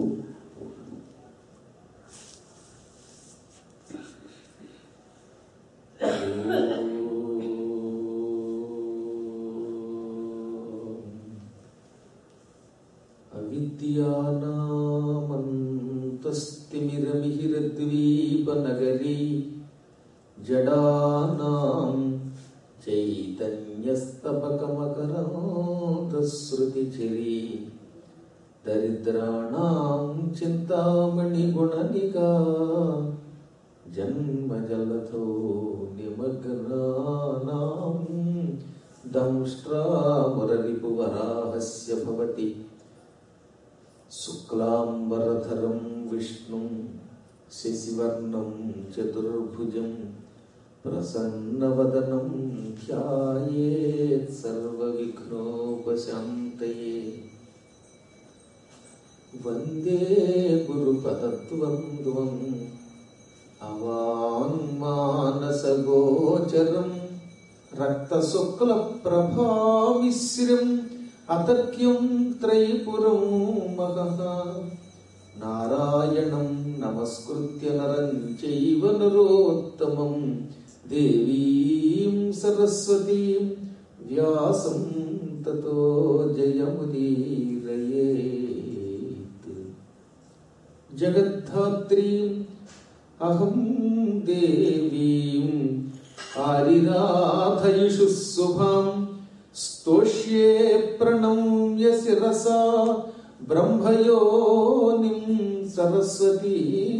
అవిద్యానామంతస్తిమిరమిహిరద్వీపనగరీ జడానాం చైతన్యస్తపకమకరాంతశ్రుతిచిరీ దరిద్రాణాం చింతామణిగుణనికా జన్మజలథో నిమగ్నానాం దంష్ట్రామురరిపువరాహస్య భవతి శుక్లాంబరధరం విష్ణుం శశివర్ణం చతుర్భుజం ప్రసన్నవదనం ధ్యాయేత్ సర్వవిఘ్నోపశాంతయే వందే గురుపదద్వంద్వం అవాంగ్మానసగోచరం రక్తశుక్లప్రభామిశ్రం అతర్క్యం త్రైపురం మహః నారాయణం నమస్కృత్య నరం చైవ నరోత్తమం దేవీం సరస్వతీం వ్యాసం తతో జయముదీరయేత్ జగద్ధాత్రీం అహం దేవీం ఆరిరాధయుషు శుభాం స్తోష్యే ప్రణమ్య శిరసా బ్రహ్మయోనిం సరస్వతీ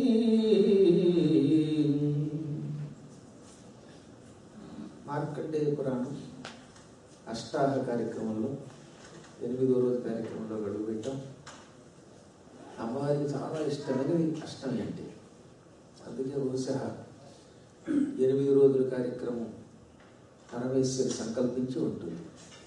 మార్కండేయ పురాణం అష్టాహ కార్యక్రమంలో ఎనిమిదో రోజు కార్యక్రమంలో గడువు పెట్టాం అమ్మవారికి చాలా ఇష్టమైనది అష్టమి అంటే అందుకే బహుశా ఎనిమిది రోజుల కార్యక్రమం పరమేశ్వరి సంకల్పించి ఉంటుంది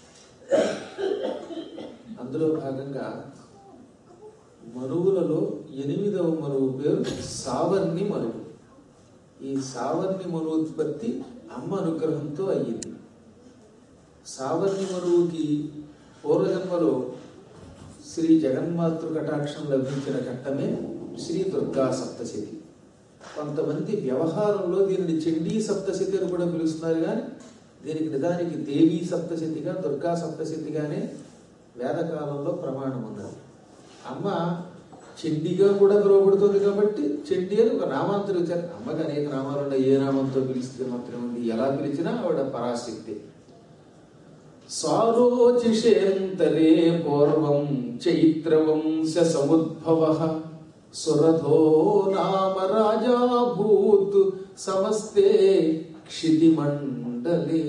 అందులో భాగంగా మరువులలో ఎనిమిదవ మరువు పేరు సావర్ణి మరువు ఈ సావర్ణి మరువుత్పత్తి అమ్మ అనుగ్రహంతో అయ్యింది సావర్ణి మరువుకి పూర్వజన్మలో శ్రీ జగన్మాతృ కటాక్షం లభించిన ఘట్టమే శ్రీ దుర్గా సప్తశతి కొంతమంది వ్యవహారంలో దీనిని చండీ సప్తశతి అని కూడా పిలుస్తున్నారు కానీ దీనికి నిజానికి దేవీ సప్తశతిగా దుర్గా సప్తశతిగానే వేదకాలంలో ప్రమాణం ఉన్నది అమ్మ చండీగా కూడా పిలువబడుతుంది కాబట్టి చండీ అని ఒక నామాంతరం ఇచ్చారు అమ్మకి అనేక నామాలు ఉన్నాయి ఏ నామంతో పిలిస్తే మాత్రం ఉంది ఎలా పిలిచినా ఆవిడ పరాశక్తి సారోచిషేంతరే పూర్వం చైత్రవంశ సముద్భవ సురథో నామ రాజాభూత్ సమస్తే క్షితిమండలే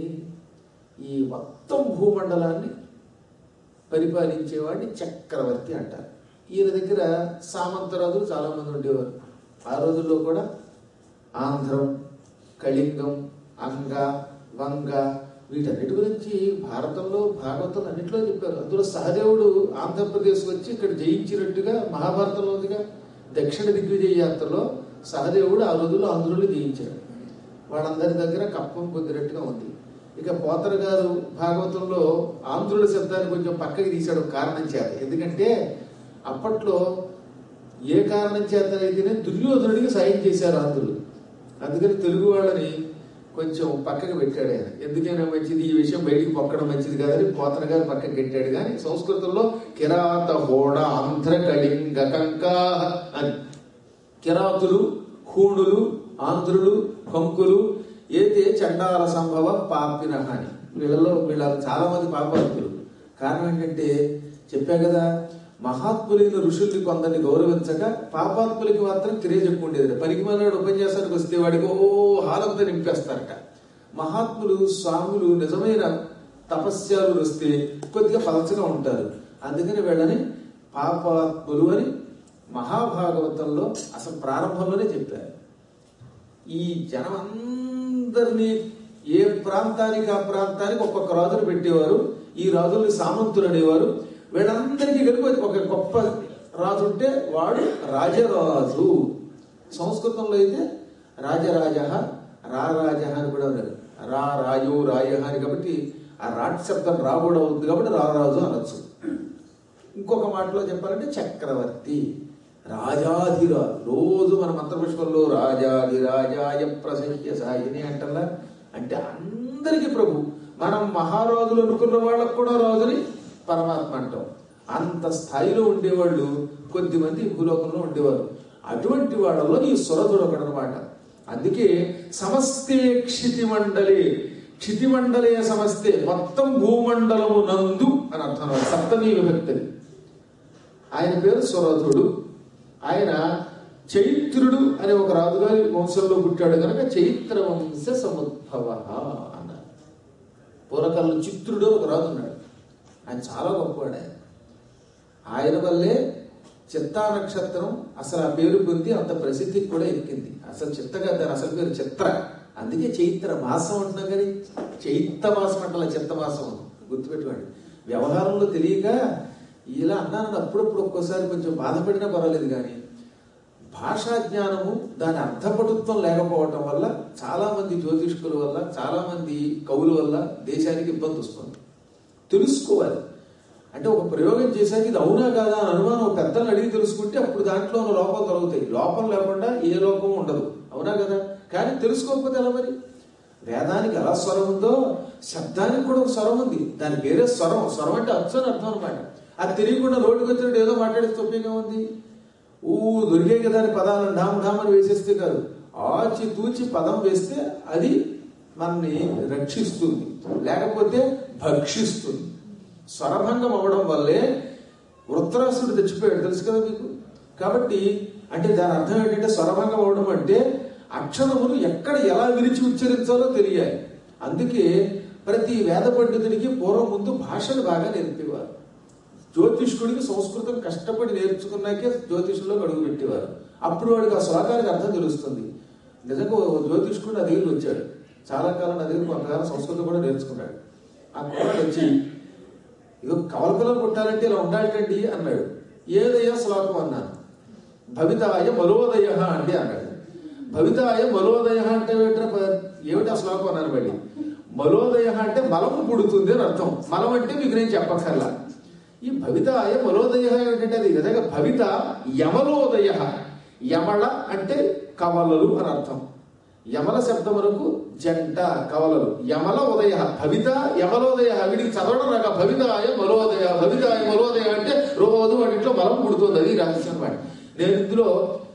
ఈ మొత్తం భూమండలాన్ని పరిపాలించేవాడిని చక్రవర్తి అంటారు ఈయన దగ్గర సామంతరాజులు చాలా మంది ఉండేవారు ఆ రోజుల్లో కూడా ఆంధ్రం కళింగం అంగ వంగ వీటన్నిటి గురించి భారతంలో భాగవతం అన్నింటిలో చెప్పారు అందులో సహదేవుడు ఆంధ్రప్రదేశ్ వచ్చి ఇక్కడ జయించినట్టుగా మహాభారతంలో ఉందిగా దక్షిణ దిగ్విజయ యాత్రలో సహదేవుడు ఆ రోజుల్లో ఆంధ్రులు జయించాడు వాళ్ళందరి దగ్గర కప్పం పొందినట్టుగా ఉంది ఇక పోతర గారు భాగవతంలో ఆంధ్రుల శబ్దాన్ని కొంచెం పక్కకి తీశాడు కారణం చేత ఎందుకంటే అప్పట్లో ఏ కారణం చేత అయితేనే దుర్యోధనుడికి సాయం చేశారు ఆంధ్రులు అందుకని తెలుగు వాళ్ళని కొంచెం పక్కకి పెట్టాడు ఆయన ఎందుకైనా మంచిది ఈ విషయం బయటికి పొక్కడం మంచిది కాదని పోతన గారు పక్కకి పెట్టాడు కానీ సంస్కృతంలో కిరాత హోడ ఆంధ్ర కళింగ కంకాహ అని కిరాతులు హూణులు ఆంధ్రులు కంకులు ఏతే చండాల సంభవ పాపిన అని వీళ్ళలో వీళ్ళ చాలా మంది పాపాత్ములు కారణం ఏంటంటే చెప్పా కదా మహాత్ములైన ఋషుల్ని కొందరిని గౌరవించక పాపాత్ములకి మాత్రం క్రేజ్ ఎక్కువ ఉండేది పనికి మనవాడు ఉపన్యాసానికి వస్తే వాడికి ఓ హాలంతా నింపేస్తారట మహాత్ములు స్వాములు నిజమైన తపస్యాలు వస్తే కొద్దిగా పలచగా ఉంటారు అందుకని వీళ్ళని పాపాత్ములు అని మహాభాగవతంలో అసలు ప్రారంభంలోనే చెప్పారు ఈ జనమందరినీ ఏ ప్రాంతానికి ఆ ప్రాంతానికి ఒక్కొక్క రాజులు పెట్టేవారు ఈ రాజుల్ని సామంతులు అనేవారు వీళ్ళందరికీ కలిపి ఒక గొప్ప రాజు ఉంటే వాడు రాజరాజు సంస్కృతంలో అయితే రాజరాజ రారాజ అని కూడా ఉన్నారు రా రాయు రాయ అని కాబట్టి ఆ రాట్ శబ్దం రాబోడు అవుతుంది కాబట్టి రారాజు అనొచ్చు ఇంకొక మాటలో చెప్పాలంటే చక్రవర్తి రాజాధిరాజు రోజు మన మంత్రపుష్పంలో రాజాధిరాజాయ ప్రసహ్య సాయిని అంటల్లా అంటే అందరికీ ప్రభు మనం మహారాజులు అనుకున్న వాళ్ళకు కూడా రాజుని పరమాత్మ అంటాం అంత స్థాయిలో ఉండేవాళ్ళు కొద్దిమంది భూలోకంలో ఉండేవారు అటువంటి వాళ్ళలో ఈ సురథుడు ఒకడనమాట అందుకే సమస్తే క్షితి మండలే క్షితి మండలే సమస్తే మొత్తం భూమండలము నందు అని అర్థం అన్నమాట. సప్తమీ విభక్తి ఆయన పేరు సురథుడు ఆయన చైత్రుడు అనే ఒక రాజుగారి వంశంలో పుట్టాడు కనుక చైత్ర వంశ సముద్భవ అన్నారు పూర్వకాలంలో చిత్రుడు అని ఒక రాజు ఉన్నాడు ఆయన చాలా గొప్పవాడు ఆయన ఆయన వల్లే చిత్తా నక్షత్రం అసలు ఆ పేరు పొంది అంత ప్రసిద్ధికి కూడా ఎక్కింది అసలు చిత్తగా దాని అసలు పేరు చిత్ర అందుకే చైత్ర మాసం అంటున్నాం కానీ చైత్త మాసం అంటే చిత్త మాసం గుర్తుపెట్టుకోండి వ్యవహారంలో తెలియక ఇలా అన్నానని అప్పుడప్పుడు ఒక్కోసారి కొంచెం బాధపడినా పర్వాలేదు కానీ భాషా జ్ఞానము దాని అర్థపటుత్వం లేకపోవటం వల్ల చాలా మంది జ్యోతిష్కుల వల్ల చాలా మంది కవుల వల్ల దేశానికి ఇబ్బంది వస్తుంది తెలుసుకోవాలి అంటే ఒక ప్రయోగం చేశాక ఇది అవునా కాదా అని అనుమానం ఒక పెద్దలను అడిగి తెలుసుకుంటే అప్పుడు దాంట్లో ఉన్న లోపాలు తొలగుతాయి లోపం లేకుండా ఏ లోపం ఉండదు అవునా కదా కానీ తెలుసుకోకపోతే ఎలా మరి వేదానికి ఎలా స్వరం ఉందో శబ్దానికి కూడా ఒక స్వరం ఉంది దాని వేరే స్వరం స్వరం అంటే అచ్చు అని అర్థం అనమాట అది తెలియకుండా నోటికి వచ్చినట్టు ఏదో మాట్లాడే తొప్పిగా ఉంది ఊ దొరికే కదా అని పదాలను ఢామ్ ఢామ్ అని వేసేస్తే కాదు ఆచి తూచి పదం వేస్తే అది మనని రక్షిస్తుంది లేకపోతే భక్షిస్తుంది స్వరభంగం అవ్వడం వల్లే వృత్రాసుడు తెచ్చిపోయాడు తెలుసు కదా మీకు కాబట్టి అంటే దాని అర్థం ఏంటంటే స్వరభంగం అవ్వడం అంటే అక్షరములు ఎక్కడ ఎలా విరిచి ఉచ్చరించాలో తెలియాలి అందుకే ప్రతి వేద పండితుడికి పూర్వం ముందు భాషను బాగా నేర్పేవారు జ్యోతిష్కుడికి సంస్కృతం కష్టపడి నేర్చుకున్నాకే జ్యోతిషంలో అడుగు పెట్టేవారు అప్పుడు వాడికి ఆ శ్లోకానికి అర్థం తెలుస్తుంది నిజంగా ఓ జ్యోతిష్కుడు నా దగ్గరికి వచ్చాడు చాలా కాలం నా దగ్గర కొంతకాలం సంస్కృతం కూడా నేర్చుకున్నాడు ఆ కుర్రాడు వచ్చి ఇదో కవల పిల్లలు పుట్టాలంటే ఇలా ఉండాలండి అన్నాడు ఏదయ్యా శ్లోకం అన్నాను భవితాయ మలోదయ అండి అన్నాడు భవితాయ మలోదయ అంటే ఏమిట్రా ప- ఏమిటి ఆ శ్లోకం అన్నాను మళ్ళీ మలోదయ అంటే మలము పుడుతుంది అని అర్థం మలం అంటే మీకు నేను చెప్పక్కర్లా ఈ భవితాయ మలోదయ ఏమిటంటే అది నిజంగా భవిత యమలోదయ యమళ అంటే కవలలు అని అర్థం యమల శబ్దములకు జంట కవలలు యమల ఉదయ భవిత యమలోదయ వీడికి చదవడం రాక భవితాయ మలోదయ భవితాయ మలోదయ అంటే రోజు వాటిలో మలం పుడుతుంది అది రహస్యం అన్నమాట నేను ఇందులో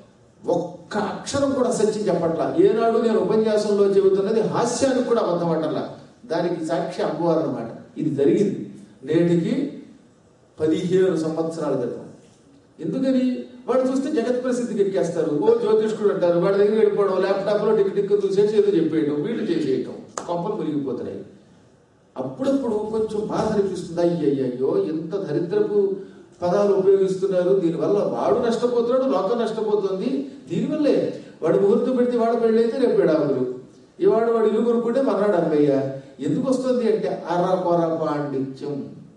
ఒక్క అక్షరం కూడా సత్యం చెప్పట్లా ఏనాడు నేను ఉపన్యాసంలో చెబుతున్నది హాస్యానికి కూడా అబద్ధమటల్లా దానికి సాక్షి అమ్మవారు అనమాట ఇది జరిగింది నేటికి పదిహేను సంవత్సరాల క్రితం ఎందుకని వాడు చూస్తే జగత్ ప్రసిద్ధికి ఎక్కేస్తారు ఓ జ్యోతిష్కుడు అంటారు వాడి దగ్గర వెళ్ళిపోవడం ల్యాప్టాప్ లో టిక్ టిక్ చూసేసి ఏదో చెప్పేయటం వీళ్ళు చేసేయటం కొంపలు మురిగిపోతున్నాయి అప్పుడప్పుడు కొంచెం బాధ అనిపిస్తుంది అయ్యయ్యో ఎంత దరిద్రపు పదాలు ఉపయోగిస్తున్నారు దీనివల్ల వాడు నష్టపోతున్నాడు లోకం నష్టపోతుంది దీనివల్లే వాడు ముహూర్తం పెడితే వాడు పెళ్ళైతే రేపు విడాకులు ఇవాడు వాడు ఇల్లు కొనుక్కుంటే మర్నాడు అమ్మయ్య ఎందుకు వస్తుంది అంటే అరా కొర పాండిత్యం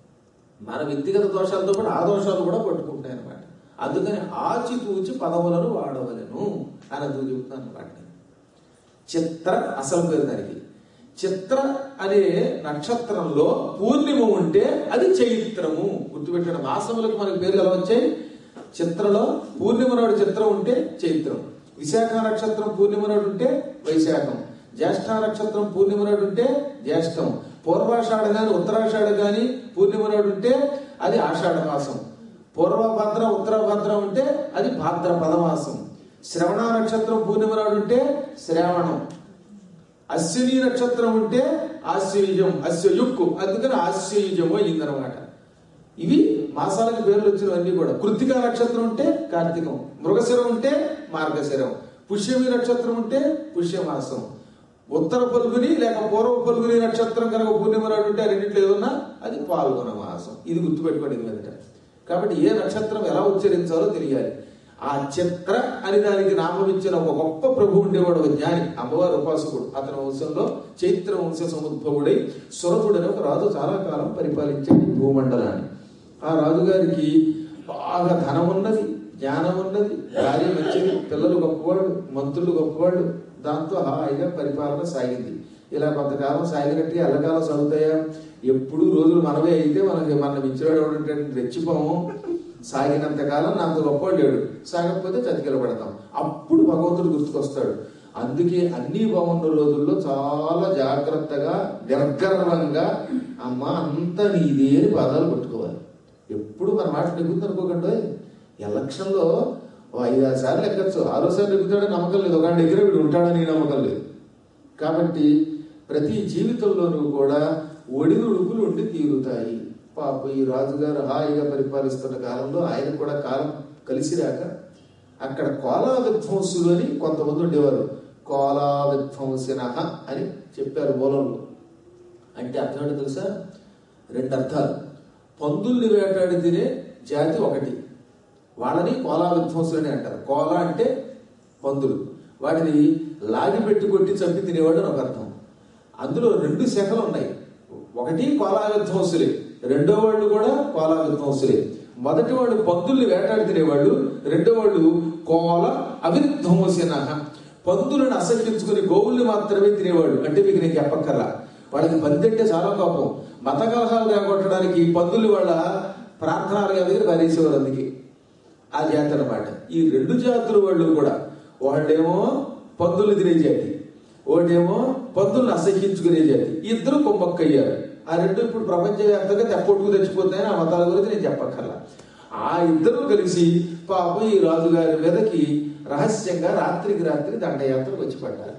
మన వ్యక్తిగత దోషాలతో పాటు ఆ దోషాలు కూడా పట్టుకుంటాయి అనమాట అందుకని ఆచితూచి పదములను వాడవలను అని అందుకు చెబుతున్నాను అనమాట చిత్ర అసలు పేరు దానికి చిత్ర అనే నక్షత్రంలో పూర్ణిమ ఉంటే అది చైత్రము గుర్తుపెట్టిన మాసములకు మనకి పేర్లు ఎలా వచ్చాయి చిత్రలో పూర్ణిమ నాడు చిత్రం ఉంటే చైత్రం విశాఖ నక్షత్రం పూర్ణిమ నాడు ఉంటే వైశాఖం జ్యేష్ఠ నక్షత్రం పూర్ణిమ నాడు ఉంటే జ్యేష్ఠం పూర్వాషాఢ గాని ఉత్తరాషాఢ గాని పూర్ణిమ నాడు ఉంటే అది ఆషాఢ మాసం పూర్వభద్ర ఉత్తరభద్ర ఉంటే అది భాద్రపద మాసం శ్రవణ నక్షత్రం పూర్ణిమ నాడు ఉంటే శ్రావణం అశ్విని నక్షత్రం ఉంటే ఆశ్వయుజం అశ్వయుక్కు అందుకని ఆశ్వయుజము అయిందనమాట ఇవి మాసాలకు పేర్లు వచ్చినవన్నీ కూడా కృతికా నక్షత్రం ఉంటే కార్తీకం మృగశిరం ఉంటే మార్గశిరం పుష్యమి నక్షత్రం ఉంటే పుష్యమాసం ఉత్తర పలుగుని లేక పూర్వ పలుగుని నక్షత్రం కనుక పూర్ణిమ నాడు ఉంటే ఆ రెండింటిలో ఏదన్నా అది పాల్గొన మాసం ఇది గుర్తుపెట్టుకోండి ఇది మీదట కాబట్టి ఏ నక్షత్రం ఎలా ఉచ్చరించాలో తెలియాలి ఆ చిత్ర అని దానికి నామం ఇచ్చిన ఒక గొప్ప ప్రభు ఉండేవాడు ఒక జ్ఞాని అమ్మవారి ఉపాసకుడు అతని వంశంలో చైత్ర వంశ సముద్భవుడై సురతుడని ఒక రాజు చాలా కాలం పరిపాలించాడు ఈ భూమండలాన్ని ఆ రాజుగారికి బాగా ధనం ఉన్నది జ్ఞానం ఉన్నది భార్య మంచిది పిల్లలు గొప్పవాడు మంత్రులు గొప్పవాడు దాంతో హాయిగా పరిపాలన సాగింది ఇలా కొంతకాలం సాగినట్టుగా ఎల్లకాలం సాగుతాయా ఎప్పుడు రోజులు మనమే అయితే మనకి మన ఇచ్చినాడు ఎవడంటే రెచ్చిపోము సాగినంత కాలం నా అంత గొప్పవాడు లేడు సాగకపోతే చతికిల పడతాం అప్పుడు భగవంతుడు గుర్తుకొస్తాడు అందుకే అన్ని బాగున్న రోజుల్లో చాలా జాగ్రత్తగా నిర్గర్వంగా అమ్మ అంత నీదే అని పాదాలు పట్టుకోవాలి ఎప్పుడు మన మాట నెగ్గుతుంది అనుకోకండి ఎలక్షన్లో ఓ ఐదారు సార్లు ఎక్కచ్చు ఆరోసారి నెగ్గుతాడని నమ్మకం లేదు ఒక దగ్గర వీడు ఉంటాడని నమ్మకం లేదు కాబట్టి ప్రతి జీవితంలోనూ కూడా ఒడిదుడుకులు ఉండి తీరుతాయి పాప ఈ రాజుగారు హాయిగా పరిపాలిస్తున్న కాలంలో ఆయన కూడా కాలం కలిసి రాక అక్కడ కోలా విధ్వంసులు అని కొంతమంది ఉండేవారు కోలా విధ్వంసిన అని చెప్పారు మూలంలో అంటే అర్థం ఏంటో తెలుసా రెండు అర్థాలు పందుల్ని వేటాడి తినే జాతి ఒకటి వాళ్ళని కోలా విధ్వంసులు అని అంటారు కోలా అంటే పందులు వాటిని లాగి పెట్టి కొట్టి చంపి తినేవాడు అని ఒక అర్థం అందులో రెండు శాఖలు ఉన్నాయి ఒకటి కోలా విధ్వంసులే రెండో వాళ్ళు కూడా కోలా విధ్వంసులే మొదటి వాడు పందుల్ని వేటాడి తినేవాళ్ళు రెండో వాళ్ళు కోల అవిధ్వంసిన పందులను అసహించుకుని గోవుల్ని మాత్రమే తినేవాడు అంటే మీకు నేను చెప్పక్కర్లా వాళ్ళకి పంది అంటే చాలా కోపం మత కలహాలు రాగొట్టడానికి పందులు వాళ్ళ ప్రార్థనాలుగా దగ్గర పారేసేవారు అందుకే ఆ జాతి అనమాట ఈ రెండు జాతుల వాళ్ళు కూడా వాళ్ళేమో పందులు తినే జాతి ఒకటేమో పందులను అసహించుకునే జాతి ఇద్దరు కొమ్మక్కయ్యారు ఆ రెండు ఇప్పుడు ప్రపంచవ్యాప్తంగా తెప్పొట్టుకు తెచ్చిపోతాయని ఆ మతాల గురించి నేను చెప్పక్కర్లా ఆ ఇద్దరు కలిసి పాపం ఈ రాజుగారి మీదకి రహస్యంగా రాత్రికి రాత్రి దండయాత్రకు వచ్చి పడ్డారు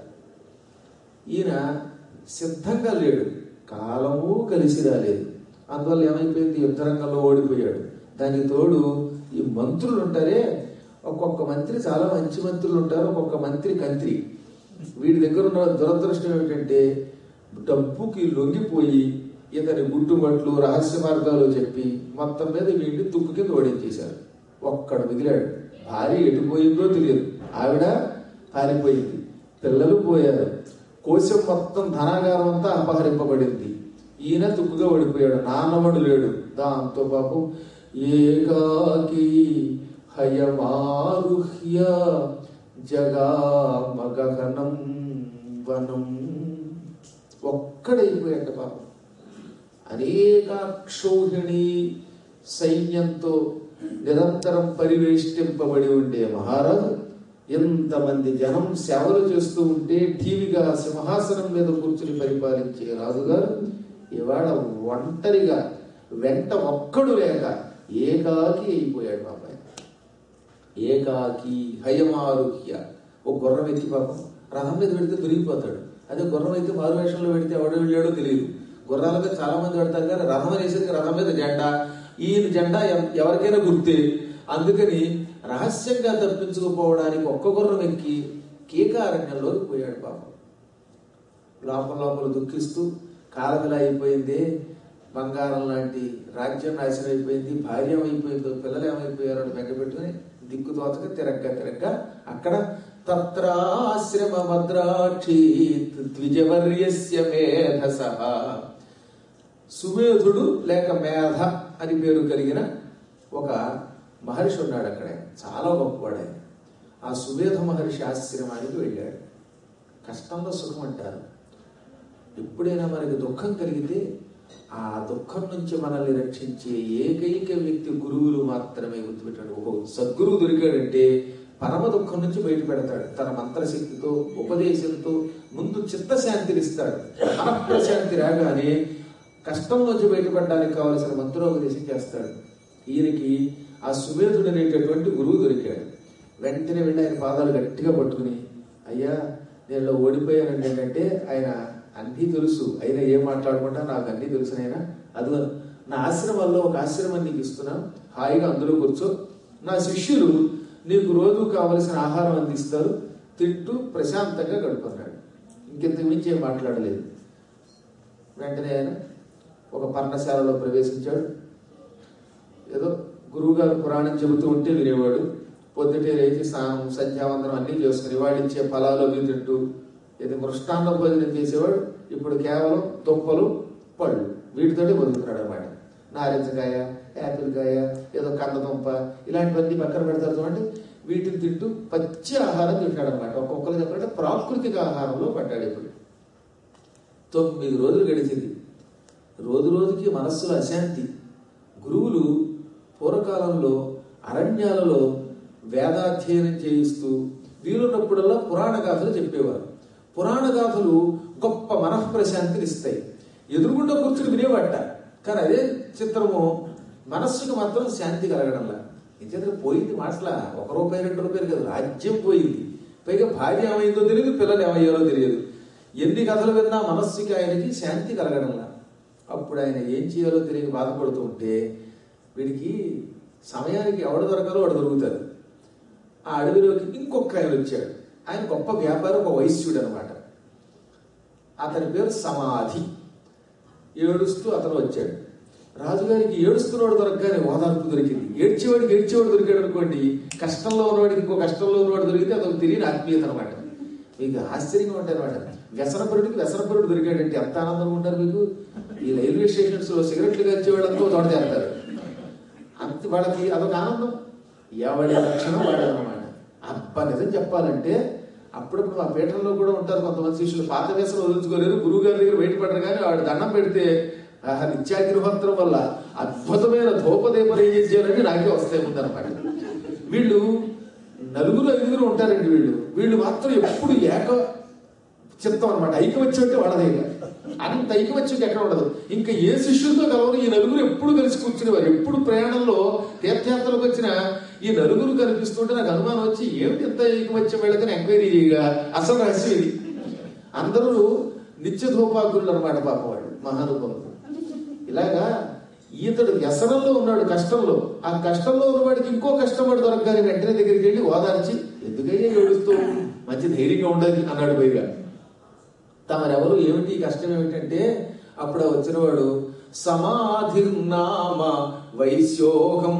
ఈయన సిద్ధంగా లేడు కాలము కలిసి రాలేదు అందువల్ల ఏమైపోయింది యుద్ధరంగంలో ఓడిపోయాడు దానికి తోడు ఈ మంత్రులు ఉంటారే ఒక్కొక్క మంత్రి చాలా మంచి మంత్రులు ఉంటారు ఒక్కొక్క మంత్రి కంత్రి వీడి దగ్గర ఉన్న దురదృష్టం ఏమిటంటే డబ్బుకి లొంగిపోయి ఇతని గుట్టుబట్లు రహస్య మార్గాలు చెప్పి మొత్తం మీద వీడిని తుక్కు కింద ఓడించేశారు ఒక్కడు మిగిలాడు భార్య ఎటుపోయిందో తెలియదు ఆవిడ పారిపోయింది పిల్లలు పోయారు కోశం మొత్తం ధనాగారం అంతా అపహరింపబడింది ఈయన తుక్కుగా ఓడిపోయాడు నాన్నమడు లేడు దాంతో పాపం ఏకాకి హయమారుహ్య జగామగహనం వనం ఒక్కడైపోయాడు పాపం అనేకాక్షోహిణి సైన్యంతో నిరంతరం పరివేష్టింపబడి ఉండే మహారాజు ఎంతమంది జనం సేవలు చేస్తూ ఉంటే టీవీగా సింహాసనం మీద కూర్చుని పరిపాలించే రాజుగారు ఇవాళ ఒంటరిగా వెంట ఒక్కడు లేక ఏకాకి అయిపోయాడు బాబాయ్ ఏకాకి హయమారుహ్య ఓ గుర్రం ఎత్తి పాపం రథం మీద పెడితే దొరికిపోతాడు అదే గుర్రం అయితే మారు వేషంలో పెడితే ఎవడు వెళ్ళాడో తెలియదు గుర్రాల మీద చాలా మంది పెడతారు కానీ రథం అనేసరికి రథం మీద జెండా ఈయన జెండా ఎవ- ఎవరికైనా గుర్తే అందుకని రహస్యంగా తప్పించుకుపోవడానికి ఒక్క గుర్రం ఎక్కి కీకారణ్యంలోకి పోయాడు పాపం లోపల లోపల దుఃఖిస్తూ కాలమిలా అయిపోయింది బంగారం లాంటి రాజ్యం నాశనం అయిపోయింది భార్య ఏమైపోయిందో పిల్లలు ఏమైపోయారో అని వెంకపెట్టుకుని దిక్కు తోచక తిరగ్గా తిరగ్గా అక్కడ తత్రాశ్రమ భద్రాక్షి ద్విజవర్యస్య మేధస సుమేధుడు లేక మేధ అని పేరు కలిగిన ఒక మహర్షి ఉన్నాడు అక్కడ చాలా గొప్పవాడు ఆయన ఆ సుమేధ మహర్షి ఆశ్రమానికి వెళ్ళాడు కష్టంలో సుఖం అంటారు ఎప్పుడైనా మనకి దుఃఖం కలిగితే ఆ దుఃఖం నుంచి మనల్ని రక్షించే ఏకైక వ్యక్తి గురువులు మాత్రమే గుర్తుపెట్టాడు ఒక సద్గురువు దొరికాడంటే పరమ దుఃఖం నుంచి బయటపెడతాడు తన మంత్రశక్తితో ఉపదేశంతో ముందు చిత్తశాంతిని ఇస్తాడు మనఃప్రశాంతి రాగానే కష్టం నుంచి బయటపడడానికి కావలసిన మంత్రోపదేశం చేస్తాడు ఈయనకి ఆ సుమేధుడు అనేటటువంటి గురువు దొరికాడు వెంటనే వెళ్ళి ఆయన పాదాలు గట్టిగా పట్టుకుని అయ్యా నేను ఇలా ఓడిపోయానండి ఏంటంటే ఆయన అన్నీ తెలుసు అయినా ఏం మాట్లాడకుండా నాకు అన్నీ తెలుసు ఆయన అదిగో నా ఆశ్రమంలో ఒక ఆశ్రమం నీకు ఇస్తున్నాను హాయిగా అందులో కూర్చో నా శిష్యులు నీకు రోజు కావలసిన ఆహారం అందిస్తారు తింటూ ప్రశాంతంగా గడుపుతున్నాడు ఇంకెంతకు మించి ఏం మాట్లాడలేదు వెంటనే ఆయన ఒక పర్ణశాలలో ప్రవేశించాడు ఏదో గురువుగారు పురాణం చెబుతూ ఉంటే వినేవాడు పొద్దుటే లేచి స్నానం సంధ్యావందనం అన్నీ చేసుకుని వాడిచ్చే ఫలాలు అవి తింటూ ఇది మృష్టాన్న భోజనం చేసేవాడు ఇప్పుడు కేవలం దుంపలు పళ్ళు వీటితోటి బతుకుతున్నాడు అన్నమాట నారింజకాయ యాపిల్ కాయ ఏదో కందదుంప ఇలాంటివన్నీ పక్కన పెడతారు చూడండి వీటిని తింటూ పచ్చి ఆహారం తింటాడు అనమాట ఒక్కొక్కరు చెప్పాలంటే ప్రాకృతిక ఆహారంలో పడ్డాడు ఇప్పుడు తొమ్మిది రోజులు గడిచింది రోజు రోజుకి మనస్సులో అశాంతి గురువులు పూర్వకాలం పూర్వకాలంలో అరణ్యాలలో వేదాధ్యయనం చేయిస్తూ వీలున్నప్పుడల్లా పురాణ గాథలు చెప్పేవారు పురాణ గాథలు గొప్ప మనఃప్రశాంతిని ఇస్తాయి ఎదురుగుండా కూర్చుని వినేవాట కానీ అదే చిత్రము మనస్సుకు మాత్రం శాంతి కలగడంలా ఎందుకంటే పోయింది మాటల ఒక రూపాయి రెండు రూపాయలు కాదు రాజ్యం పోయింది పైగా భార్య ఏమైందో తెలియదు పిల్లలు ఏమయ్యారో తెలియదు ఎన్ని కథలు విన్నా మనస్సుకి ఆయనకి శాంతి కలగడంలా అప్పుడు ఆయన ఏం చేయాలో తెలియక బాధపడుతూ ఉంటే వీడికి సమయానికి ఎవడు దొరకాలో వాడు దొరుకుతారు ఆ అడవిలోకి ఇంకొక ఆయన వచ్చాడు ఆయన గొప్ప వ్యాపారం ఒక వైశ్యుడు అనమాట అతని పేరు సమాధి ఏడుస్తూ అతను వచ్చాడు రాజుగారికి ఏడుస్తున్నవాడు దొరకగానే ఓదార్పు దొరికింది ఏడ్చేవాడికి ఏడ్చేవాడు దొరికాడు అనుకోండి కష్టంలో ఉన్నవాడికి ఇంకో కష్టంలో ఉన్నవాడు దొరికితే అదొక తెలియని ఆత్మీయత అనమాట మీకు ఆశ్చర్యంగా ఉంటాయి అనమాట వ్యసనపరుడికి వ్యసనపరుడు దొరికాడంటే ఎంత ఆనందంగా ఉంటారు మీకు ఈ రైల్వే స్టేషన్స్ లో సిగరెట్లు కలిసే వాళ్ళంతా చోట చేస్తారు అంత వాళ్ళకి అదొక ఆనందం ఎవడి లక్షణం వాడనమాట అబ్బా నిజం చెప్పాలంటే అప్పుడప్పుడు మా పీఠంలో కూడా ఉంటారు కొంతమంది శిష్యులు పాత వేసలు వదులుచుకోలేరు గురువు గారి దగ్గర బయటపడరు కానీ వాడు దండం పెడితే ఆహా, నిత్యాగ్రహంత్రం వల్ల అద్భుతమైన ధూపదీప నైవేద్యాలన్నీ నాకే వస్తాయి ముందనమాట వీళ్ళు నలుగురు ఐదుగురు ఉంటారండి వీళ్ళు వీళ్ళు మాత్రం ఎప్పుడు ఏక చిత్తం అనమాట ఐకమత్యం అంటే వాళ్ళదే ఇక. అంత ఐకమత్యం ఎక్కడ ఉండదు ఇంకా ఏ శిష్యులతో కలవరు ఈ నలుగురు ఎప్పుడు కలిసి కూర్చునేవారు ఎప్పుడు ప్రయాణంలో తీర్థయాత్రలకు వచ్చిన ఈ నలుగురు కనిపిస్తుంటే నాకు అనుమానం వచ్చి ఏమిటి ఎంత ఐకమత్యం వీళ్ళకని ఎంక్వైరీ చేయగా అసలు రహస్యం ఇది అందరూ నిత్య ధూపాకులు అనమాట పాపం వాళ్ళు మహానుభావులు ఇలాగా ఈతడు వ్యసనంలో ఉన్నాడు కష్టంలో ఆ కష్టంలో ఉన్నవాడికి ఇంకో కష్టపడి దొరకగానే వెంటనే దగ్గరికి వెళ్ళి ఓదార్చి ఎందుకయ్యా ఏడుస్తూ మంచి ధైర్యంగా ఉండాలి అన్నాడు పైగా తమరెవరు ఏమిటి ఈ కష్టం ఏమిటంటే అప్పుడు ఆ వచ్చినవాడు సమాధిర్నామ వైశ్యోహం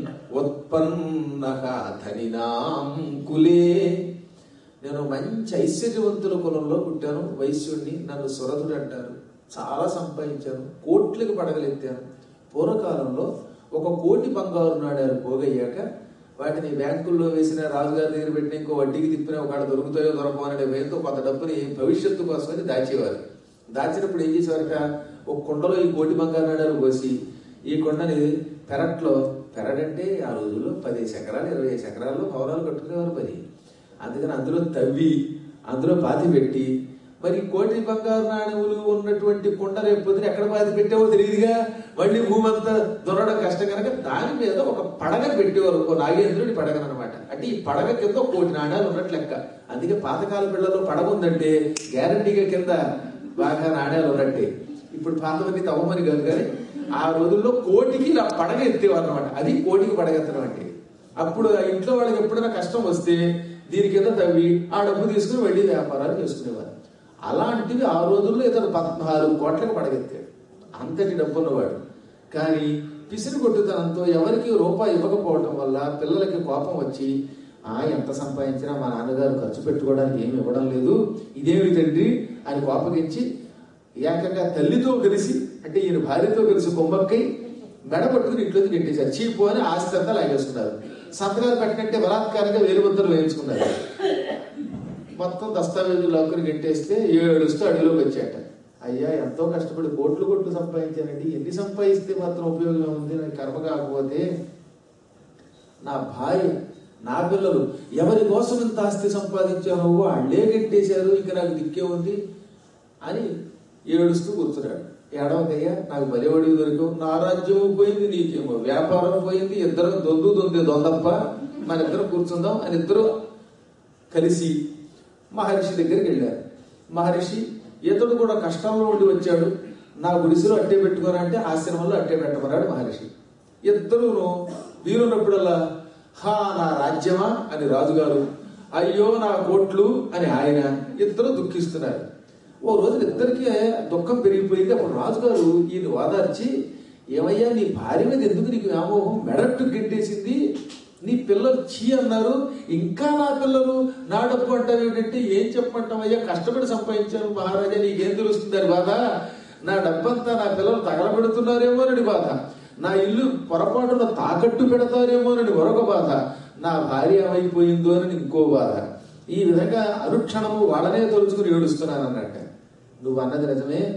ఉత్పన్న ధనినాం కులే నేను మంచి ఐశ్వర్యవంతుల కులంలో పుట్టాను వైశ్యుణ్ణి నన్ను సురథుడు అంటారు చాలా సంపాదించాను కోట్లకు పడగలెత్తాను పూర్వకాలంలో ఒక కోటి బంగారు నాడారు పోగయ్యాక వాటిని బ్యాంకుల్లో వేసిన రాజుగారి దగ్గర పెట్టిన ఇంకో వడ్డీకి తిప్పిన ఒకటి దొరుకుతాయో దొరకమో అనే భయంతో కొంత డబ్బుని భవిష్యత్తు కోసమని దాచేవారు దాచినప్పుడు ఏం చేసేవారట ఒక కుండలో ఈ కోటి బంగారు నాడాలు పోసి ఈ కొండని పెరట్లో పెరడంటే ఆ రోజుల్లో పదిహేను ఎకరాలు ఇరవై ఐదు ఎకరాల్లో భవనాలు కట్టుకునేవారు పని అందుకని అందులో తవ్వి అందులో పాతి పెట్టి మరి కోటి బంగారు నాణ్యములు ఉన్నటువంటి కుండ రేపు పొద్దున ఎక్కడ పాతి పెట్టావో తెలియదుగా మళ్ళీ భూమి అంతా దొరడం కష్టం కనుక దాని మీద ఒక పడగ పెట్టేవారు ఒక నాగేంద్రుడి పడగన అనమాట అంటే ఈ పడగ కింద ఒక కోటి నాణ్యాలు ఉన్నట్లు లెక్క అందుకే పాతకాల పిల్లల్లో పడగ ఉందంటే గ్యారంటీగా కింద బాగా నాణ్యాలు ఉన్నట్టే ఇప్పుడు పాత మంది తవ్వమని కాదు కానీ ఆ రోజుల్లో కోటికి ఇలా పడగ ఎత్తేవారు అనమాట అది కోటికి పడగ ఎత్తడం అంటే అప్పుడు ఆ ఇంట్లో వాళ్ళకి ఎప్పుడైనా కష్టం వస్తే దీని కింద తవ్వి ఆ డబ్బు తీసుకుని వెళ్ళి వ్యాపారాలు చేసుకునేవారు అలాంటివి ఆ రోజుల్లో ఇతను పద్నాలుగు కోట్లకు పడగెత్తాడు అంతటి డబ్బున్నవాడు కానీ పిసిరి కొట్టుతనంతో ఎవరికి రూపాయి ఇవ్వకపోవటం వల్ల పిల్లలకి కోపం వచ్చి ఆ ఎంత సంపాదించినా మా నాన్నగారు ఖర్చు పెట్టుకోవడానికి ఏమి ఇవ్వడం లేదు ఇదేమి తండ్రి అని కోపగించి ఏకంగా తల్లితో కలిసి అంటే ఈయన భార్యతో కలిసి కొమ్మక్కై మెడ పట్టుకుని ఇంట్లోకి నెట్టేశారు చీపు అని ఆస్తి అంతా లాగేసుకున్నారు సంతకాలు పెట్టినట్టే బలాత్కారంగా వేలు ముద్దలు వేయించుకున్నారు మొత్తం దస్తావేజులు లాక్కుని గెట్టేస్తే ఏడుస్తూ అడవిలోకి వచ్చాట అయ్యా ఎంతో కష్టపడి కోట్లు కోట్లు సంపాదించానండి ఎన్ని సంపాదిస్తే మాత్రం ఉపయోగం ఉంది నాకు కర్మ కాకపోతే నా భార్య నా పిల్లలు ఎవరి కోసం ఇంత ఆస్తి సంపాదించారో వాళ్ళే గెట్టేశారు ఇక నాకు దిక్కే ఉంది అని ఏడుస్తూ కూర్చున్నాడు ఏడవకయ్యా నాకు బలివడి దొరికావు నా రాజ్యం పోయింది నీకేమో వ్యాపారం పోయింది ఇద్దరు దొందు దొంది దొందప్ప మన ఇద్దరు కూర్చుందాం అని ఇద్దరు కలిసి మహర్షి దగ్గరికి వెళ్ళారు మహర్షి ఇతడు కూడా కష్టంలో ఉండి వచ్చాడు నా గుడిసెలో అట్టే పెట్టుకోనంటే ఆశ్రమంలో అట్టే పెట్టమన్నాడు మహర్షి ఇద్దరును వీరున్నప్పుడల్లా హా నా రాజ్యమా అని రాజుగారు అయ్యో నా కోట్లు అని ఆయన ఇద్దరు దుఃఖిస్తున్నారు ఓ రోజు ఇద్దరికి దుఃఖం పెరిగిపోయింది అప్పుడు రాజుగారు ఈయన వాదార్చి ఏమయ్యా నీ భార్య మీద ఎందుకు నీకు వ్యామోహం మెడట్టు గిట్టేసింది నీ పిల్లలు చీ అన్నారు ఇంకా నా పిల్లలు నా డబ్బు అంటారు ఏంటంటే ఏం చెప్పంటామయ్యా కష్టపడి సంపాదించాను మహారాజా నీకేం తెలుస్తుంది అని బాధ నా డబ్బంతా నా పిల్లలు తగలబెడుతున్నారేమోనని బాధ నా ఇల్లు పొరపాటున తాకట్టు పెడతారేమోనని మరొక బాధ నా భార్య ఏమైపోయిందో అని ఇంకో బాధ ఈ విధంగా అనుక్షణము వాళ్ళనే తలుచుకుని ఏడుస్తున్నాను అన్నట్ట నువ్వు అన్నది నిజమే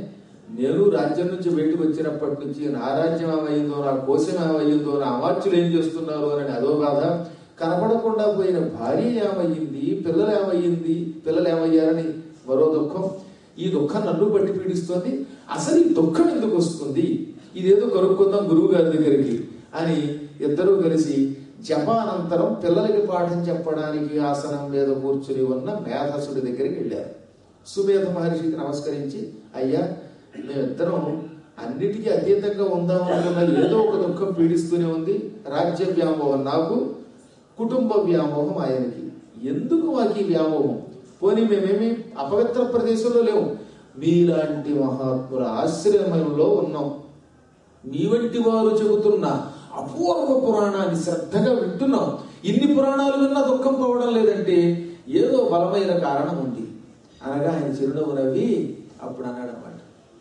నేను రాజ్యం నుంచి బయటకు వచ్చినప్పటి నుంచి నా రాజ్యం ఏమైందో నా కోశం ఏమైందో నా అమార్చులు ఏం చేస్తున్నారు అని అదో బాధ కనపడకుండా పోయిన భార్య ఏమయ్యింది పిల్లలు ఏమయ్యింది పిల్లలు ఏమయ్యారని మరో దుఃఖం ఈ దుఃఖం నన్ను బట్టి పీడిస్తోంది అసలు ఈ దుఃఖం ఎందుకు వస్తుంది ఇదేదో కనుక్కుందాం గురువు గారి దగ్గరికి అని ఇద్దరూ కలిసి జపానంతరం పిల్లలకి పాఠం చెప్పడానికి ఆసనం మీద కూర్చుని ఉన్న మేధసుడి దగ్గరికి వెళ్ళారు సుమేధ మహర్షికి నమస్కరించి అయ్యా మేమిద్దరం అన్నిటికీ అతీతంగా ఉందాం అనుకున్న ఏదో ఒక దుఃఖం పీడిస్తూనే ఉంది రాజ్య వ్యామోహం నాకు కుటుంబ వ్యామోహం ఆయనకి ఎందుకు మాకు ఈ వ్యామోహం పోనీ మేమేమి అపవిత్ర ప్రదేశంలో లేవు మీలాంటి మహాత్ముల ఆశ్రమంలో ఉన్నాం మీ వంటి వారు చెబుతున్న అపూర్వ పురాణాన్ని శ్రద్ధగా వింటున్నాం ఇన్ని పురాణాలు విన్నా దుఃఖం పోవడం లేదంటే ఏదో బలమైన కారణం ఉంది అనగా ఆయన చిరునవ్వు నవ్వి అప్పుడు అన్నాడు అనమాట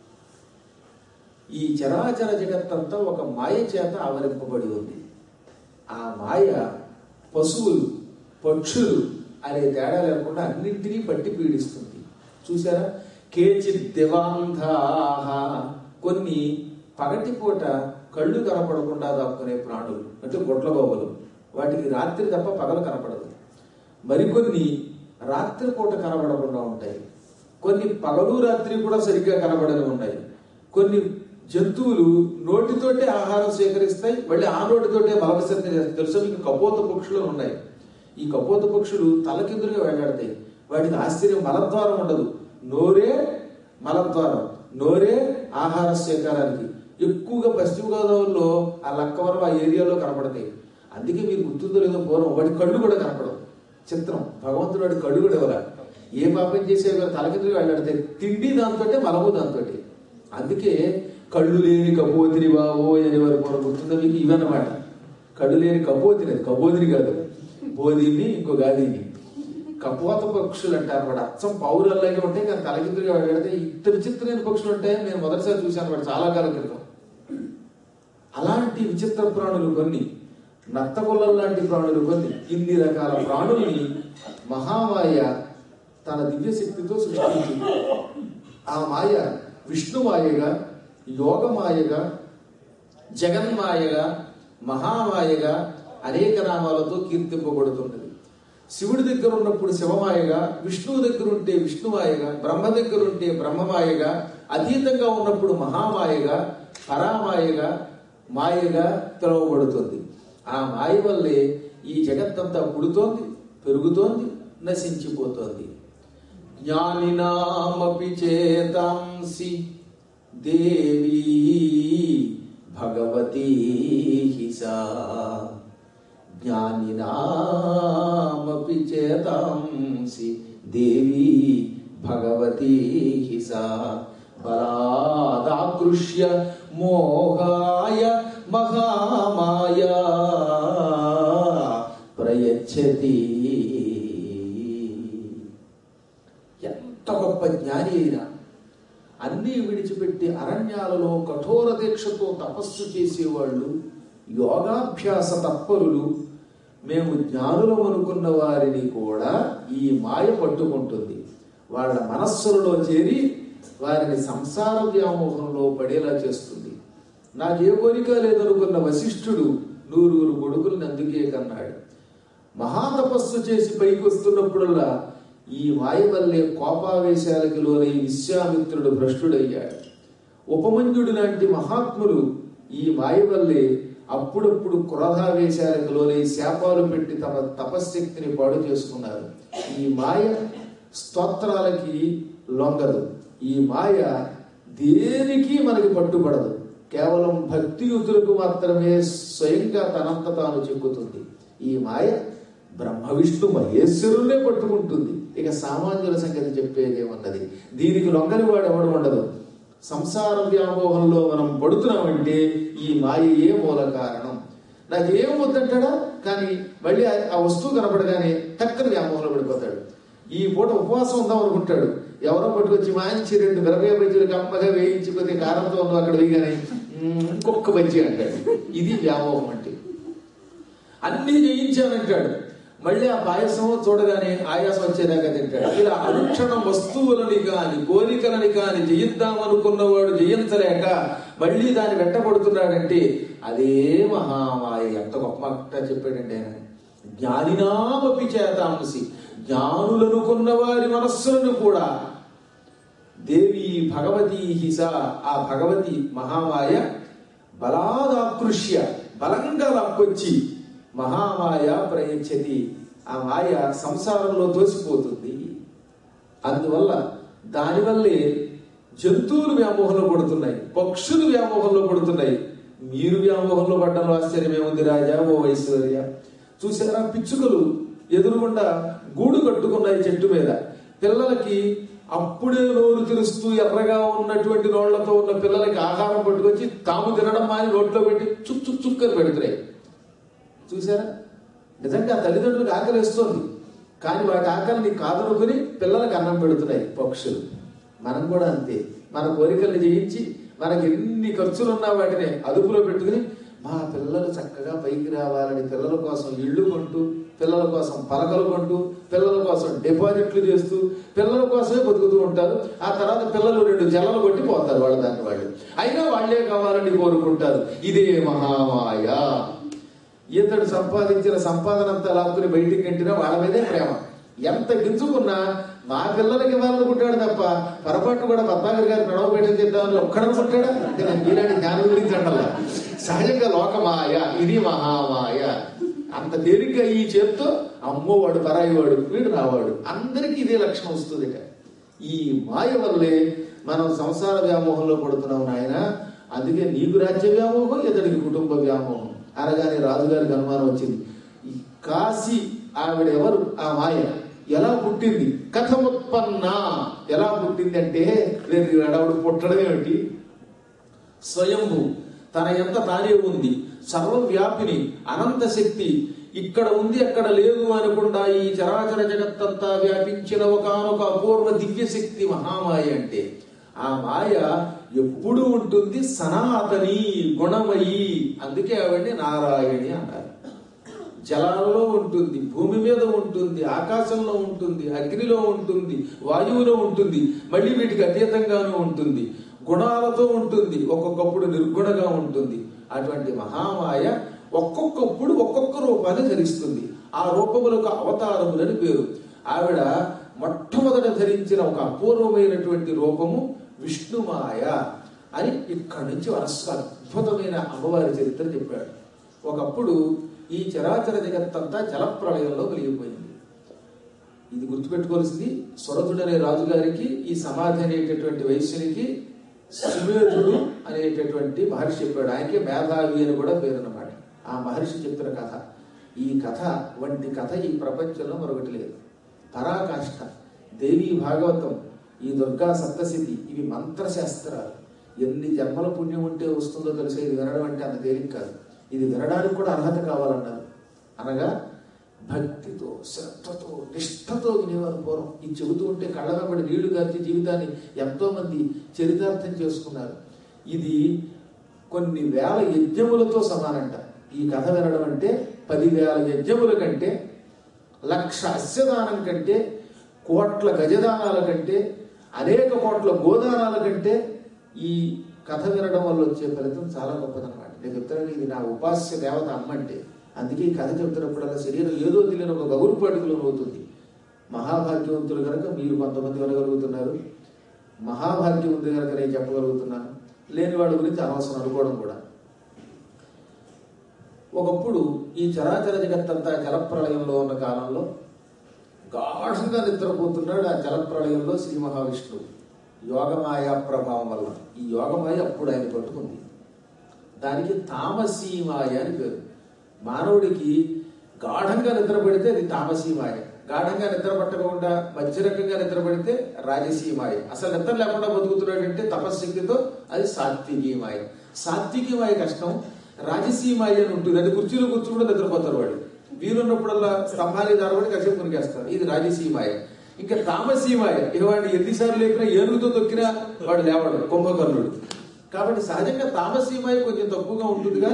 ఈ చరాచర జగత్తంతా ఒక మాయ చేత ఆవరింపబడి ఉంది ఆ మాయ పశువులు పక్షులు అనే తేడా లేకుండా అన్నింటినీ పట్టి పీడిస్తుంది చూసారా కేచిత్ దివాంధాహ కొన్ని పగటిపూట కళ్ళు కనపడకుండా దాక్కునే ప్రాణులు అంటే గొడ్లగోబలు వాటికి రాత్రి తప్ప పగలు కనపడదు మరికొన్ని రాత్రిపూట కనబడకుండా ఉంటాయి కొన్ని పగలు రాత్రి కూడా సరిగ్గా కనబడని ఉన్నాయి కొన్ని జంతువులు నోటితోటే ఆహారం సేకరిస్తాయి మళ్ళీ ఆ నోటితోటే మలవిసర్జన చేస్తాయి తెలుసా మీకు కపోత పక్షులు ఉన్నాయి ఈ కపోత పక్షులు తలకిందులుగా వేలాడతాయి వాటికి ఆశ్చర్యం మలద్వారం ఉండదు నోరే మలద్వారం నోరే ఆహార సేకరానికి ఎక్కువగా పశ్చిమ గోదావరిలో ఆ లక్కవరం ఆ ఏరియాలో కనపడతాయి అందుకే మీరు గుర్తుందో లేదో పూర్వం వాటి కళ్ళు కూడా కనపడవు చిత్రం భగవంతుడు వాడి కళ్ళు కూడా ఇవ్వరా ఏ పాపం చేసే తలకిందులుగా వెళ్ళాడితే తిండి దాంతో మలము దాంతో అందుకే కళ్ళు లేని కపోతిని బావో అని వారు పూర్వం గుర్తుందో మీకు ఇవన్నమాట కళ్ళు లేని కపోతిని అది కపోతిని కాదు బోధిని ఇంకో గాదిని కపోత పక్షులు అంటారు వాడు అచ్చం పౌరల్లాగే ఉంటాయి కానీ తలకిందులుగా వెళ్ళడితే ఇంత విచిత్రమైన పక్షులు ఉంటాయి నేను మొదటిసారి చూశాను వాడు చాలా కాలం క్రితం అలాంటి విచిత్ర ప్రాణులు కొన్ని నత్తగొల్లలు లాంటి ప్రాణులు కొన్ని ఇన్ని రకాల ప్రాణుల్ని మహామాయ తన దివ్య శక్తితో సృష్టించింది ఆ మాయ విష్ణుమాయగా యోగమాయగా జగన్మాయగా మహామాయగా అనేక నామాలతో కీర్తింపబడుతున్నది శివుడి దగ్గర ఉన్నప్పుడు శివమాయగా విష్ణువు దగ్గర ఉంటే విష్ణుమాయగా బ్రహ్మ దగ్గర ఉంటే బ్రహ్మమాయగా అతీతంగా ఉన్నప్పుడు మహామాయగా పరామాయగా మాయగా పిలువబడుతుంది ఆ మాయ వల్లే ఈ జగత్తంతా పుడుతోంది పెరుగుతోంది నశించిపోతోంది జ్ఞానినామపి చేతాంసి దేవీ భగవతీ హిసా జ్ఞానినామపి చేతాంసి దేవీ భగవతీ హిసా బలాదాకృష్య మోహాయ మహామాయా ప్రయచ్చతి ఎంత గొప్ప జ్ఞాని అయినా అన్నీ విడిచిపెట్టి అరణ్యాలలో కఠోర దీక్షతో తపస్సు చేసేవాళ్ళు యోగాభ్యాస తత్పరులు మేము జ్ఞానులం అనుకున్న వారిని కూడా ఈ మాయ పట్టుకుంటుంది వాళ్ళ మనస్సులలో చేరి వారిని సంసార వ్యామోహంలో పడేలా చేస్తుంది నాకే కోరిక లేదనుకున్న వశిష్ఠుడు నూరుగురు కొడుకుల్ని అందుకే కన్నాడు మహాతపస్సు చేసి పైకి వస్తున్నప్పుడల్లా ఈ మాయ వల్లే కోపావేశాలకి లోనై విశ్వామిత్రుడు భ్రష్టుడయ్యాడు ఉపమన్యుడు లాంటి మహాత్ములు ఈ మాయ వల్లే అప్పుడప్పుడు క్రోధావేశాలకు లోనై శాపాలు పెట్టి తమ తపశ్శక్తిని పాడు చేసుకున్నారు ఈ మాయ స్తోత్రాలకి లొంగదు ఈ మాయ దేనికి మనకి పట్టుబడదు కేవలం భక్తియుతులకు మాత్రమే స్వయంగా తనంత తాను చెక్కుతుంది ఈ మాయ బ్రహ్మ విష్ణు మహేశ్వరులే పట్టుకుంటుంది ఇక సామాన్యుల సంగతి చెప్పేదేమున్నది దీనికి లొంగని వాడు ఎవడు ఉండదు సంసార వ్యామోహంలో మనం పడుతున్నామంటే ఈ మాయయే మూల కారణం నాకు ఏం వద్దంటాడా కానీ మళ్ళీ ఆ- ఆ వస్తువు కనపడగానే టక్కన వ్యామోహంలో పడిపోతాడు ఈ పూట ఉపవాసం ఉందాం అనుకుంటాడు ఎవరో పట్టుకొచ్చి మంచి రెండు మిరపకాయ బజ్జీలకు అమ్మగా వేయించి కొద్ది కారంతో ఉన్నావు అక్కడ వేయగానే "మ్మ్, ఇంకొక బజ్జీ అంటాడు ఇది వ్యామోహం అంటే అన్నీ జయించానంటాడు మళ్ళీ ఆ పాయసం చూడగానే ఆయాసం వచ్చేదాకా తింటాడు ఇలా అనుక్షణం వస్తువులని కాని కోరికలని కాని జయిద్దామనుకున్నవాడు జయించలేక మళ్ళీ దాన్ని వెంటబడుతున్నాడంటే అదే మహామాయ ఎంత గొప్ప మాట చెప్పాడండి ఆయన జ్ఞానినామపి చేతాంసి జ్ఞానులనుకున్న వారి మనస్సులను కూడా దేవి భగవతి హిస ఆ భగవతి మహామాయ బలాదాకృష్య బలంగా లాక్కొచ్చి మహామాయ ప్రయచ్చతి ఆ మాయ సంసారంలో తోసిపోతుంది అందువల్ల దానివల్లే జంతువులు వ్యామోహంలో పడుతున్నాయి పక్షులు వ్యామోహంలో పడుతున్నాయి మీరు వ్యామోహంలో పడ్డంలో ఆశ్చర్యమేముంది రాజా ఓ ఐశ్వర్య చూసారా పిచ్చుకలు ఎదురుగుండా గూడు కట్టుకున్నాయి చెట్టు మీద పిల్లలకి అప్పుడే నోరు తెరుస్తూ ఎర్రగా ఉన్నటువంటి నోళ్లతో ఉన్న పిల్లలకి ఆహారం పట్టుకొచ్చి తాము తినడం మాని నోట్లో పెట్టి చుక్ చుక్ చుక్ అని పెడుతున్నాయి చూసారా నిజంగా తల్లిదండ్రులకు ఆకలి వేస్తోంది కానీ వాటి ఆకలిని కాదనుకుని పిల్లలకు అన్నం పెడుతున్నాయి పక్షులు మనం కూడా అంతే మన కోరికల్ని జయించి మనకి ఎన్ని ఖర్చులున్నా వాటిని అదుపులో పెట్టుకుని మా పిల్లలు చక్కగా పైకి రావాలని పిల్లల కోసం ఇళ్ళు కొంటూ పిల్లల కోసం పలకలు కొంటూ పిల్లల కోసం డిపాజిట్లు చేస్తూ పిల్లల కోసమే బతుకుతూ ఉంటారు ఆ తర్వాత పిల్లలు రెండు జల్లలు కొట్టి పోతారు వాళ్ళ దాన్ని వాళ్ళు అయినా వాళ్ళే కావాలని కోరుకుంటారు ఇదే మహామాయ ఇతడు సంపాదించిన సంపాదన అంతా లాక్కుని బయటికి కట్టినా వాళ్ళ మీదే ప్రేమ ఎంత గింజుకున్నా మా పిల్లలకి ఇవ్వాలనుకుంటాడు తప్ప పొరపాటు కూడా పద్మాగర్ గారి నడవ పెట్టిన చేద్దామని ఒక్కడనుకుంటాడా అంటే నేను మీలాంటి జ్ఞానం గురించి అంటలా సహజంగా లోకమాయ ఇది మహామాయ అంత తేలిగ్గా ఈ చేత్తో అమ్మో వాడు పరాయి వాడు వీడు రావాడు అందరికీ ఇదే లక్షణం వస్తుంది ఈ మాయ వల్లే మనం సంసార వ్యామోహంలో పడుతున్నాం నాయన అందుకే నీకు రాజ్య వ్యామోహం ఇతడికి కుటుంబ వ్యామోహం అనగానే రాజుగారికి అనుమానం వచ్చింది ఈ కాశీ ఆవిడ ఎవరు ఆ మాయ ఎలా పుట్టింది కథముత్పన్న ఎలా పుట్టింది అంటే లేదు ఆవిడ పుట్టడం ఏమిటి స్వయంభు తన ఎంత తానే ఉంది సర్వవ్యాపిని అనంత శక్తి ఇక్కడ ఉంది అక్కడ లేదు అనకుండా ఈ చరాచర జగత్తంతా వ్యాపించిన ఒకనొక అపూర్వ దివ్య శక్తి మహామాయ అంటే ఆ మాయ ఎప్పుడూ ఉంటుంది సనాతని గుణమయి అందుకే ఆవిడ్ని నారాయణి అన్నారు జలాలలో ఉంటుంది భూమి మీద ఉంటుంది ఆకాశంలో ఉంటుంది అగ్నిలో ఉంటుంది వాయువులో ఉంటుంది మళ్ళీ వీటికి అతీతంగానూ ఉంటుంది గుణాలతో ఉంటుంది ఒక్కొక్కప్పుడు నిర్గుణగా ఉంటుంది అటువంటి మహామాయ ఒక్కొక్కప్పుడు ఒక్కొక్క రూపాన్ని ధరిస్తుంది ఆ రూపములకు అవతారములని పేరు ఆవిడ మొట్టమొదట ధరించిన ఒక అపూర్వమైనటువంటి రూపము విష్ణుమాయ అని ఇక్కడి నుంచి వరసగా అద్భుతమైన అమ్మవారి చరిత్ర చెప్పాడు ఒకప్పుడు ఈ చరాచర జగత్తంతా జలప్రళయంలో కలిగిపోయింది ఇది గుర్తుపెట్టుకోవాల్సింది సురథుడనే రాజుగారికి ఈ సమాధి అనేటటువంటి వైశ్యునికి సుమేధుడు అనేటటువంటి మహర్షి చెప్పాడు ఆయనకి మేధావి అని కూడా పేరన్నమాట ఆ మహర్షి చెప్పిన కథ ఈ కథ వంటి కథ ఈ ప్రపంచంలో మరొకటి లేదు పరాకాష్ఠ దేవి భాగవతం ఈ దుర్గా సప్తశతి ఇవి మంత్రశాస్త్రాలు ఎన్ని జన్మల పుణ్యం ఉంటే వస్తుందో తెలిసే ఇది వినడం అంటే అంత తేలిక కాదు ఇది వినడానికి కూడా అర్హత కావాలన్నారు అనగా భక్తితో శ్రద్ధతో నిష్ఠతో వినేవారు పూర్వం ఇది చెబుతూ ఉంటే కళ్ళ వెంబడి నీళ్లు గార్చి జీవితాన్ని ఎంతో మంది చరితార్థం చేసుకున్నారు ఇది కొన్ని వేల యజ్ఞములతో సమానంట ఈ కథ వినడం అంటే పదివేల యజ్ఞముల కంటే లక్ష అస్యదానం కంటే కోట్ల గజదానాల కంటే అనేక కోట్ల గోదానాల కంటే ఈ కథ వినడం వల్ల వచ్చే ఫలితం చాలా గొప్పదన్నమాట నేను చెప్తాను ఇది నా ఉపాస్య దేవత అమ్మ అంటే అందుకే ఈ కథ చెప్తున్నప్పుడల్లా శరీరం ఏదో తెలియని ఒక గౌరవపాటుకులు అవుతుంది మహాభాగ్యవంతులు కనుక మీరు కొంతమంది వినగలుగుతున్నారు మహాభాగ్యం ఉంది కనుక నేను చెప్పగలుగుతున్నాను లేని వాళ్ళ గురించి అనవసరం అనుకోవడం కూడా ఒకప్పుడు ఈ చరాచర జగత్తంతా జలప్రళయంలో ఉన్న కాలంలో గాఢంగా నిద్రపోతున్నాడు ఆ జలప్రళయంలో శ్రీ మహావిష్ణువు యోగమాయ ప్రభావం వల్ల ఈ యోగమాయ అప్పుడు ఆయన పట్టుకుంది దానికి తామసీమాయ అని పేరు మానవుడికి గాఢంగా నిద్రపడితే అది తామసీమాయ గాఢంగా నిద్ర పట్టకుండా మధ్యరకంగా నిద్ర పడితే రాజసీమాయ అసలు నిద్ర లేకుండా బతుకుతున్నాడంటే తపశక్తితో అది సాత్వికీమాయ సాత్వికీమాయ కష్టం రాజసీమాయ అని ఉంటుంది అది కుర్చీలో కూర్చుంటే నిద్రపోతారు వాడు వీలున్నప్పుడల్లా స్తంభానికి దారబడి కాసేపు మునిగేస్తారు ఇది రాజసీమాయ ఇంకా తామసీమాయ ఇక వాడిని ఎన్నిసార్లు లేపినా ఏనుగుతో తొక్కినా వాడు లేవడు కుంభకర్ణుడు కాబట్టి సహజంగా తామసీమాయ కొంచెం తక్కువగా ఉంటుంది కానీ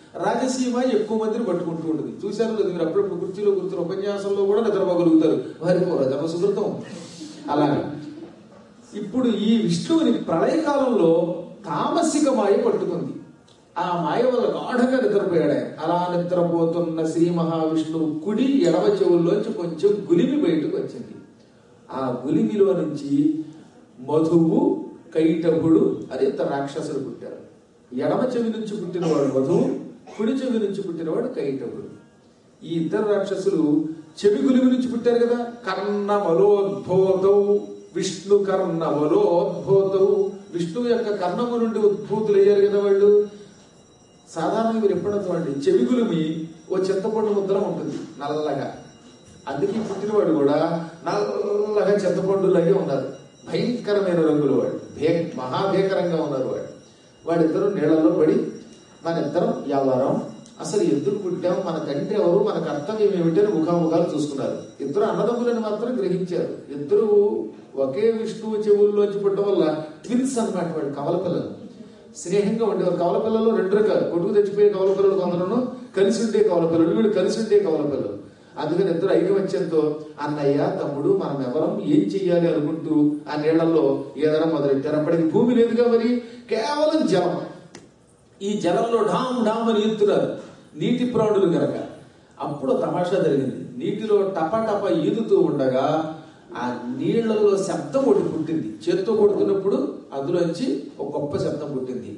రాజసీమ ఎక్కువ మందిని పట్టుకుంటూ ఉంటుంది చూశారు లేదు మీరు అప్పుడప్పుడు కుర్చీలో కూర్చున్న ఉపన్యాసంలో కూడా నిద్రపోగలుగుతారు వారి పూర్వజన్మ సుకృతం అలాగే ఇప్పుడు ఈ విష్ణువుని ప్రళయకాలంలో తామసిక మాయ పట్టుకుంది ఆ మాయ వల్ల గాఢంగా నిద్రపోయాడు ఆయన. అలా నిద్రపోతున్న శ్రీ మహావిష్ణువు కుడి ఎడమ చెవుల్లోంచి కొంచెం గులిమి బయటకు వచ్చింది ఆ గులిమిలో నుంచి మధువు కైటభుడు అని ఇద్దరు రాక్షసులు పుట్టారు ఎడమ చెవి నుంచి పుట్టినవాడు మధువు కుడి చెవి నుంచి పుట్టినవాడు కైటభుడు ఈ ఇద్దరు రాక్షసులు చెవి గులిమి నుంచి పుట్టారు కదా కర్ణ మలోద్భోతౌ విష్ణు కర్ణ మలోద్భోతౌ విష్ణువు యొక్క కర్ణము నుండి ఉద్భూతులు అయ్యారు కదా వాళ్ళు సాధారణంగా మీరు ఎప్పుడైనా చూడండి చెవి గులిమి ఓ చింతపండు ముద్ర ఉంటుంది నల్లగా అందుకే పుట్టినవాడు కూడా నల్లగా చింతపండులాగే ఉన్నారు భయంకరమైన రంగులు వాడు భే మహాభీకరంగా ఉన్నారు వాడు వాడిద్దరూ నీళ్ళలో పడి మన ఇద్దరం ఎవరం అసలు ఎందుకు పుట్టాం మన తండ్రి ఎవరు మన కర్తవ్యం ఏమిటని ముఖాముఖాలు చూసుకున్నారు ఇద్దరు అన్నదమ్ములని మాత్రం గ్రహించారు ఇద్దరు ఒకే విష్ణువు చెవుల్లోంచి పుట్టడం వల్ల ట్విన్స్ అన్నమాట వాడు కవల పిల్లలు స్నేహంగా ఉండేవారు కవల పిల్లలు రెండు రకాలు కొట్టుకు తెచ్చిపోయే కవల పిల్లలు కొందరు కలిసి ఉండే కవల పిల్లలు వీడు కలిసి ఉండే కవల పిల్లలు అందుకని ఇద్దరు ఐకమత్యంతో అన్నయ్య తమ్ముడు మనం ఎవరం ఏం చెయ్యాలి అనుకుంటూ ఆ నీళ్లలో ఏదైనా మొదలెట్టారు అప్పటికి భూమి లేదుగా మరి కేవలం జలం ఈ జలంలో ఢామ్ ఢామ్ అని ఈదుతున్నారు నీటి ప్రాణులు గనక అప్పుడు తమాషా జరిగింది నీటిలో టప టప ఈదుతూ ఉండగా ఆ నీళ్లలో శబ్దం ఒకటి పుట్టింది చేత్తో కొడుతున్నప్పుడు అందులోంచి ఒక గొప్ప శబ్దం పుట్టింది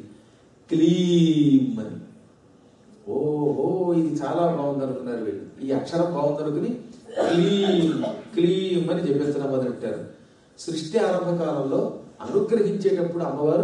క్లీమ్ అని ఓహో ఇది చాలా బాగుంది అనుకున్నారు వీళ్ళు ఈ అక్షరం బాగుంది అనుకుని క్లీమ్ క్లీమ్ అని చెప్పేస్తున్నా మొదలెట్టారు సృష్టి ఆరంభ కాలంలో అనుగ్రహించేటప్పుడు అమ్మవారు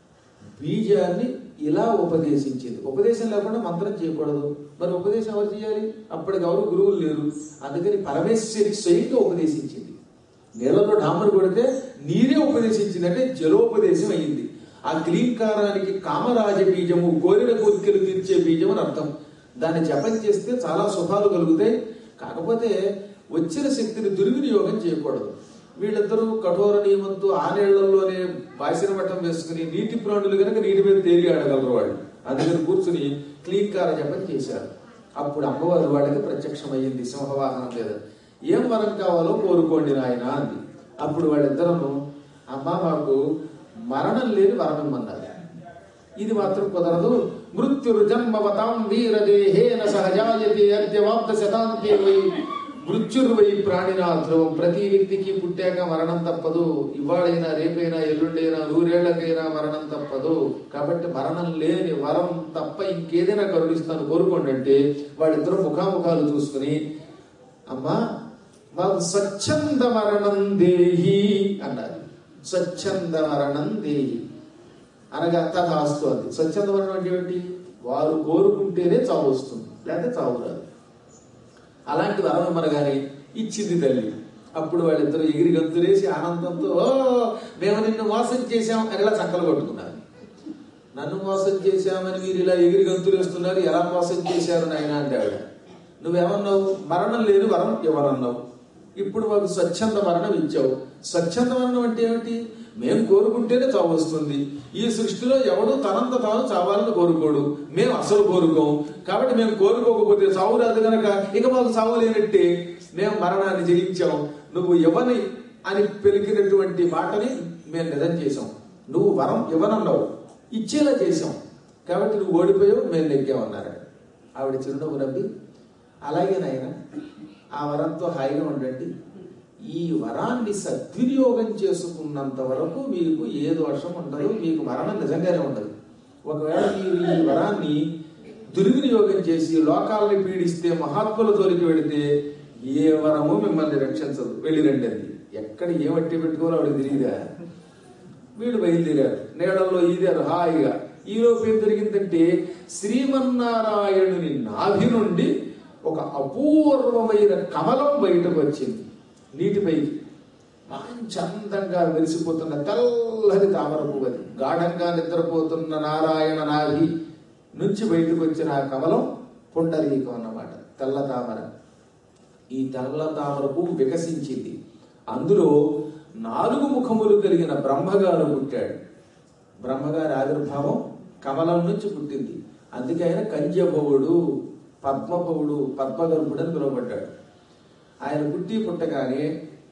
బీజాన్ని ఇలా ఉపదేశించింది ఉపదేశం లేకుండా మంత్రం చేయకూడదు మరి ఉపదేశం ఎవరు చేయాలి అప్పటికి ఎవరు గురువులు లేరు అందుకని పరమేశ్వరి స్వయంగా ఉపదేశించింది నీళ్ళలో డామరు కొడితే నీరే ఉపదేశించింది అంటే జలోపదేశం అయింది ఆ క్లీంకారానికి కామరాజ బీజము కోరిన కోరికలు తీర్చే బీజం అని అర్థం దాన్ని జపం చేస్తే చాలా సుఖాలు కలుగుతాయి కాకపోతే వచ్చిన శక్తిని దుర్వినియోగం చేయకూడదు వీళ్ళిద్దరూ కఠోర నియమంతో ఆ నీళ్లలోనే బాసిన మఠం వేసుకుని నీటి ప్రాణులు కనుక నీటి మీద తేలి ఆడగలరు వాళ్ళు అందుకని కూర్చుని క్లీంకార జపం చేశారు అప్పుడు అమ్మవారు వాళ్ళకి ప్రత్యక్షమయ్యింది సింహవాహనం మీద ఏం వరం కావాలో కోరుకోండి నాయన అంది అప్పుడు వాళ్ళిద్దరము అమ్మ మాకు మరణం లేని వరం ఇమ్మన్నారు ఇది మాత్రం కుదరదు మృత్యుర్ జన్మవతాం వీరదేహేన సహజాయతే అద్యవాప్త శతాంతే వై మృత్యుర్వై ప్రాణినా ధ్రువం ప్రతి వ్యక్తికి పుట్టాక మరణం తప్పదు ఇవాళైనా రేపైనా ఎల్లుండైనా నూరేళ్లకైనా మరణం తప్పదు కాబట్టి మరణం లేని వరం తప్ప ఇంకేదైనా కరుణిస్తాను కోరుకోండి అంటే వాళ్ళిద్దరూ ముఖాముఖాలు చూసుకుని అమ్మా మాకు స్వచ్ఛంద మరణం దేహి అన్నారు స్వచ్ఛంద మరణం దేహి అనగా తథాస్తు అంది స్వచ్ఛంద మరణం అంటే ఏమిటి వారు కోరుకుంటేనే చావు వస్తుంది లేకపోతే చావు రాదు అలాంటి వరం ఇమ్మనగానే ఇచ్చింది తల్లి అప్పుడు వాళ్ళిద్దరూ ఎగిరి గంతులేసి ఆనందంతో "ఓ, మేము నిన్ను మోసం చేశాం అని ఇలా చక్కలు కొట్టుకున్నారు నన్ను మోసం చేశామని మీరు ఇలా ఎగిరి గంతులు వేస్తున్నారు ఎలా మోసం చేశారు నాయన అంటే ఆవిడ నువ్వేమన్నావు మరణం లేని వరం ఇవ్వనన్నావు ఇప్పుడు మాకు స్వచ్ఛంద మరణం ఇచ్చావు స్వచ్ఛంద మరణం అంటే ఏమిటి మేము కోరుకుంటేనే చావు వస్తుంది ఈ సృష్టిలో ఎవడు తనంత తాను చావాలని కోరుకోడు మేము అసలు కోరుకోం కాబట్టి మేము కోరుకోకపోతే చావు రాదు కనుక ఇక మాకు చావు లేనట్టే మేము మరణాన్ని జయించాం నువ్వు ఇవ్వని అని పెలికినటువంటి మాటని మేము నిజం చేశాం నువ్వు వరం ఇవ్వనన్నావు ఇచ్చేలా చేశాం కాబట్టి నువ్వు ఓడిపోయావు మేము నెగ్గామన్నారు ఆవిడ చిరునవ్వు నవ్వి అలాగే నాయన ఆ వరంతో హాయిగా ఉండండి ఈ వరాన్ని సద్వినియోగం చేసుకున్నంత వరకు మీకు ఏ దోషం ఉండదు మీకు మరణం నిజంగానే ఉండదు ఒకవేళ మీరు ఈ వరాన్ని దుర్వినియోగం చేసి లోకాలని పీడిస్తే మహాత్ముల జోలికి వెళితే ఏ వరము మిమ్మల్ని రక్షించదు వెళ్ళిరండి అది ఎక్కడ ఏమట్టి పెట్టుకోవాలో ఆవిడకి తెలియదా వీడు బయలుదేరారు నీడల్లో ఈదారు హాయిగా ఈలోపు ఏం జరిగిందంటే శ్రీమన్నారాయణుని నాభి నుండి ఒక అపూర్వమైన కమలం బయటకు వచ్చింది నీటిపైకి మంచి అందంగా మెరిసిపోతున్న తెల్లని తామర పువ్వు అది గాఢంగా నిద్రపోతున్న నారాయణ నాభి నుంచి బయటకు వచ్చిన ఆ కమలం పుండరీకం అన్నమాట తెల్ల తామర ఈ తెల్ల తామర పువ్వు వికసించింది అందులో నాలుగు ముఖములు కలిగిన బ్రహ్మగారు పుట్టాడు బ్రహ్మగారి ఆవిర్భావం కమలం నుంచి పుట్టింది అందుకే ఆయన కంజభవుడు పద్మభవుడు పద్మగర్భుడు అని పిలువబడ్డాడు ఆయన పుట్టి పుట్టగానే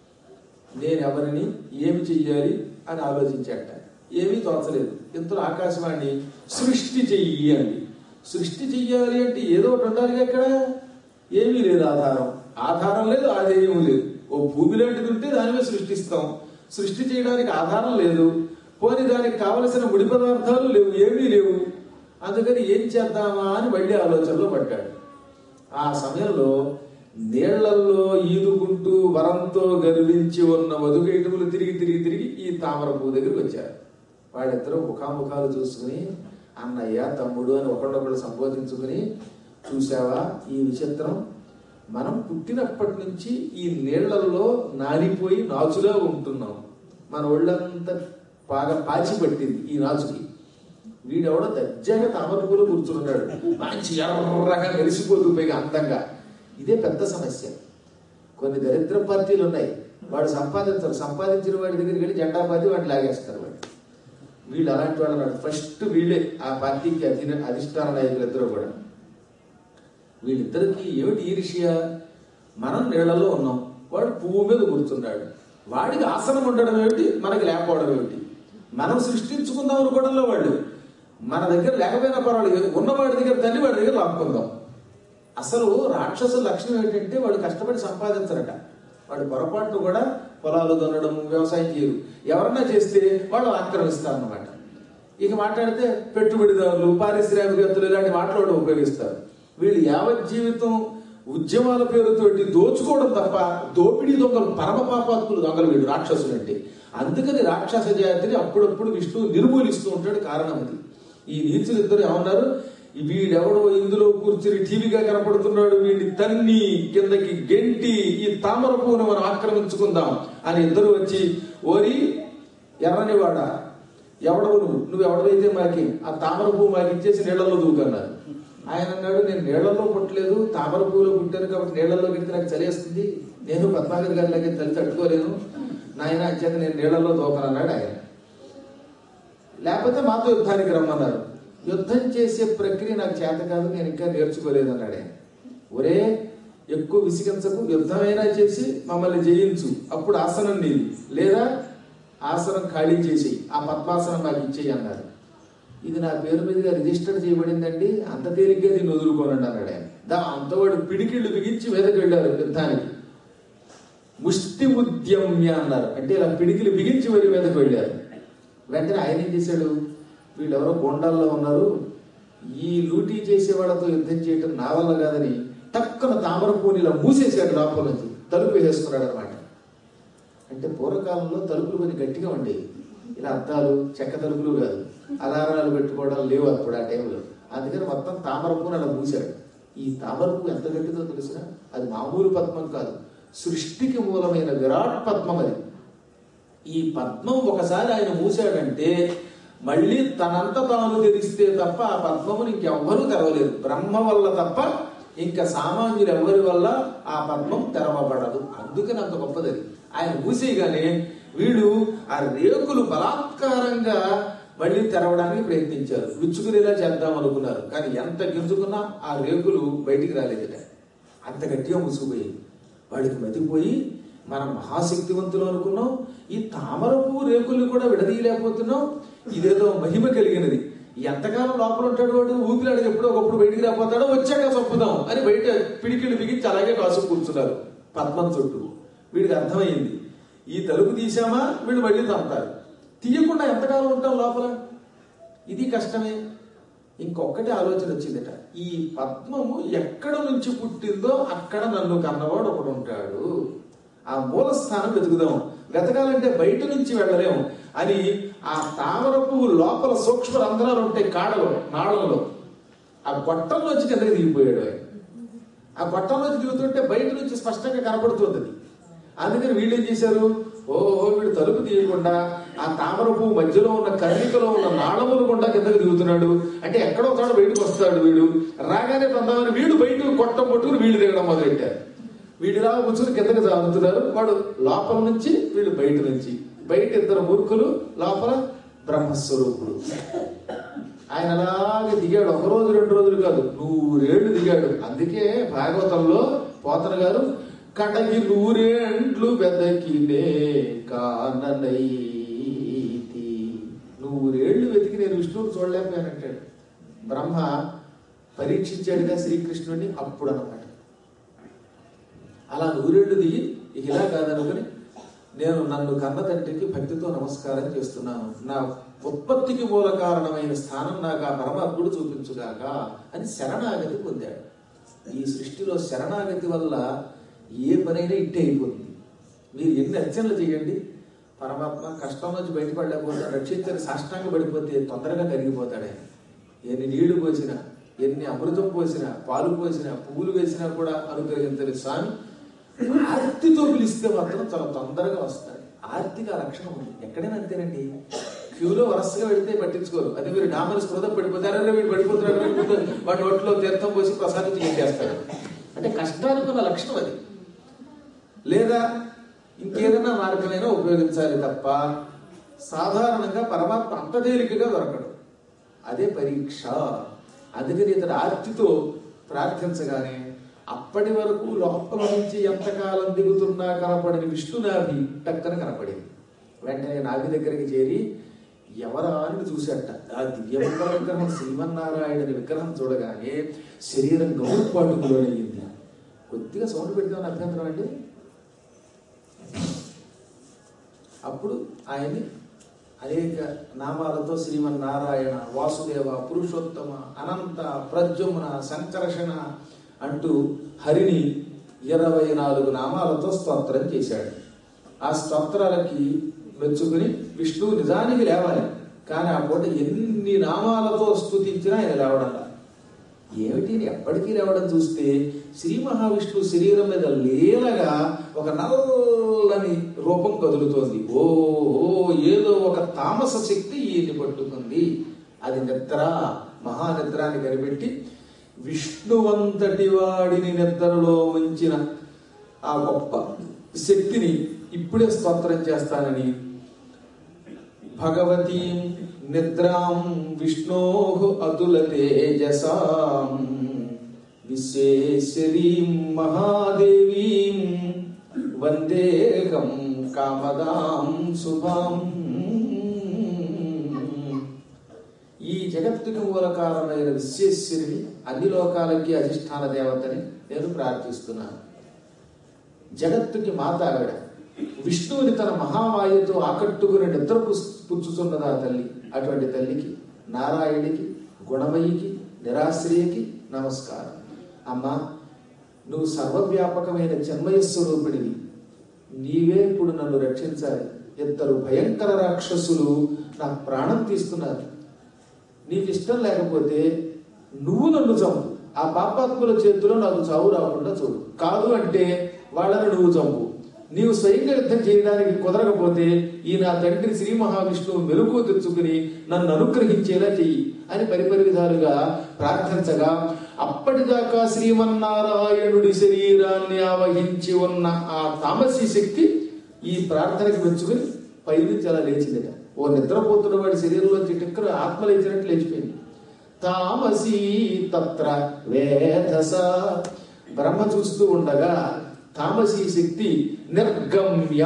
నేను ఎవరిని ఏమి చెయ్యాలి అని ఆలోచించాట ఏమీ తోచలేదు ఇంతలో ఆకాశవాణి సృష్టి చెయ్యి అంది సృష్టి చెయ్యాలి అంటే ఏదో ఒకటి ఉండాలి ఎక్కడ ఏమీ లేదు ఆధారం ఆధారం లేదు ఆధేయం లేదు ఓ భూమి లాంటిది ఉంటే దాని మీద సృష్టిస్తాం సృష్టి చేయడానికి ఆధారం లేదు పోని దానికి కావలసిన ముడి పదార్థాలు లేవు ఏమీ లేవు అందుకని ఏం చేద్దామా అని మళ్ళీ ఆలోచనలో పడ్డాడు ఆ సమయంలో నీళ్లల్లో ఈదుకుంటూ వరంతో గర్వించి ఉన్న వధుగైటములు తిరిగి తిరిగి తిరిగి ఈ తామర పువ్వు దగ్గరికి వచ్చారు వాళ్ళిద్దరూ ముఖాముఖాలు చూసుకుని అన్నయ్య తమ్ముడు అని ఒకళ్ళొకళ్ళు సంబోధించుకుని చూసావా ఈ విచిత్రం మనం పుట్టినప్పటి నుంచి ఈ నీళ్లలో నానిపోయి నాచుగా ఉంటున్నాం మన ఒళ్ళంతా బాగా పాచి పట్టింది ఈ నాచుకి వీడెవడో దర్జాగా తామరపూలో కూర్చున్నాడు మంచి ఎర్రగా మెరిసిపోతూ పైగా అందంగా ఇదే పెద్ద సమస్య కొన్ని దరిద్ర పార్టీలు ఉన్నాయి వాడు సంపాదించరు సంపాదించిన వాడి దగ్గరికి వెళ్ళి జెండా పార్టీ వాడిని లాగేస్తారు వాడు వీళ్ళు అలాంటి వాళ్ళు అన్నాడు ఫస్ట్ వీళ్ళే ఆ పార్టీకి అధి అధిష్టాన నాయకులు ఇద్దరు కూడా వీళ్ళిద్దరికి ఏమిటి ఈర్ష్య మనం నీళ్లలో ఉన్నాం వాడు పువ్వు మీద కూర్చున్నాడు వాడికి ఆసనం ఉండడం ఏమిటి మనకి లేకపోవడం ఏమిటి మనం సృష్టించుకుందాం అనుకోవడంలో వాళ్ళు మన దగ్గర లేకపోయినా పర్వాలేదు ఉన్నవాడి దగ్గర తల్లి వాడి దగ్గర లాక్కుందాం అసలు రాక్షసుల లక్షణం ఏంటంటే వాడు కష్టపడి సంపాదించరట వాడు పొరపాట్లు కూడా పొలాలు దున్నడం వ్యవసాయం చేయరు ఎవరన్నా చేస్తే వాళ్ళు ఆక్రమిస్తారు అన్నమాట ఇక మాట్లాడితే పెట్టుబడిదారులు పారిశ్రామికవేత్తలు ఇలాంటి మాటలు కూడా ఉపయోగిస్తారు వీళ్ళు యావత్ జీవితం ఉద్యమాల పేరుతోటి దోచుకోవడం తప్ప దోపిడీ దొంగలు పరమ పాపాత్ములు దొంగలు వీళ్ళు రాక్షసులు అంటే అందుకని రాక్షస జాతిని అప్పుడప్పుడు విష్ణువు నిర్మూలిస్తూ ఉంటాడు కారణం అది ఈ నీచులు ఇద్దరు ఏమన్నారు వీడెవడో ఇందులో కూర్చుని టీవీగా కనపడుతున్నాడు వీడిని తన్ని కిందకి గెంటి ఈ తామర పువ్వును మనం ఆక్రమించుకుందాం అని ఇద్దరు వచ్చి ఓరి ఎర్రనివాడ ఎవడవు నువ్వు నువ్వు ఎవడవైతే మాకి ఆ తామర పువ్వు మాకు ఇచ్చేసి నీళ్లలో దూకన్నారు ఆయన అన్నాడు నేను నీళ్లలో పుట్టలేదు తామర పువ్వులో పుట్టాను కాబట్టి నీళ్లలో పెడితే నాకు చలేస్తుంది నేను పద్మాగర్ గారి లాగే చలి తట్టుకోలేను నాయన అంచేత నేను నీళ్లలో దూకనన్నాడు ఆయన లేకపోతే మాతో యుద్ధానికి రమ్మన్నారు యుద్ధం చేసే ప్రక్రియ నాకు చేత కాదు నేను ఇంకా నేర్చుకోలేదు అన్నాడు ఆయన ఒరే ఎక్కువ విసిగించకు యుద్ధమైనా చేసి మమ్మల్ని జయించు అప్పుడు ఆసనం నీది లేదా ఆసనం ఖాళీ చేసి ఆ పద్మాసనం నాకు ఇచ్చేయి అన్నారు ఇది నా పేరు మీదుగా రిజిస్టర్ చేయబడిందండి అంత తేలిగ్గా దీన్ని వదులుకోనండి అన్నాడు ఆయన దా అంతవాడు పిడికిళ్ళు బిగించి మీదకి వెళ్ళారు యుద్ధానికి ముష్టి ఉద్యమ్య అన్నారు అంటే ఇలా పిడికిలు బిగించి వరి మీదకి వెళ్ళారు వెంటనే ఆయన ఏం చేశాడు వీళ్ళెవరో గొండాల్లో ఉన్నారు ఈ లూటీ చేసే వాళ్ళతో యుద్ధం చేయటం నా వల్ల కాదని టక్కున తామర పూని ఇలా మూసేశాడు లోపల నుంచి తలుపు వేసుకున్నాడు అనమాట అంటే పూర్వకాలంలో తలుపులు కొన్ని గట్టిగా ఉండేవి ఇలా అద్దాలు చెక్క తలుపులు కాదు అలారాలు పెట్టుకోవడం లేవు అప్పుడు ఆ టైంలో అందుకని మొత్తం తామర పువ్వుని అలా మూసాడు ఈ తామర పువ్వు ఎంత గట్టిదో తెలిసిన అది మామూలు పద్మం కాదు సృష్టికి మూలమైన విరాట్ పద్మం అది ఈ పద్మం ఒకసారి ఆయన మూసాడంటే మళ్ళీ తనంత తాను తెరిస్తే తప్ప ఆ పద్మమును ఇంకెవ్వరూ తెరవలేరు బ్రహ్మ వల్ల తప్ప ఇంకా సామాన్యులు ఎవరి వల్ల ఆ పద్మం తెరవబడదు అందుకని అంత గొప్పది అది ఆయన మూసేయగానే వీళ్ళు ఆ రేకులు బలాత్కారంగా మళ్ళీ తెరవడానికి ప్రయత్నించారు విచ్చుకునేలా చేద్దాం అనుకున్నారు కానీ ఎంత గింజుకున్నా ఆ రేకులు బయటికి రాలేదట అంత గట్టిగా మూసుకుపోయాయి వాడికి మతిపోయి మనం మహాశక్తివంతులు అనుకున్నాం ఈ తామర పువ్వు రేకుల్ని కూడా విడదీయలేకపోతున్నాం ఇదేదో మహిమ కలిగినది ఎంతకాలం లోపల ఉంటాడు వాడు ఊపిరాడికి ఎప్పుడో ఒకప్పుడు బయటికి రాకపోతాడో వచ్చాక చంపుదాం అని బయట పిడికిళ్ళు బిగించి అలాగే కాసు కూర్చున్నారు పద్మం చుట్టూ వీడికి అర్థమైంది ఈ తలుపు తీసామా వీళ్ళు మళ్ళీ తంతారు తీయకుండా ఎంతకాలం ఉంటాం లోపల ఇది కష్టమే ఇంకొకటి ఆలోచన వచ్చిందట ఈ పద్మము ఎక్కడ నుంచి పుట్టిందో అక్కడ నన్ను కన్నవాడు ఒకడు ఉంటాడు ఆ మూల స్థానం వెతుకుదాం వెతకాలంటే బయట నుంచి వెళ్ళలేము అని ఆ తామర పువ్వు లోపల సూక్ష్మ రంధ్రాలు ఉంటాయి కాడలో నాళంలో ఆ గొట్టంలోంచి కిందకి దిగిపోయాడు ఆయన ఆ గొట్టంలోంచి దిగుతుంటే బయట నుంచి స్పష్టంగా కనపడుతుంది అది. అందుకని వీళ్ళు ఏం చేశారు ఓహో వీడు తలుపు తీయకుండా ఆ తామర పువ్వు మధ్యలో ఉన్న కర్ణికలో ఉన్న నాళములు గుండా కిందకి దిగుతున్నాడు అంటే ఎక్కడో చోట బయటకు వస్తాడు వీడు రాగానే పొందామని వీడు బయట కొట్టం పట్టుకుని వీళ్ళు దిగడం మొదలెట్టారు వీడు ఇలా కూర్చుని కిందకి జారుతున్నారు వాడు లోపల నుంచి వీళ్ళు బయట నుంచి బయట ఇద్దరు మూర్ఖులు లోపల బ్రహ్మస్వరూపుడు ఆయన అలాగే దిగాడు ఒక రోజు రెండు రోజులు కాదు నూరేళ్లు దిగాడు అందుకే భాగవతంలో పోతన గారు కటకి నూరేండ్లు వెదకినే కాననైతి నూరేళ్లు వెతికి నేను విష్ణువుని చూడలేకపోయానంటాడు బ్రహ్మ పరీక్షించాడుగా శ్రీకృష్ణుడిని అప్పుడు అన్నమాట అలా నూరేళ్లు దిగి ఇక ఇలా కాదనుకుని నేను నన్ను కన్న తండ్రికి భక్తితో నమస్కారం చేస్తున్నాను నా ఉత్పత్తికి మూల కారణమైన స్థానం నాకు ఆ పరమాత్ముడు చూపించుగాక అని శరణాగతి పొందాడు ఈ సృష్టిలో శరణాగతి వల్ల ఏ పనైనా ఇట్టే అయిపోతుంది మీరు ఎన్ని అర్చనలు చేయండి పరమాత్మ కష్టం నుంచి బయటపడలేకపోతే రక్షించని సాష్టాంగ పడిపోతే తొందరగా కరిగిపోతాడు ఆయన ఎన్ని నీళ్లు పోసినా ఎన్ని అమృతం పోసినా పాలు పోసినా పువ్వులు వేసినా కూడా అనుగ్రహించని స్వామి ఆర్తితో పిలిస్తే మాత్రం చాలా తొందరగా వస్తాడు ఆర్తికి ఆ లక్షణం ఉంది ఎక్కడైనా అంతేనండి క్యూలో వరుసగా వెళితే పట్టించుకోరు అదే మీరు డామర్ స్పృహ పడిపోతారు అరే వీడు పడిపోతున్నాడు పడిపోతాడు వాడి నోట్లో తీర్థం పోసి ప్రసాదం చేసేస్తాడు అంటే కష్టానికి ఉన్న లక్షణం అది లేదా ఇంకేదైనా మార్గమైనా ఉపయోగించాలి తప్ప సాధారణంగా పరమాత్మ అంత తేలికగా దొరకడు అదే పరీక్ష అందుకని ఇతడు ఆర్తితో ప్రార్థించగానే అప్పటి వరకు లోపల నుంచి ఎంతకాలం దిగుతున్నా కనపడిన విష్ణునాభి టక్కన కనపడింది వెంటనే నాభి దగ్గరికి చేరి ఎవరా అని చూశాట ఆ దివ్యమంగళ విగ్రహం శ్రీమన్నారాయణుని విగ్రహం చూడగానే శరీరం గౌరపాటుకు లోనయ్యింది కొద్దిగా సౌండ్ పెడతామని అభ్యంతరం అండి అప్పుడు ఆయన్ని అనేక నామాలతో శ్రీమన్నారాయణ వాసుదేవ పురుషోత్తమ అనంత ప్రద్యుమ్న సంకర్షణ అంటూ హరిని ఇరవై నాలుగు నామాలతో స్తోత్రం చేశాడు ఆ స్తోత్రాలకి మెచ్చుకుని విష్ణువు నిజానికి లేవాలి కానీ ఆ పూట ఎన్ని నామాలతో స్తుతించినా ఆయన లేవడంలా ఏమిటి ఎప్పటికీ లేవడం చూస్తే శ్రీ మహావిష్ణువు శరీరం మీద లీలగా ఒక నల్లని రూపం కదులుతోంది ఓ ఓ ఏదో ఒక తామస శక్తి ఈయన్ని పట్టుకుంది అది నిద్ర మహానిద్రాన్ని కనిపెట్టి విష్ణువంతటి వాడిని నిద్రలో ఉంచిన ఆ గొప్ప శక్తిని ఇప్పుడే స్తోత్రం చేస్తానని భగవతీం నిద్రాం విష్ణో అతుల తేజసాం విశ్వేశ్వరీం మహాదేవీం వందేహం కామదాం శుభాం ఈ జగత్తుకి మూల కారణమైన విశ్వేశ్వరిని అన్ని లోకాలకి అధిష్టాన దేవతని నేను ప్రార్థిస్తున్నాను జగత్తుకి మాత ఆవిడ విష్ణువుని తన మహామాయతో ఆకట్టుకుని నిద్ర పుస్- పుచ్చుతున్నది ఆ తల్లి అటువంటి తల్లికి నారాయణికి గుణమయికి నిరాశ్రయకి నమస్కారం అమ్మా నువ్వు సర్వవ్యాపకమైన చిన్మయ స్వరూపిణివి నీవే ఇప్పుడు నన్ను రక్షించాలి ఇద్దరు భయంకర రాక్షసులు నా ప్రాణం తీస్తున్నారు నీకు ఇష్టం లేకపోతే నువ్వు నన్ను చంపు ఆ పాపాత్ముల చేతిలో నాకు చావు రాకుండా చూడు కాదు అంటే వాళ్ళని నువ్వు చంపు నీవు స్వయంగా యుద్ధం చేయడానికి కుదరకపోతే ఈ నా తండ్రి శ్రీ మహావిష్ణువు మెరుగు తెచ్చుకుని నన్ను అనుగ్రహించేలా చెయ్యి అని పరిపరి విధాలుగా ప్రార్థించగా అప్పటిదాకా శ్రీమన్నారాయణుడి శరీరాన్ని ఆవహించి ఉన్న ఆ తామసీ శక్తి ఈ ప్రార్థనకి మెచ్చుకుని పైనుంచి అలా లేచిందట ఓ నిద్రపోతున్న వాడి శరీరంలోంచి టిక్కర ఆత్మ లేచినట్టు లేచిపోయింది తామసీ తత్ర వేధస బ్రహ్మ చూస్తూ ఉండగా తామసీ శక్తి నిర్గమ్య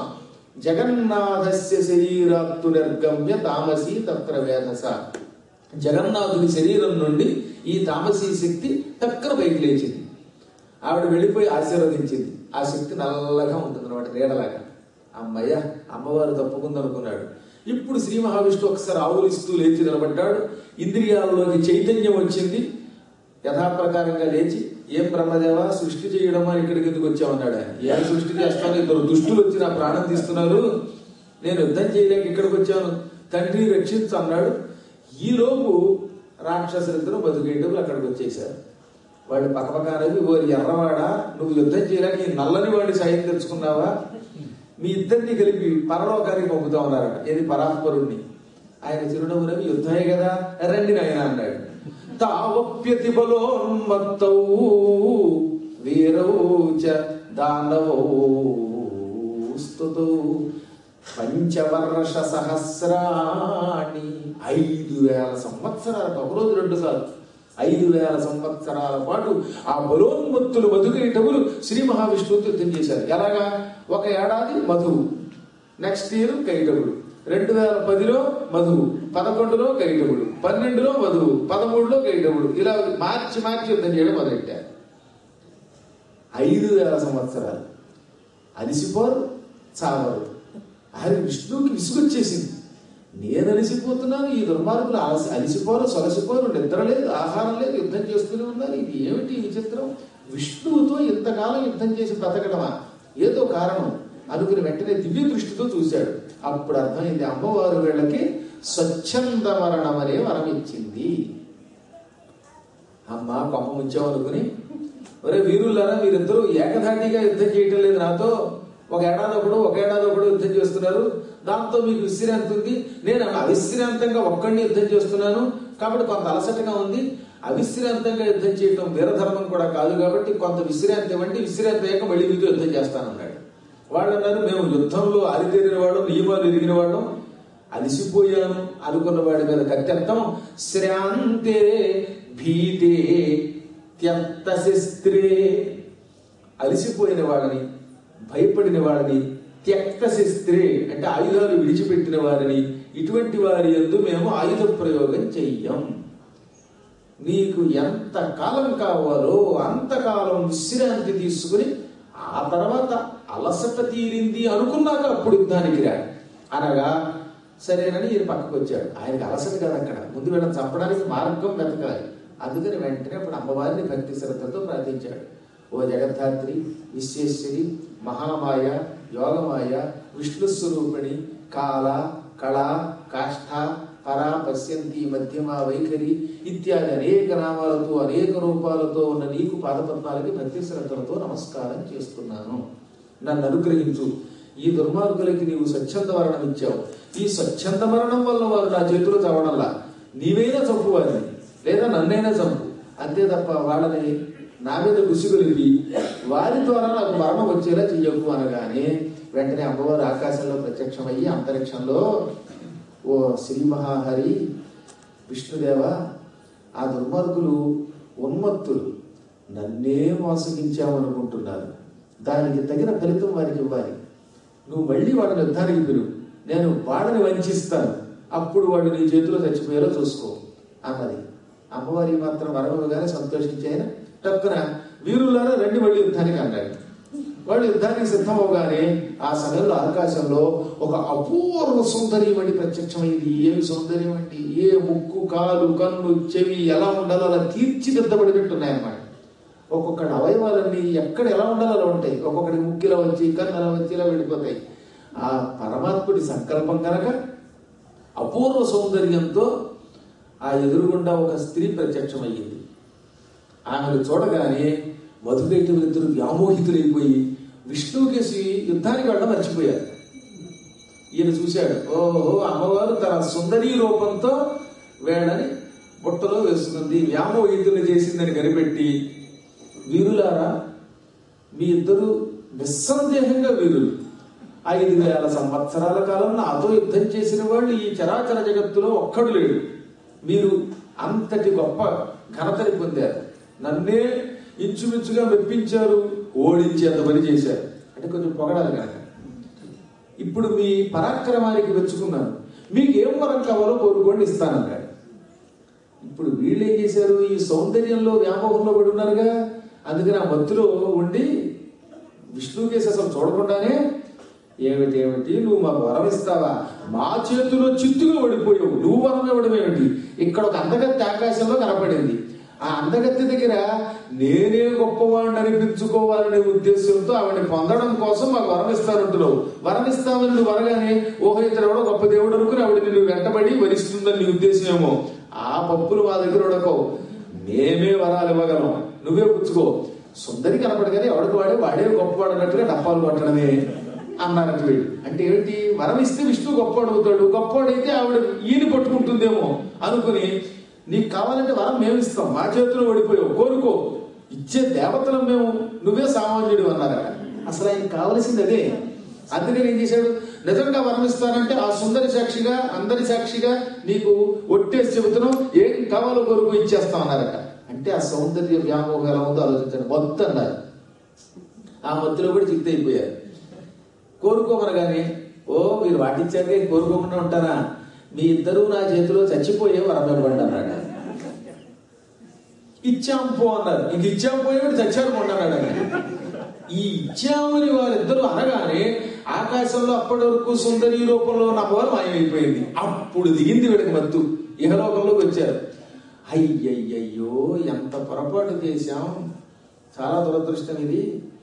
జగన్నాథస్య శరీరాత్తు నిర్గమ్య తామసీ తత్ర వేధస జగన్నాథుడి శరీరం నుండి ఈ తామసీ శక్తి టక్కన పైకి లేచింది ఆవిడ వెళ్ళిపోయి ఆశీర్వదించింది ఆ శక్తి నల్లగా ఉంటుంది అనమాట నీడలాగా అమ్మయ్య అమ్మవారు తప్పుకుందనుకున్నాడు ఇప్పుడు శ్రీ మహావిష్ణువు ఒకసారి ఆవులిస్తూ లేచి నిలబడ్డాడు ఇంద్రియాలలోకి చైతన్యం వచ్చింది యథాప్రకారంగా లేచి ఏం బ్రహ్మదేవ సృష్టి చేయడం అని ఇక్కడికి ఎందుకు వచ్చామన్నాడు ఆయన ఏం సృష్టి చేస్తాను ఇద్దరు దుష్టులు వచ్చి నా ప్రాణం తీస్తున్నారు నేను యుద్ధం చేయలేక ఇక్కడికి వచ్చాను తండ్రి రక్షించు అన్నాడు ఈలోపు రాక్షసులిద్దరూ బతుకేటప్పుడు అక్కడికి వచ్చేసారు వాళ్ళు పక్కపక్కనవి ఓ ఎర్రవాడ నువ్వు యుద్ధం చేయలేక ఈ నల్లని వాడి సాయం తెచ్చుకున్నావా మీ ఇద్దరిని కలిపి పరలోకానికి పంపుతా ఉన్నారట ఏది పరాత్పరుణ్ణి ఆయన చిరునవ్వు నవ్వి యుద్ధమే కదా రండి నాయన అన్నాడు తావప్యతి బలోన్మత్తౌ వీరౌ చ దానవౌ స్తుతౌ పంచవర్ష సహస్రాణి ఐదు వేల సంవత్సరాలు ఒక రోజు రెండు సార్లు ఐదు వేల సంవత్సరాల పాటు ఆ బలోన్మత్తులు మధుకైటవులు శ్రీ మహావిష్ణువుతో యుద్ధం చేశారు ఎలాగా ఒక ఏడాది మధువు నెక్స్ట్ ఇయర్ కైటవుడు రెండు వేల పదిలో మధువు పదకొండులో కైటవుడు పన్నెండులో మధువు పదమూడులో కైటవుడు ఇలా మార్చి మార్చి యుద్ధం చేయడం మొదలెట్టారు ఐదు వేల సంవత్సరాలు అలిసిపోరు చావరు ఆయన విష్ణువుకి విసుగొచ్చేసింది నేను అలిసిపోతున్నాను ఈ దుర్మార్గులు అలసి అలిసిపోరు సొలసిపోరు నిద్ర లేదు ఆహారం లేదు యుద్ధం చేస్తూనే ఉన్నారు ఇది ఏమిటి ఈ విచిత్రం విష్ణువుతో ఇంతకాలం యుద్ధం చేసి బ్రతకడమా ఏదో కారణం అనుకుని వెంటనే దివ్య దృష్టితో చూశాడు అప్పుడు అర్థమైంది అమ్మవారు వీళ్ళకి స్వచ్ఛంద మరణం అనే వరం ఇచ్చింది అమ్మ కొమ్మ ముంచామనుకుని ఒరే వీరులారా మీరిద్దరూ ఏకధాటిగా యుద్ధం చేయటం లేదు నాతో ఒక ఏడాది ఒకడు ఒక ఏడాది ఒకడు యుద్ధం చేస్తున్నారు దాంతో మీకు విశ్రాంతి ఉంది నేను అవిశ్రాంతంగా ఒక్కడిని యుద్ధం చేస్తున్నాను కాబట్టి కొంత అలసటగా ఉంది అవిశ్రాంతంగా యుద్ధం చేయటం వీరధర్మం కూడా కాదు కాబట్టి కొంత విశ్రాంతి ఇవ్వండి విశ్రాంతి అయ్యాక మళ్ళీ మీతో యుద్ధం చేస్తానన్నాడు వాళ్ళు అన్నారు మేము యుద్ధంలో అరితేరిన వాళ్ళం నియమాలు ఎరిగిన వాళ్ళం అలిసిపోయాను అనుకున్న వాడి మీద కత్తెత్తం శ్రాంతే భీతే త్యక్త శస్త్రే అలిసిపోయిన వాళ్ళని భయపడిన వాళ్ళని త్యక్త శస్త్రే అంటే ఆయుధాలు విడిచిపెట్టిన వారిని ఇటువంటి వారి ఎందు మేము ఆయుధ ప్రయోగం చెయ్యం నీకు ఎంత కాలం కావాలో అంతకాలం విశ్రాంతి తీసుకుని ఆ తర్వాత అలసట తీరింది అనుకున్నాక అప్పుడు యుద్ధానికి రా అనగా సరేనని ఈయన పక్కకు వచ్చాడు ఆయనకి అలసట కాదు అక్కడ ముందు వీళ్ళని చంపడానికి మార్గం వెతకాలి అందుకని వెంటనే అప్పుడు అమ్మవారిని భక్తి శ్రద్ధతో ప్రార్థించాడు ఓ జగద్ధాత్రి విశ్వేశ్వరి మహామాయ యోగమాయ విష్ణు స్వరూపిణి కాల కళ కాష్ఠ పరా పశ్యంతి మధ్యమ వైఖరి ఇత్యాది అనేక నామాలతో అనేక రూపాలతో ఉన్న నీకు పాదపద్మాలకి భక్తి శ్రద్ధలతో నమస్కారం చేస్తున్నాను నన్ను అనుగ్రహించు ఈ దుర్మార్గులకి నీవు స్వచ్ఛంద మరణం ఇచ్చావు ఈ స్వచ్ఛంద మరణం వల్ల వారు నా చేతిలో చవడంలా నీవైనా చంపు వారిని లేదా నన్నైనా చంపు అంతే తప్ప వాళ్ళని నా మీద గుసిగొలిపి వారి ద్వారా నాకు మరణం వచ్చేలా చెయ్యకు అనగానే వెంటనే అమ్మవారు ఆకాశంలో ప్రత్యక్షమయ్యి అంతరిక్షంలో ఓ శ్రీ మహాహరి విష్ణుదేవ ఆ దుర్మార్గులు ఉన్మత్తులు నన్నే మోసగించామనుకుంటున్నారు దానికి తగిన ఫలితం వారికి ఇవ్వాలి నువ్వు మళ్ళీ వాళ్ళని యుద్ధానికి పిలువు నేను వాళ్ళని వంచిస్తాను అప్పుడు వాళ్ళు నీ చేతిలో చచ్చిపోయేలా చూసుకో అన్నది అమ్మవారి మాత్రం వరమగానే సంతోషించి ఆయన టక్కున వీరులారా రండి మళ్ళీ యుద్ధానికి అన్నాడు వాళ్ళు యుద్ధానికి సిద్ధమవగానే ఆ సమయంలో ఆకాశంలో ఒక అపూర్వ సౌందర్యం అండి ప్రత్యక్షమైంది ఏమి సౌందర్యం అండి ఏ ముక్కు కాలు కన్ను చెవి ఎలా ఉండాలో అలా తీర్చిదిద్దబడినట్టున్నాయన్నమాట ఒక్కొక్కటి అవయవాలన్నీ ఎక్కడ ఎలా ఉండాలో అలా ఉంటాయి ఒక్కొక్కటి ముక్కు ఇలా వచ్చి కన్ను అలా వచ్చి ఇలా వెళ్ళిపోతాయి ఆ పరమాత్ముడి సంకల్పం కనుక అపూర్వ సౌందర్యంతో ఆ ఎదురుగుండా ఒక స్త్రీ ప్రత్యక్షమయ్యింది ఆమెను చూడగానే మధుకైటవులిద్దరు వ్యామోహితులైపోయి విష్ణువుకేసి యుద్ధానికి వెళ్ళడం మర్చిపోయారు ఈయన చూశాడు ఓహో అమ్మవారు తన సుందరీ రూపంతో వేడని బుట్టలో వేసుకుంది వ్యామోహితులు చేసిందని కనిపెట్టి వీరులారా మీ ఇద్దరు నిస్సందేహంగా వీరులు ఐదు వేల సంవత్సరాల కాలం నాతో యుద్ధం చేసిన వాళ్ళు ఈ చరాచర జగత్తులో ఒక్కడు లేడు మీరు అంతటి గొప్ప ఘనతని పొందారు నన్నే ఇంచుమించుగా మెప్పించారు ఓడించేంత పని చేశారు అంటే కొంచెం పొగడాలి కనుక ఇప్పుడు మీ పరాక్రమానికి మెచ్చుకున్నాను మీకు ఏం వరం కావాలో కోరుకోండి ఇస్తానన్నాడు ఇప్పుడు వీళ్ళు ఏం చేశారు ఈ సౌందర్యంలో వ్యామోహంలో పడి ఉన్నారుగా అందుకని ఆ మత్తులో ఉండి విష్ణుకేసి అసలు చూడకుండానే ఏమిటి ఏమిటి నువ్వు మాకు వరం ఇస్తావా మా చేతిలో చిత్తుగా ఓడిపోయావు నువ్వు వరం ఇవ్వడం ఏమిటి ఇక్కడ ఒక అందగత్తి ఆకాశంలో కనపడింది ఆ అందగత్తి దగ్గర నేనే గొప్పవాడిని అనిపించుకోవాలనే ఉద్దేశంతో ఆవిడని పొందడం కోసం మాకు వరం ఇస్తానంటున్నావు వరం ఇస్తామని నువ్వు వరగానే ఓహో ఇతడు ఎవడో గొప్ప దేవుడు అనుకుని ఆవిడ నిన్ను వెంటబడి వరిస్తుందని నీ ఉద్దేశం ఏమో ఆ పప్పులు మా దగ్గర ఉడకవు మేమే వరాలు ఇవ్వగలం నువ్వే పుచ్చుకో సుందరి కనపడగానే ఎవడికి వాడే వాడే గొప్పవాడు అన్నట్టుగా డప్పాలు కొట్టడమే అన్నారట వీడు అంటే ఏంటి వరం ఇస్తే విష్ణు గొప్పవాడు అవుతాడు గొప్పవాడైతే ఆవిడ ఈయన పట్టుకుంటుందేమో అనుకుని నీకు కావాలంటే వరం మేము ఇస్తాం మా చేతిలో ఓడిపోయావు కోరుకో ఇచ్చే దేవతలం మేము నువ్వే సామాన్యుడు అన్నారట అసలు ఆయనకి కావలసింది అదే అందుకని ఏం చేశాడు నిజంగా వరం ఇస్తానంటే ఆ సుందరి సాక్షిగా అందరి సాక్షిగా నీకు ఒట్టేసి చెబుతున్నాం ఏం కావాలో కొరకు ఇచ్చేస్తాం అన్నారట అంటే ఆ సౌందర్య వ్యామోహం ఎలా ఉందో ఆలోచించండి వద్దు అన్నారు ఆ మధ్యలో కూడా చిక్త అయిపోయారు కోరుకోమనగానే ఓ మీరు వాటిచ్చాక ఇంక కోరుకోకుండా ఉంటారా మీ ఇద్దరు నా చేతిలో చచ్చిపోయే వరం ఇవ్వండి అన్నాడు ఇచ్చాం పో అన్నారు ఇంక ఇచ్చాం పోయేవాడు చచ్చారు మొన్న అన్నాడు ఆయన. ఈ ఇచ్చామని వారిద్దరూ అనగానే ఆకాశంలో అప్పటి వరకు సుందరి రూపంలో ఉన్న అమ్మవారు మాయమైపోయింది అప్పుడు దిగింది వీడికి మత్తు ఇహలోకంలోకి వచ్చారు అయ్యయ్యయ్యో ఎంత పొరపాటు చేశాం చాలా దురదృష్టం ఇది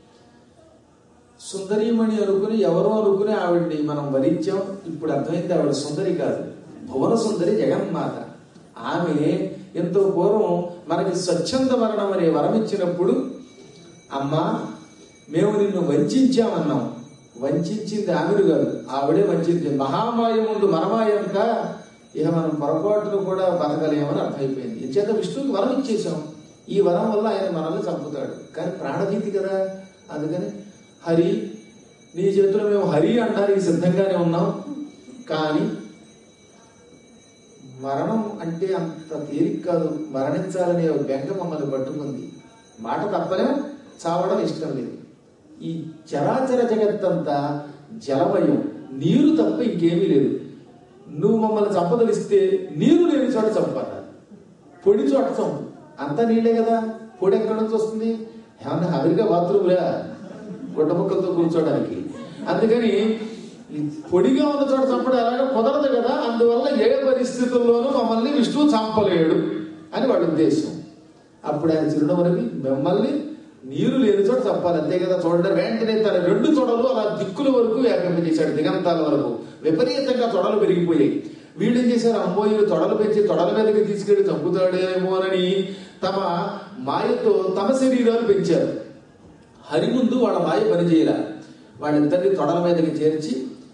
సుందరీమణి అనుకుని ఎవరో అనుకుని ఆవిడ్ని మనం వరించాం ఇప్పుడు అర్థమైంది ఆవిడ సుందరి కాదు భువన సుందరి జగన్మాత ఆమె ఎంతో పూర్వం మనకి స్వచ్ఛంద మరణం అనే వరం ఇచ్చినప్పుడు అమ్మా మేము నిన్ను వంచామన్నాం వంచింది ఆమెను కాదు ఆవిడే వంచింది మహామాయ ముందు మనమాయంక ఇక మనం పొరపాటును కూడా బతకలేమని అర్థమైపోయింది ఇంచేత విష్ణువుకి వరం ఇచ్చేసాం ఈ వరం వల్ల ఆయన మనల్ని చంపుతాడు కానీ ప్రాణభీతి కదా అందుకని హరి నీ చేతిలో మేము హరి అనడానికి సిద్ధంగానే ఉన్నాం కానీ మరణం అంటే అంత తేలిక కాదు మరణించాలనే ఒక బెంగ మమ్మల్ని పట్టుకుంది మాట తప్పలేం చావడం ఇష్టం లేదు ఈ చరాచర జగత్తంతా జలమయం నీరు తప్ప ఇంకేమీ లేదు నువ్వు మమ్మల్ని చంపదలిస్తే నీరు లేని చోట చంపన్నారు పొడి చోట చంపు అంతా నీళ్ళే కదా పొడి ఎక్కడి నుంచి వస్తుంది ఏమన్నా అమెరికా బాత్రూమ్లే గుడ్డముక్కలతో కూర్చోడానికి అందుకని ఈ పొడిగా ఉన్న చోట చంపడం ఎలాగో కుదరదు కదా అందువల్ల ఏ పరిస్థితుల్లోనూ మమ్మల్ని విష్ణువు చంపలేడు అని వాడి ఉద్దేశం అప్పుడు ఆయన చిరునవ్వునవి మిమ్మల్ని నీరు లేని చోట చంపాలి అంతే కదా చూడండి వెంటనే తన రెండు తొడలు అలా దిక్కుల వరకు వ్యాపింపజేశాడు దిగంతాల వరకు విపరీతంగా తొడలు పెరిగిపోయాయి వీళ్ళు ఏం చేశారు అమ్మోయి తొడలు పెంచి తొడల మీదకి తీసుకెళ్లి చంపుతాడేమోనని తమ మాయతో తమ శరీరాలు పెంచారు హరి ముందు వాళ్ళ మాయ పనిచేయరా వాళ్ళిద్దరిని తొడల మీదకి చేర్చి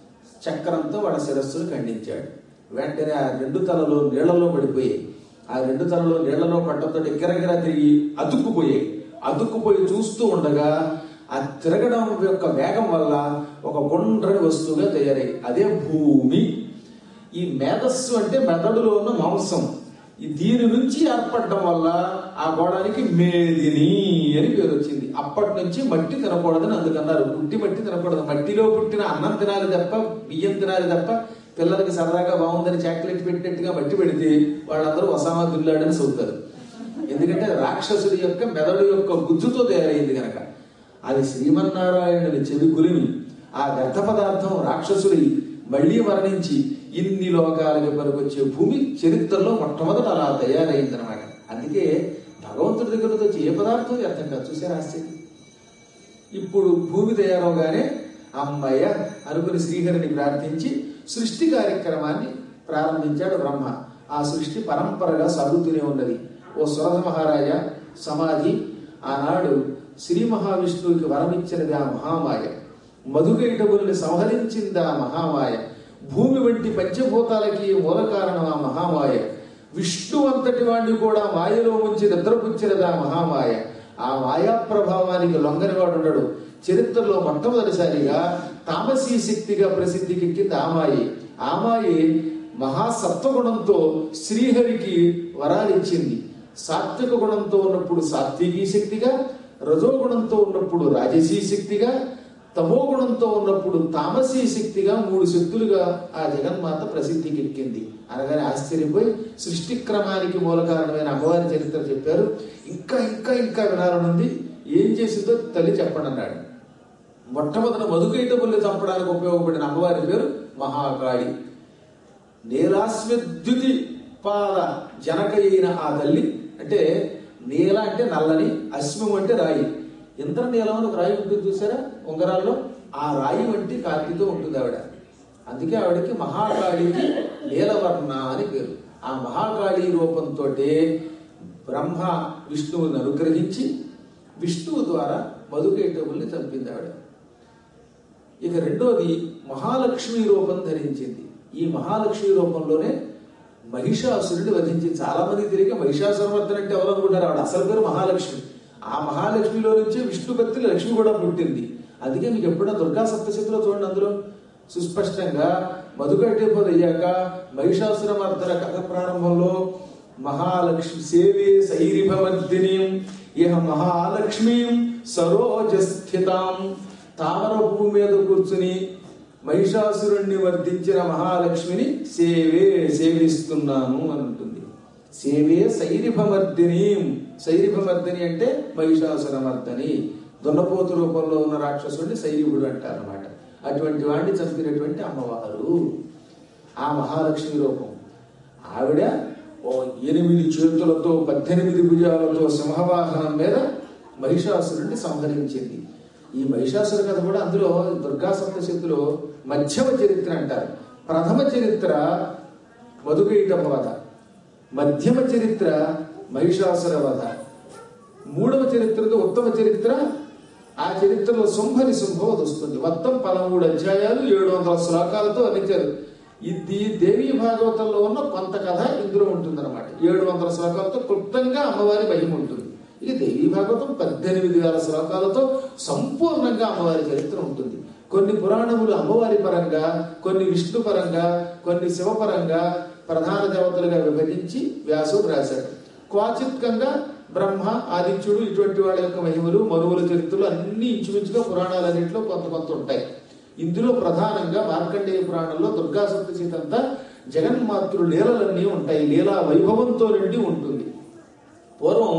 చక్రంతో వాళ్ళ శిరస్సును ఖండించాడు వెంటనే ఆ రెండు తలలు నీళ్లలో పడిపోయాయి ఆ రెండు తలలు నీళ్లలో పట్టడంతో ఎక్కరెక్కరా తిరిగి అతుక్కుపోయాయి అతుక్కుపోయి చూస్తూ ఉండగా ఆ తిరగడం యొక్క వేగం వల్ల ఒక గుండ్రని వస్తువుగా తయారై అదే భూమి ఈ మేధస్సు అంటే మెదడులో ఉన్న మాంసం ఈ దీని నుంచి ఏర్పడడం వల్ల ఆ గోడానికి మేదిని అని పేరు వచ్చింది అప్పటి నుంచి మట్టి తినకూడదని అందుకన్నారు పుట్టి మట్టి తినకూడదు మట్టిలో పుట్టిన అన్నం తినాలి తప్ప బియ్యం తినాలి తప్ప పిల్లలకి సరదాగా బాగుందని చాక్లెట్ పెట్టినట్టుగా మట్టి పెడితే వాళ్ళందరూ ఒసామా దుల్లాడని చదువుతారు ఎందుకంటే రాక్షసుడి యొక్క మెదడు యొక్క గుజ్జుతో తయారైంది గనక అది శ్రీమన్నారాయణుని చెవి కులిమి ఆ వ్యర్థ పదార్థం రాక్షసుడి మళ్ళీ మరణించి ఇన్ని లోకాలకి పనికొచ్చే భూమి చరిత్రలో మొట్టమొదట అలా తయారైందనమాట అందుకే భగవంతుడి దగ్గరకు వచ్చి ఏ పదార్థం వ్యర్థం కాదు చూసారా ఆశ్చర్యం ఇప్పుడు భూమి తయారవగానే అమ్మయ్య అనుకుని శ్రీహరిని ప్రార్థించి సృష్టి కార్యక్రమాన్ని ప్రారంభించాడు బ్రహ్మ ఆ సృష్టి పరంపరగా సాగుతూనే ఉన్నది ఓ సురథ మహారాజా సమాధి ఆనాడు శ్రీ మహావిష్ణువుకి వరమిచ్చినది ఆ మహామాయ మధుకైటవుల్ని సంహరించింది ఆ మహామాయ భూమి వంటి పంచభూతాలకి మూల కారణం ఆ మహామాయ విష్ణు అంతటి వాడిని కూడా మాయలో ఉంచి నిద్రపుచ్చినది ఆ మహామాయ ఆ మాయా ప్రభావానికి లొంగని వాడు ఉండడు చరిత్రలో మొట్టమొదటిసారిగా తామసీ శక్తిగా ప్రసిద్ధికెక్కింది ఆమాయి ఆమాయి మహాసత్వగుణంతో శ్రీహరికి వరాలిచ్చింది సాత్విక గుణంతో ఉన్నప్పుడు సాత్వికీ శక్తిగా రజోగుణంతో ఉన్నప్పుడు రాజసీ శక్తిగా తమో గుణంతో ఉన్నప్పుడు తామసీ శక్తిగా మూడు శక్తులుగా ఆ జగన్మాత ప్రసిద్ధికి ఎక్కింది అనగానే ఆశ్చర్యపోయి సృష్టి క్రమానికి మూల కారణమైన అమ్మవారి చరిత్ర చెప్పారు ఇంకా ఇంకా ఇంకా వినాలనుంది ఏం చేసిందో తల్లి చెప్పండి అన్నాడు మొట్టమొదట మధుకైటబుల్ని చంపడానికి ఉపయోగపడిన అమ్మవారి పేరు మహాకాళి నీలాస్విద్యుతి పాద జనక అయిన ఆ తల్లి అంటే నీల అంటే నల్లని అశ్వం అంటే రాయి ఇంద్ర నీలం అని ఒక రాయి ఉంటుంది చూసారా ఉంగరాల్లో ఆ రాయి వంటి కాంతితో ఉంటుంది ఆవిడ అందుకే ఆవిడకి మహాకాళికి నీలవర్ణ అని పేరు ఆ మహాకాళి రూపంతో బ్రహ్మ విష్ణువుని అనుగ్రహించి విష్ణువు ద్వారా మధుకేటవుల్ని చంపింది ఆవిడ ఇక రెండోది మహాలక్ష్మి రూపం ధరించింది ఈ మహాలక్ష్మి రూపంలోనే మహిషాసురుడిని వధించింది చాలా మంది తిరిగి మహిషాసురవర్ధన అంటే ఎవరు అనుకుంటారు ఆవిడ అసలు పేరు మహాలక్ష్మి ఆ మహాలక్ష్మిలో నుంచే విష్ణు భక్తులు లక్ష్మి కూడా పుట్టింది అందుకే మీకు ఎప్పుడైనా దుర్గా సప్తశతిలో చూడండి అందులో సుస్పష్టంగా మధుకట్టేపది అయ్యాక మహిషాసురమర్దన కథ ప్రారంభంలో మహాలక్ష్మి సేవే సైరిభమర్దిని ఇహ మహాలక్ష్మీం సరోజ స్థితాం తామర పువ్వు మీద కూర్చుని మహిషాసురుణ్ణి వర్ధించిన మహాలక్ష్మిని సేవే సేవిస్తున్నాను అని ఉంటుంది సేవే సైరిభమర్దిని సైరిభమర్దిని అంటే మహిషాసురమర్దని దున్నపోతు రూపంలో ఉన్న రాక్షసుడిని సైరిభుడు అంటారన్నమాట అటువంటి వాడిని చంపినటువంటి అమ్మవారు ఆ మహాలక్ష్మి రూపం ఆవిడ ఓ ఎనిమిది చేతులతో పద్దెనిమిది భుజాలతో సింహవాహనం మీద మహిషాసురుడిని సంహరించింది ఈ మహిషాసుర కథ కూడా అందులో దుర్గా సప్తశతిలో మధ్యమ చరిత్ర అంటారు ప్రథమ చరిత్ర మధుకైటమ్మ వధ మధ్యమ చరిత్ర మహిషాసుర వధ మూడవ చరిత్రతో ఉత్తమ చరిత్ర ఆ చరిత్రలో శుంభని శుంభవత వస్తుంది మొత్తం పదమూడు అధ్యాయాలు ఏడు వందల శ్లోకాలతో వర్ణించారు ఇది దేవీ భాగవతంలో ఉన్న కొంత కథ ఇందులో ఉంటుందన్నమాట ఏడు వందల శ్లోకాలతో క్లుప్తంగా అమ్మవారి మహిమ ఉంటుంది ఇక దేవీ భాగవతం పద్దెనిమిది వేల శ్లోకాలతో సంపూర్ణంగా అమ్మవారి చరిత్ర ఉంటుంది కొన్ని పురాణములు అమ్మవారి పరంగా కొన్ని విష్ణు పరంగా కొన్ని శివపరంగా ప్రధాన దేవతలుగా విభజించి వ్యాసుడు రాశాడు క్వాచిత్కంగా బ్రహ్మ ఆదిత్యుడు ఇటువంటి వాళ్ళ యొక్క మహిమలు మనువుల చరిత్రలు అన్ని ఇంచుమించుగా పురాణాలన్నింటిలో కొంత కొంత ఉంటాయి ఇందులో ప్రధానంగా మార్కండేయ పురాణంలో దుర్గా సప్తశీత అంతా జగన్మాతృ లీలలన్నీ ఉంటాయి లీలా వైభవంతో నిండి ఉంటుంది పూర్వం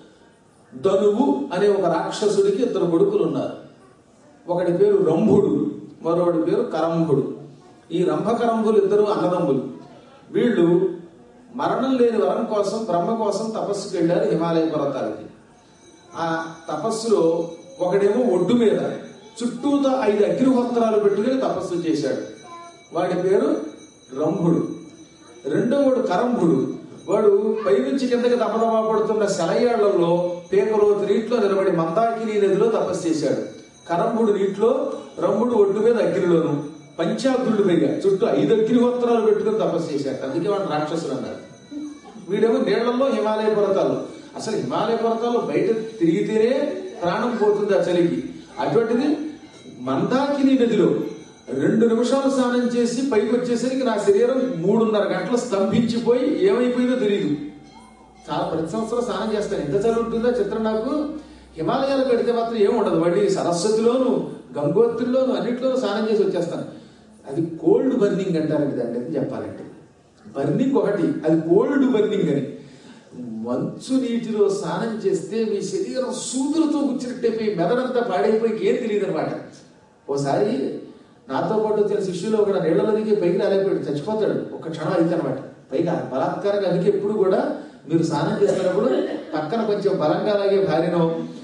ధనువు అనే ఒక రాక్షసుడికి ఇద్దరు కొడుకులు ఉన్నారు ఒకడి పేరు రంభుడు మరొకడి పేరు కరంభుడు ఈ రంభకరంభులు ఇద్దరు అన్నదమ్ములు వీళ్ళు మరణం లేని వరం కోసం బ్రహ్మ కోసం తపస్సుకి వెళ్ళారు హిమాలయ పర్వతాలకి ఆ తపస్సులో ఒకడేమో ఒడ్డు మీద చుట్టూతో ఐదు అగ్నిహోత్రాలు పెట్టుకుని తపస్సు చేశాడు వాడి పేరు రంభుడు రెండో వాడు కరంభుడు వాడు పైనుంచి కిందకి దమదమా పడుతున్న సెలయేళ్లలో పేకలో నీటిలో నిలబడి మందాకిని నదిలో తపస్సు చేశాడు కరంభుడు నీటిలో రంభుడు ఒడ్డు మీద అగ్నిలోను పంచాగ్రుడు పైగా చుట్టూ ఐదు అగ్నిహోత్రాలు పెట్టుకుని తపస్సు చేశాడు అందుకే వాడు రాక్షసుడు అన్నారు వీడేమో నీళ్లలో హిమాలయ పర్వతాలు అసలు హిమాలయ పర్వతాలు బయట తిరిగితేనే ప్రాణం పోతుంది ఆ చలికి అటువంటిది మందాకిని నదిలో రెండు నిమిషాలు స్నానం చేసి పైకి వచ్చేసరికి నా శరీరం మూడున్నర గంటలు స్తంభించిపోయి ఏమైపోయిందో తెలియదు చాలా ప్రతి సంవత్సరం స్నానం చేస్తాను ఎంత చలి ఉంటుందో చిత్రం నాకు హిమాలయాలకు వెడితే మాత్రం ఏమి ఉండదు మళ్ళీ సరస్వతిలోను గంగోత్రిలోను అన్నింటిలోనూ స్నానం చేసి వచ్చేస్తాను అది కోల్డ్ బర్నింగ్ అంటారు దాన్ని అది చెప్పాలంటే బర్నింగ్ ఒకటి అది కోల్డ్ బర్నింగ్ అని మంచు నీటిలో స్నానం చేస్తే మీ శరీరం సూదులతో గుచ్చినట్టయిపోయి మెదడంతా పాడైపోయి ఏం తెలియదు అనమాట ఓసారి నాతో పాటు వచ్చిన శిష్యులు ఒక నీళ్లలో దిగి పైకి రాలేకపోయాడు చచ్చిపోతాడు ఒక క్షణం అయితే అనమాట పైగా బలాత్కారంగా అందుకే ఎప్పుడు కూడా మీరు స్నానం చేస్తున్నప్పుడు పక్కన కొంచెం బలంగా లాగే భార్యనో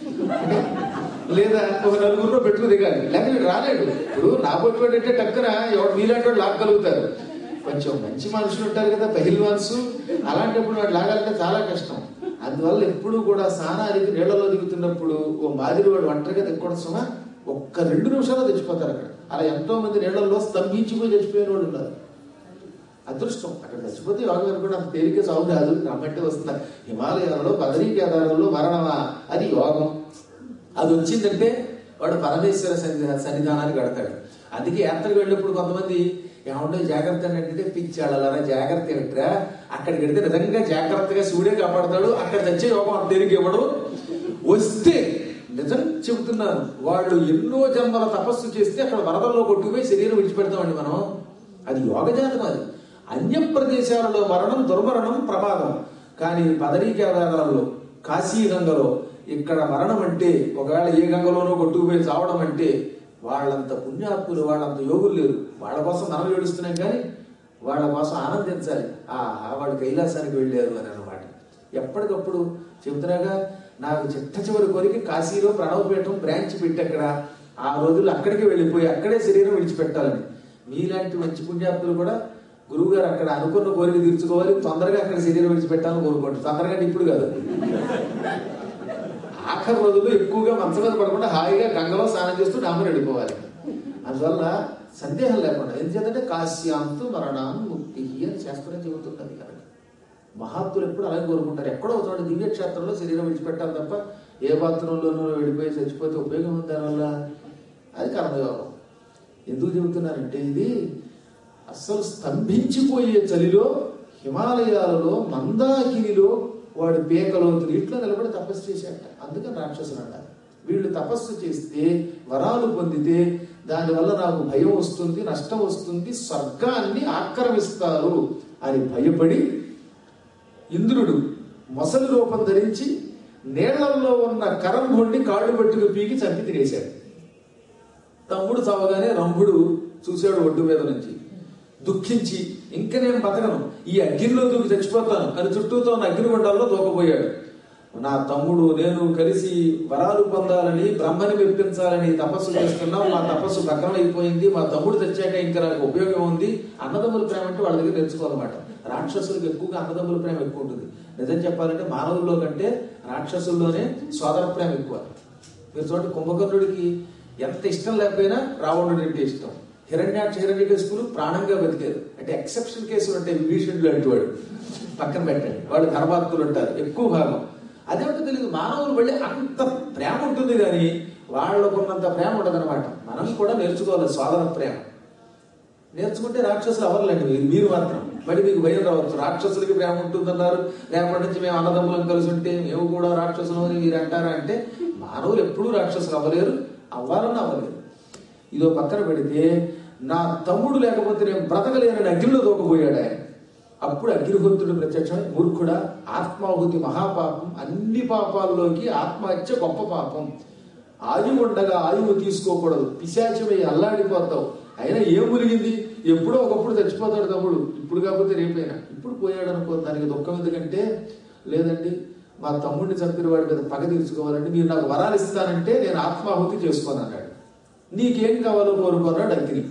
లేదా ఒక నలుగురిలో పెట్టుకుని దిగాలి లేకపోతే వీడు రాలేడు ఇప్పుడు నా పొట్టుకోడు అంటే టక్కన ఎవడు మీలాంటి వాడు లాగలుగుతారు కొంచెం మంచి మనుషులు ఉంటారు కదా పహిల్వాన్స్ అలాంటప్పుడు వాడు లాగాలంటే చాలా కష్టం అందువల్ల ఎప్పుడు కూడా స్నానానికి నీళ్లలో దిగుతున్నప్పుడు ఓ మాదిరి వాడు ఒంటరిగా దిక్కడం సుమా ఒక్క రెండు నిమిషాలు తెచ్చిపోతారు అక్కడ అలా ఎంతో మంది నీళ్లలో స్తంభించిపోయి చచ్చిపోయిన వాళ్ళు ఉన్నారు అదృష్టం అక్కడ చచ్చిపోతే యోగం అనుకుంటే అంత తేలిక సాగు కాదు రమ్మంటే వస్తున్నారు హిమాలయాలలో బదరీ కేదారంలో మరణమా అది యోగం అది వచ్చిందంటే వాడు పరమేశ్వర సన్నిధి సన్నిధానానికి కడతాడు అందుకే యాత్రకు వెళ్ళినప్పుడు కొంతమంది ఏమంటే జాగ్రత్త అని అంటే పిచ్చాడలారా జాగ్రత్త ఏమిట్రా అక్కడికి వెళ్తే నిజంగా జాగ్రత్తగా శివుడే కాపాడతాడు అక్కడ తెచ్చే యోగం అంత తేలిక ఇవ్వడు వస్తే నిజం చెబుతున్నాను వాళ్ళు ఎన్నో జన్మల తపస్సు చేస్తే అక్కడ వరదల్లో కొట్టుకుపోయి శరీరం విడిచిపెడతామండి మనం అది యోగజాతం అది అన్య ప్రదేశాలలో మరణం దుర్మరణం ప్రమాదం కానీ బదరీ కేదారాల్లో కాశీ గంగలో ఇక్కడ మరణం అంటే ఒకవేళ ఏ గంగలోనో కొట్టుకుపోయి చావడం అంటే వాళ్ళంత పుణ్యాత్ములు వాళ్ళంత యోగులు లేరు వాళ్ళ కోసం మనం ఏడుస్తున్నాం కానీ వాళ్ళ కోసం ఆనందించాలి ఆ వాళ్ళు కైలాసానికి వెళ్ళారు అని అనమాట ఎప్పటికప్పుడు చెబుతున్నాగా నాకు చిట్ట చివరి కోరిక కాశీలో ప్రణవపీఠం బ్రాంచ్ పెట్టి అక్కడ ఆ రోజులు అక్కడికి వెళ్ళిపోయి అక్కడే శరీరం విడిచిపెట్టాలని మీలాంటి మంచి పుణ్యాత్ములు కూడా గురువు గారు అక్కడ అనుకున్న కోరిక తీర్చుకోవాలి తొందరగా అక్కడ శరీరం విడిచిపెట్టాలని కోరుకోండి తొందరగా అంటే ఇప్పుడు కాదు ఆఖరి రోజుల్లో ఎక్కువగా మంచం మీద పడకుండా హాయిగా గంగలో స్నానం చేస్తూ డామర్ వెళ్ళిపోవాలి అందువల్ల సందేహం లేకుండా ఎందుకంటే కాశ్యాంతు మరణాన్ ముక్తి అని శాస్త్రం చెబుతున్నది కనుక మహాత్ములు ఎప్పుడు అలాగే కోరుకుంటారు ఎక్కడో ఒక చోట దివ్యక్షేత్రంలో శరీరం విడిచిపెట్టాలి తప్ప ఏ బాత్రూంలోనూ వెళ్ళిపోయి చచ్చిపోతే ఉపయోగం ఉంది దానివల్ల అది కర్మయోగం ఎందుకు చెబుతున్నానంటే ఇది అస్సలు స్తంభించిపోయే చలిలో హిమాలయాలలో మందాకినిలో వాడి పేకలో నీటిలో నిలబడి తపస్సు చేశాట అందుకని రాక్షసులు అంటారు వీళ్ళు తపస్సు చేస్తే వరాలు పొందితే దానివల్ల నాకు భయం వస్తుంది నష్టం వస్తుంది స్వర్గాన్ని ఆక్రమిస్తారు అని భయపడి ఇంద్రుడు మొసలి రూపం ధరించి నీళ్లలో ఉన్న కరంభుణ్ణి కాళ్ళు పట్టుకు పీకి చంపి తినేశాడు తమ్ముడు చావగానే రంభుడు చూశాడు ఒడ్డు మీద నుంచి దుఃఖించి ఇంక నేను బతకను ఈ అగ్నిలో దూకి చచ్చిపోతాను అని చుట్టూతో ఉన్న అగ్నిగుండాల్లో దూకపోయాడు నా తమ్ముడు నేను కలిసి వరాలు పొందాలని బ్రహ్మని మెప్పించాలని తపస్సు చేస్తున్నాం మా తపస్సు భగ్నం అయిపోయింది మా తమ్ముడు తెచ్చాక ఇంకా నాకు ఉపయోగం ఉంది అన్నదమ్ముల ప్రేమ అంటే వాళ్ళ దగ్గర నేర్చుకోవాలన్నమాట రాక్షసులకు ఎక్కువగా అన్నదమ్ముల ప్రేమ ఎక్కువ ఉంటుంది నిజం చెప్పాలంటే మానవుల్లో కంటే రాక్షసుల్లోనే సోదర ప్రేమ ఎక్కువ మీరు చూడండి కుంభకర్ణుడికి ఎంత ఇష్టం లేకపోయినా రావణుడు అంటే ఇష్టం హిరణ్యాక్ష హిరణ్యకేశులు ప్రాణంగా బతికారు అంటే ఎక్సెప్షన్ కేసులు అంటే విభీషణుడు అంటే వాడు పక్కన పెట్టండి వాళ్ళు ధర్మాత్ములు ఉంటారు ఎక్కువ భాగం అదేంటో తెలియదు మానవులు వెళ్ళి అంత ప్రేమ ఉంటుంది కానీ వాళ్ళకున్నంత ప్రేమ ఉండదన్నమాట మనం కూడా నేర్చుకోవాలి సోదర ప్రేమ నేర్చుకుంటే రాక్షసులు అవర్లండి మీరు మీరు మాత్రం మరి మీకు భయం రావచ్చు రాక్షసులకి ప్రేమ ఉంటుందన్నారు రేపటి నుంచి మేము అన్నదమ్ములం కలిసి ఉంటే మేము కూడా రాక్షసులు అని మీరు అంటారా అంటే మానవులు ఎప్పుడూ రాక్షసులు అవ్వలేరు అవ్వాలని అవ్వలేరు ఇదో పక్కన పెడితే నా తమ్ముడు లేకపోతే నేను బ్రతకలేనని అగ్నిలో దూకపోయాడు ఆయన అప్పుడు అగ్నిహోత్రుడు ప్రత్యక్షమై మూర్ఖుడా ఆత్మాహుతి మహాపాపం అన్ని పాపాల్లోకి ఆత్మహత్య గొప్ప పాపం ఆయువు ఉండగా ఆయువు తీసుకోకూడదు పిశాచమై అల్లాడిపోతావు అయినా ఏం మురిగింది ఎప్పుడో ఒకప్పుడు చచ్చిపోతాడు తమ్ముడు ఇప్పుడు కాకపోతే రేపైనా ఇప్పుడు పోయాడు అనుకో దానికి దుఃఖం ఎందుకంటే లేదండి మా తమ్ముడిని చంపిన వాడి మీద పగ తీర్చుకోవాలంటే మీరు నాకు వరాలు ఇస్తానంటే నేను ఆత్మాహుతి చేసుకోను అన్నాడు నీకేం కావాలో కోరుకున్నాడు అగ్ని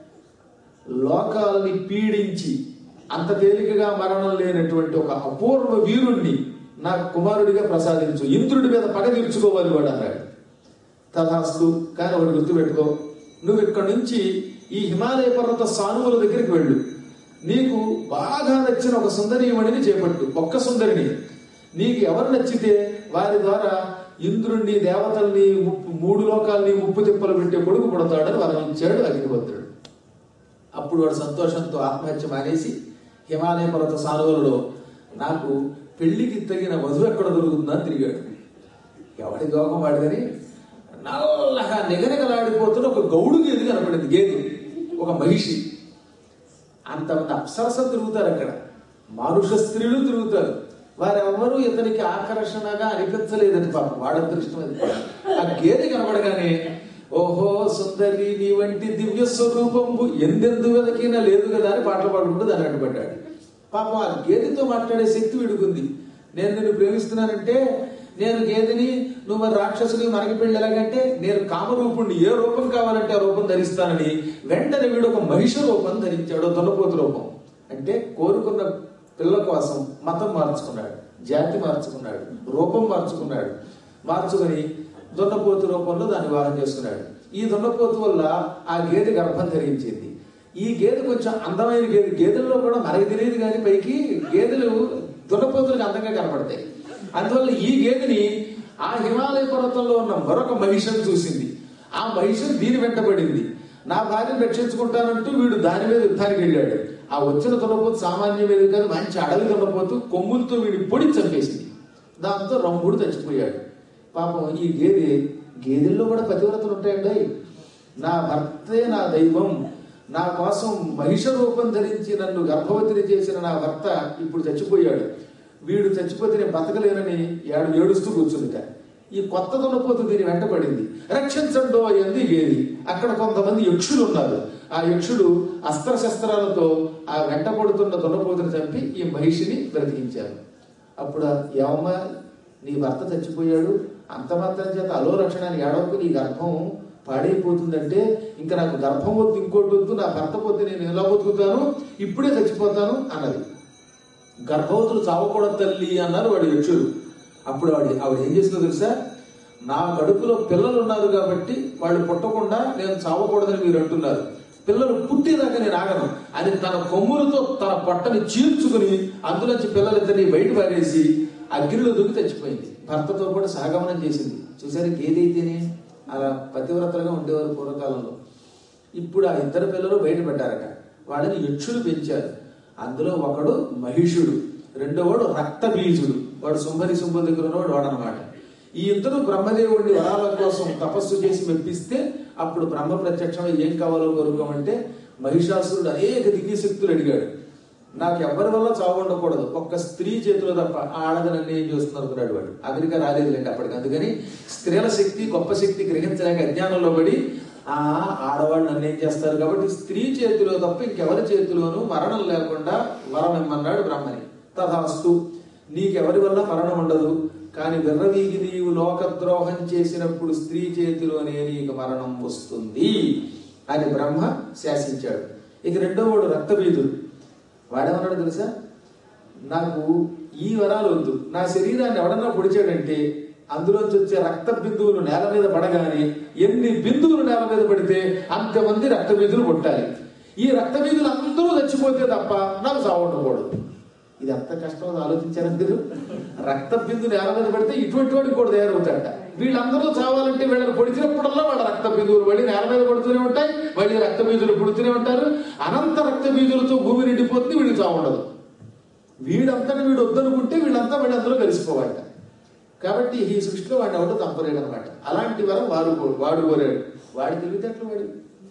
లోకాలని పీడించి అంత తేలికగా మరణం లేనటువంటి ఒక అపూర్వ వీరుణ్ణి నా కుమారుడిగా ప్రసాదించు ఇంద్రుడి మీద పగ తీర్చుకోవాలి వాడు అన్నాడు తథాస్తు కానీ ఒకటి గుర్తుపెట్టుకో నువ్వు ఇక్కడ నుంచి ఈ హిమాలయ పర్వత సానువుల దగ్గరికి వెళ్ళు నీకు బాగా నచ్చిన ఒక సుందరీమణిని చేపట్టు ఒక్క సుందరిని నీకు ఎవరు నచ్చితే వారి ద్వారా ఇంద్రుణ్ణి దేవతల్ని ముప్పు మూడు లోకాల్ని ముప్పు తిప్పలు పెట్టే కొడుకు పుడతాడని వరమించాడు అగ్నిహోత్రుడు అప్పుడు వాడు సంతోషంతో ఆత్మహత్య మానేసి హిమాలయ పర్వత సానువులలో నాకు పెళ్లికి తగిన వధువు ఎక్కడ దొరుకుతుందని తిరిగాడు ఎవడి దోగం వాడిదని నల్లగా నిగనిగలాడిపోతున్న ఒక గౌడు గేది కనపడింది గేది ఒక మహిషి అంతమంది అప్సరస తిరుగుతారు అక్కడ మానుష స్త్రీలు తిరుగుతారు వారెవరూ ఇతనికి ఆకర్షణగా అనిపించలేదని పాపం వాడ అదృష్టం అది ఆ గేదె కనబడగానే ఓహో సుందరి నీ వంటి దివ్య స్వరూపంబు ఎందెందు వెదకినా లేదు కదా అని పాటలు పాడుకుంటూ దాన్ని అడ్డుపడ్డాడు పాపం ఆ గేదెతో మాట్లాడే శక్తి విడుకుంది నేను నిన్ను ప్రేమిస్తున్నానంటే నేను గేదెని నువ్వు మరి రాక్షసుని మనకి పెళ్ళి ఎలాగంటే నేను కామరూపుణ్ణి ఏ రూపం కావాలంటే ఆ రూపం ధరిస్తానని వెంటనే వీడు ఒక మహిష రూపం ధరించాడు దున్నపోతు రూపం అంటే కోరుకున్న పిల్ల కోసం మతం మార్చుకున్నాడు జాతి మార్చుకున్నాడు రూపం మార్చుకున్నాడు మార్చుకొని దున్నపోతు రూపంలో దాన్ని వివాహం చేసుకున్నాడు ఈ దున్నపోతు వల్ల ఆ గేదె గర్భం ధరించింది ఈ గేదె కొంచెం అందమైన గేదె గేదెల్లో కూడా మనకి తెలియదు కానీ పైకి గేదెలు దున్నపోతులకు అందంగా కనపడతాయి అందువల్ల ఈ గేదెని ఆ హిమాలయ పర్వతంలో ఉన్న మరొక మహిషను చూసింది ఆ మహిషం దీని వెంటబడింది నా భార్యను రక్షించుకుంటానంటూ వీడు దాని మీద యుద్ధానికి వెళ్ళాడు ఆ వచ్చిన దున్నపోతు సామాన్య మీద కాదు మంచి అడవి దున్నపోతు కొమ్ములతో వీడి పొడి చంపేసింది దాంతో రంగుడు చచ్చిపోయాడు పాపం ఈ గేదె గేదెల్లో కూడా పతివ్రతలు ఉంటాయండి నా భర్తే నా దైవం నా కోసం మహిష రూపం ధరించి నన్ను గర్భవతిని చేసిన నా భర్త ఇప్పుడు చచ్చిపోయాడు వీడు చచ్చిపోతే నేను బతకలేనని ఏడు ఏడుస్తూ కూర్చుందిట ఈ కొత్త దున్నపోతు దీని వెంటబడింది రక్షించండో అయింది గేది అక్కడ కొంతమంది యక్షులు ఉన్నారు ఆ యక్షుడు అస్త్ర శస్త్రాలతో ఆ వెంటబడుతున్న దున్నపోతుని చంపి ఈ మహిషిని బ్రతికించారు అప్పుడు ఏమమ్మా నీ భర్త చచ్చిపోయాడు అంత మాత్రం చేత అలో రక్షణాన్ని ఏడవకు నీ గర్భం పాడైపోతుందంటే ఇంకా నాకు గర్భం వద్దు ఇంకోటి వద్దు నా భర్త పోతే నేను ఎలా బతుకుతాను ఇప్పుడే చచ్చిపోతాను అన్నది గర్భవతులు చావకూడదు తల్లి అన్నారు వాడి యక్షుడు అప్పుడు ఆవిడ ఆవిడ ఏం చేసిందో తెలుసా నా కడుపులో పిల్లలు ఉన్నారు కాబట్టి వాళ్ళు పుట్టకుండా నేను చావకూడదని మీరు అంటున్నారు పిల్లలు పుట్టేదాకా నేను ఆగను అని తన కొమ్ములతో తన పొట్టని చీల్చుకుని అందులోంచి పిల్లలిద్దరిని బయట పారేసి అగ్నిలో దూకి చచ్చిపోయింది భర్తతో కూడా సహగమనం చేసింది చూసారు ఏదైతేనే అలా పతివ్రతలుగా ఉండేవారు పూర్వకాలంలో ఇప్పుడు ఆ ఇద్దరు పిల్లలు బయటపడ్డారట వాళ్ళని యక్షులు పెంచారు అందులో ఒకడు మహిషుడు రెండోవాడు రక్తబీజుడు వాడు సుంభరి సుంభ దగ్గర ఉన్నవాడు వాడనమాట ఈ ఇద్దరు బ్రహ్మదేవుడిని వరాల కోసం తపస్సు చేసి మెప్పిస్తే అప్పుడు బ్రహ్మ ప్రత్యక్షమై ఏం కావాలో కోరుకోమంటే మహిషాసురుడు అనేక దివ్య శక్తులు అడిగాడు నాకు ఎవరి వల్ల చావు ఉండకూడదు ఒక్క స్త్రీ చేతిలో తప్ప ఆ ఆడది నన్ను ఏం చేస్తున్నారు అనుకున్నాడు వాడు అమెరికా రాలేదులేండి అప్పటికి అందుకని స్త్రీల శక్తి గొప్ప శక్తి గ్రహించలేక అజ్ఞానంలో పడి ఆ ఆడవాళ్ళు నన్ను ఏం చేస్తారు కాబట్టి స్త్రీ చేతిలో తప్ప ఇంకెవరి చేతిలోనూ మరణం లేకుండా వరం ఇమ్మన్నాడు బ్రహ్మని తథాస్తు నీకెవరి వల్ల మరణం ఉండదు కానీ విర్రవీగి నీవు లోకద్రోహం చేసినప్పుడు స్త్రీ చేతిలోనే నీకు మరణం వస్తుంది అని బ్రహ్మ శాసించాడు ఇక రెండో వాడు రక్తబీదుడు వాడేమన్నాడు తెలుసా నాకు ఈ వరాలు వద్దు నా శరీరాన్ని ఎవడన్నా పొడిచాడంటే అందులోంచి వచ్చే రక్త బిందువులు నేల మీద పడగానే ఎన్ని బిందువులు నేల మీద పడితే అంతమంది రక్త బిందువులు కొట్టాలి ఈ రక్త బిందువులు అందరూ చచ్చిపోతే తప్ప నాకు చావు ఉండకూడదు ఇది ఎంత కష్టం ఆలోచించారు మీరు రక్త బిందు నేల మీద పడితే ఇటువంటి వాడికి కూడా తయారవుతాడట వీళ్ళందరూ చావాలంటే వీళ్ళని పొడిచినప్పుడల్లా వాళ్ళ రక్త బిందువులు మళ్ళీ నేల మీద పడుతూనే ఉంటాయి మళ్ళీ రక్త బీజులు పుడుతూనే ఉంటారు అనంత రక్త బీజులతో భూమి నిండిపోతుంది వీడికి చావు ఉండదు వీడంతటి వీడు వద్దనుకుంటే వీళ్ళంతా మళ్ళీ అందులో కలిసిపోవాలట కాబట్టి ఈ సృష్టిలో వాడిని ఎవడో చంపలేడు అనమాట అలాంటి వరం వాడు కో- వాడు కోరాడు వాడి తెలివితేటలు వాడు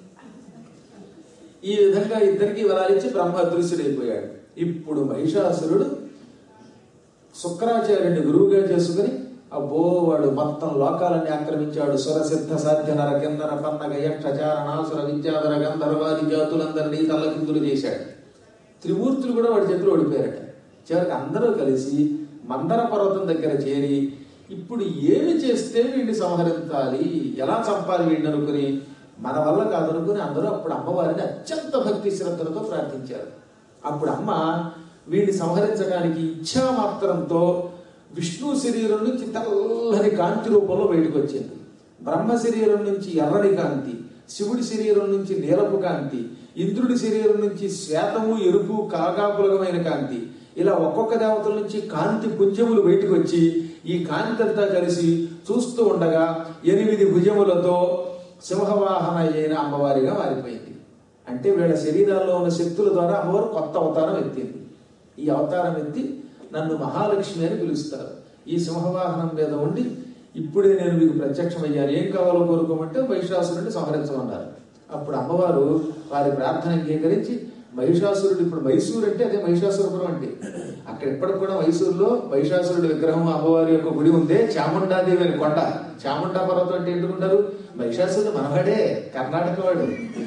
ఈ విధంగా ఇద్దరికి వరాలిచ్చి బ్రహ్మ అదృశ్యుడైపోయాడు ఇప్పుడు మహిషాసురుడు శుక్రాచార్యుడిని గురువుగా చేసుకుని అబ్బో వాడు మొత్తం లోకాలన్నీ ఆక్రమించాడు సురసిద్ధ సాధ్య నర కిందర పన్నగ యక్ష చారణాసుర విద్యాధర గంధర్వాది జాతులందరినీ తల్లకిందులు చేశాడు త్రిమూర్తులు కూడా వాడి చేతిలో ఓడిపోయారట చివరికి అందరూ కలిసి మందర పర్వతం దగ్గర చేరి ఇప్పుడు ఏమి చేస్తే వీడిని సంహరించాలి ఎలా చంపాలి వీడిని అనుకుని మన వల్ల కాదనుకుని అందరూ అప్పుడు అమ్మవారిని అత్యంత భక్తి శ్రద్ధలతో ప్రార్థించారు అప్పుడు అమ్మ వీడిని సంహరించడానికి ఇచ్చా మాత్రంతో విష్ణు శరీరం నుంచి తెల్లని కాంతి రూపంలో బయటకు వచ్చింది బ్రహ్మ శరీరం నుంచి ఎర్రని కాంతి శివుడి శరీరం నుంచి నీలపు కాంతి ఇంద్రుడి శరీరం నుంచి శ్వేతము ఎరుపు కాగాపులగమైన కాంతి ఇలా ఒక్కొక్క దేవతల నుంచి కాంతి పుంజములు బయటకు వచ్చి ఈ కాంతి అంతా కలిసి చూస్తూ ఉండగా ఎనిమిది భుజములతో సింహవాహన అయిన అమ్మవారిగా మారిపోయింది అంటే వీళ్ళ శరీరాల్లో ఉన్న శక్తుల ద్వారా అమ్మవారు కొత్త అవతారం ఎత్తింది ఈ అవతారం ఎత్తి నన్ను మహాలక్ష్మి అని పిలుస్తారు ఈ సింహవాహనం మీద ఉండి ఇప్పుడే నేను మీకు ప్రత్యక్షమయ్యాను ఏం కావాలో కోరుకోమంటే మహిషాసురుడిని సంహరించమన్నారు అప్పుడు అమ్మవారు వారి ప్రార్థన అంగీకరించి మహిషాసురుడు ఇప్పుడు మైసూరు అంటే అదే మహిషాసురపురం అంటే అక్కడ ఇప్పటికి కూడా మైసూరులో మహిషాసురుడి విగ్రహం అమ్మవారి యొక్క గుడి ఉందే చాముండాదేవి అని కొండ చాముండా పర్వతం అంటే ఏంటుకుంటారు మహిషాసురుడు మనవాడే కర్ణాటక వాడు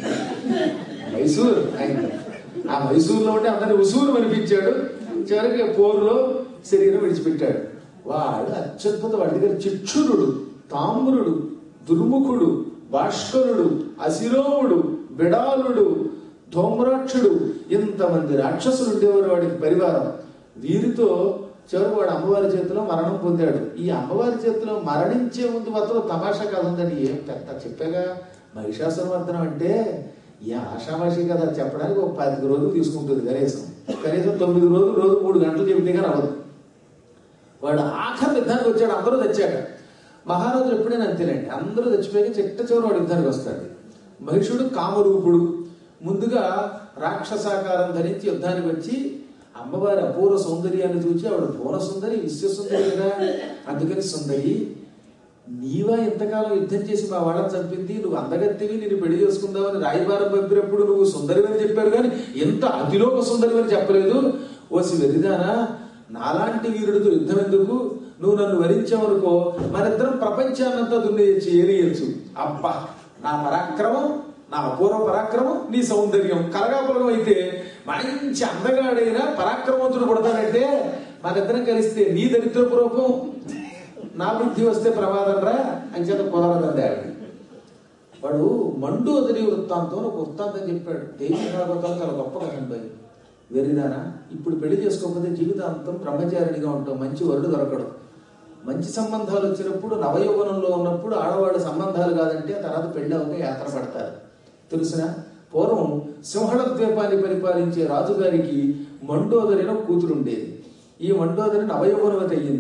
మైసూర్ ఆయన ఆ మైసూరులో ఉంటే అందరిని ఉసూరు అనిపించాడు చివరికి పోరులో శరీరం విడిచిపెట్టాడు వాడు అత్యద్భుత వాడి దగ్గర చిక్షురుడు తామ్రుడు దుర్ముఖుడు భాస్కరుడు అసిరోముడు బిడాలుడు ధూమ్రాక్షుడు ఇంతమంది రాక్షసులు ఉండేవారు వాడికి పరివారం వీరితో చివరికి వాడు అమ్మవారి చేతిలో మరణం పొందాడు ఈ అమ్మవారి చేతిలో మరణించే ముందు మాత్రం తమాషా కథ ఉందని ఏం పెద్ద చెప్పాగా మహిషాసురవర్ధనం అంటే ఈ ఆషామాషి కథ చెప్పడానికి ఒక పది రోజులు తీసుకుంటుంది కనీసం కనీసం తొమ్మిది రోజులు రోజు మూడు గంటలు చెబితే కానీ అవ్వదు వాడు ఆఖరి యుద్ధానికి వచ్చాడు అందరూ తెచ్చాక మహారాజులు ఎప్పుడైనా అంతేనండి అందరూ చచ్చిపోయాక చిట్ట చివరి వాడు యుద్ధానికి వస్తాడు మహిషుడు కామరూపుడు ముందుగా రాక్షసాకారం ధరించి యుద్ధానికి వచ్చి అమ్మవారి అపూర్వ సౌందర్యాన్ని చూసి ఆవిడ పూర్ణ సుందరి విశ్వ సుందరి కదా అందుకని సుందరి నీవా ఇంతకాలం యుద్ధం చేసి మా వాళ్ళని చంపింది నువ్వు అందగత్తివి నేను పెళ్లి చేసుకుందామని రాయబారం పంపినప్పుడు నువ్వు సుందరి అని చెప్పారు కానీ ఎంత అతిలోక సుందరి అని చెప్పలేదు ఓసి వెరిదానా నాలాంటి వీరుడితో యుద్ధం ఎందుకు నువ్వు నన్ను వరించావనుకో మనిద్దరం ప్రపంచాన్నంతా దున్నేయచ్చు ఏరియచ్చు అబ్బా నా పరాక్రమం నా అపూర్వ పరాక్రమం నీ సౌందర్యం కలగాపులం అయితే మంచి అందగాడైన పరాక్రమవంతుడు పుడతానంటే మనిద్దరం కలిస్తే నీ దరిద్రపు రూపం నా బుద్ధి వస్తే ప్రమాదం రా అని చేత కుదరదండి ఆవిడ వాడు మండోదరి వృత్తాంతం అని ఒక వృత్తాంతం చెప్పాడు దేవి భాగవతాలు చాలా గొప్ప కథండి వెరిదానా ఇప్పుడు పెళ్లి చేసుకోకపోతే జీవితాంతం బ్రహ్మచారిణిగా ఉంటాం మంచి వరుడు దొరకడు మంచి సంబంధాలు వచ్చినప్పుడు నవయౌవనంలో ఉన్నప్పుడు ఆడవాళ్ళ సంబంధాలు కాదంటే ఆ తర్వాత పెళ్లి అవుతే యాత్ర పడతారు తెలుసిన పూర్వం సింహళ ద్వీపాన్ని పరిపాలించే రాజుగారికి మండోదరి అని ఒక కూతురు ఉండేది ఈ మండోదరి నవయౌవనవతి అయ్యింది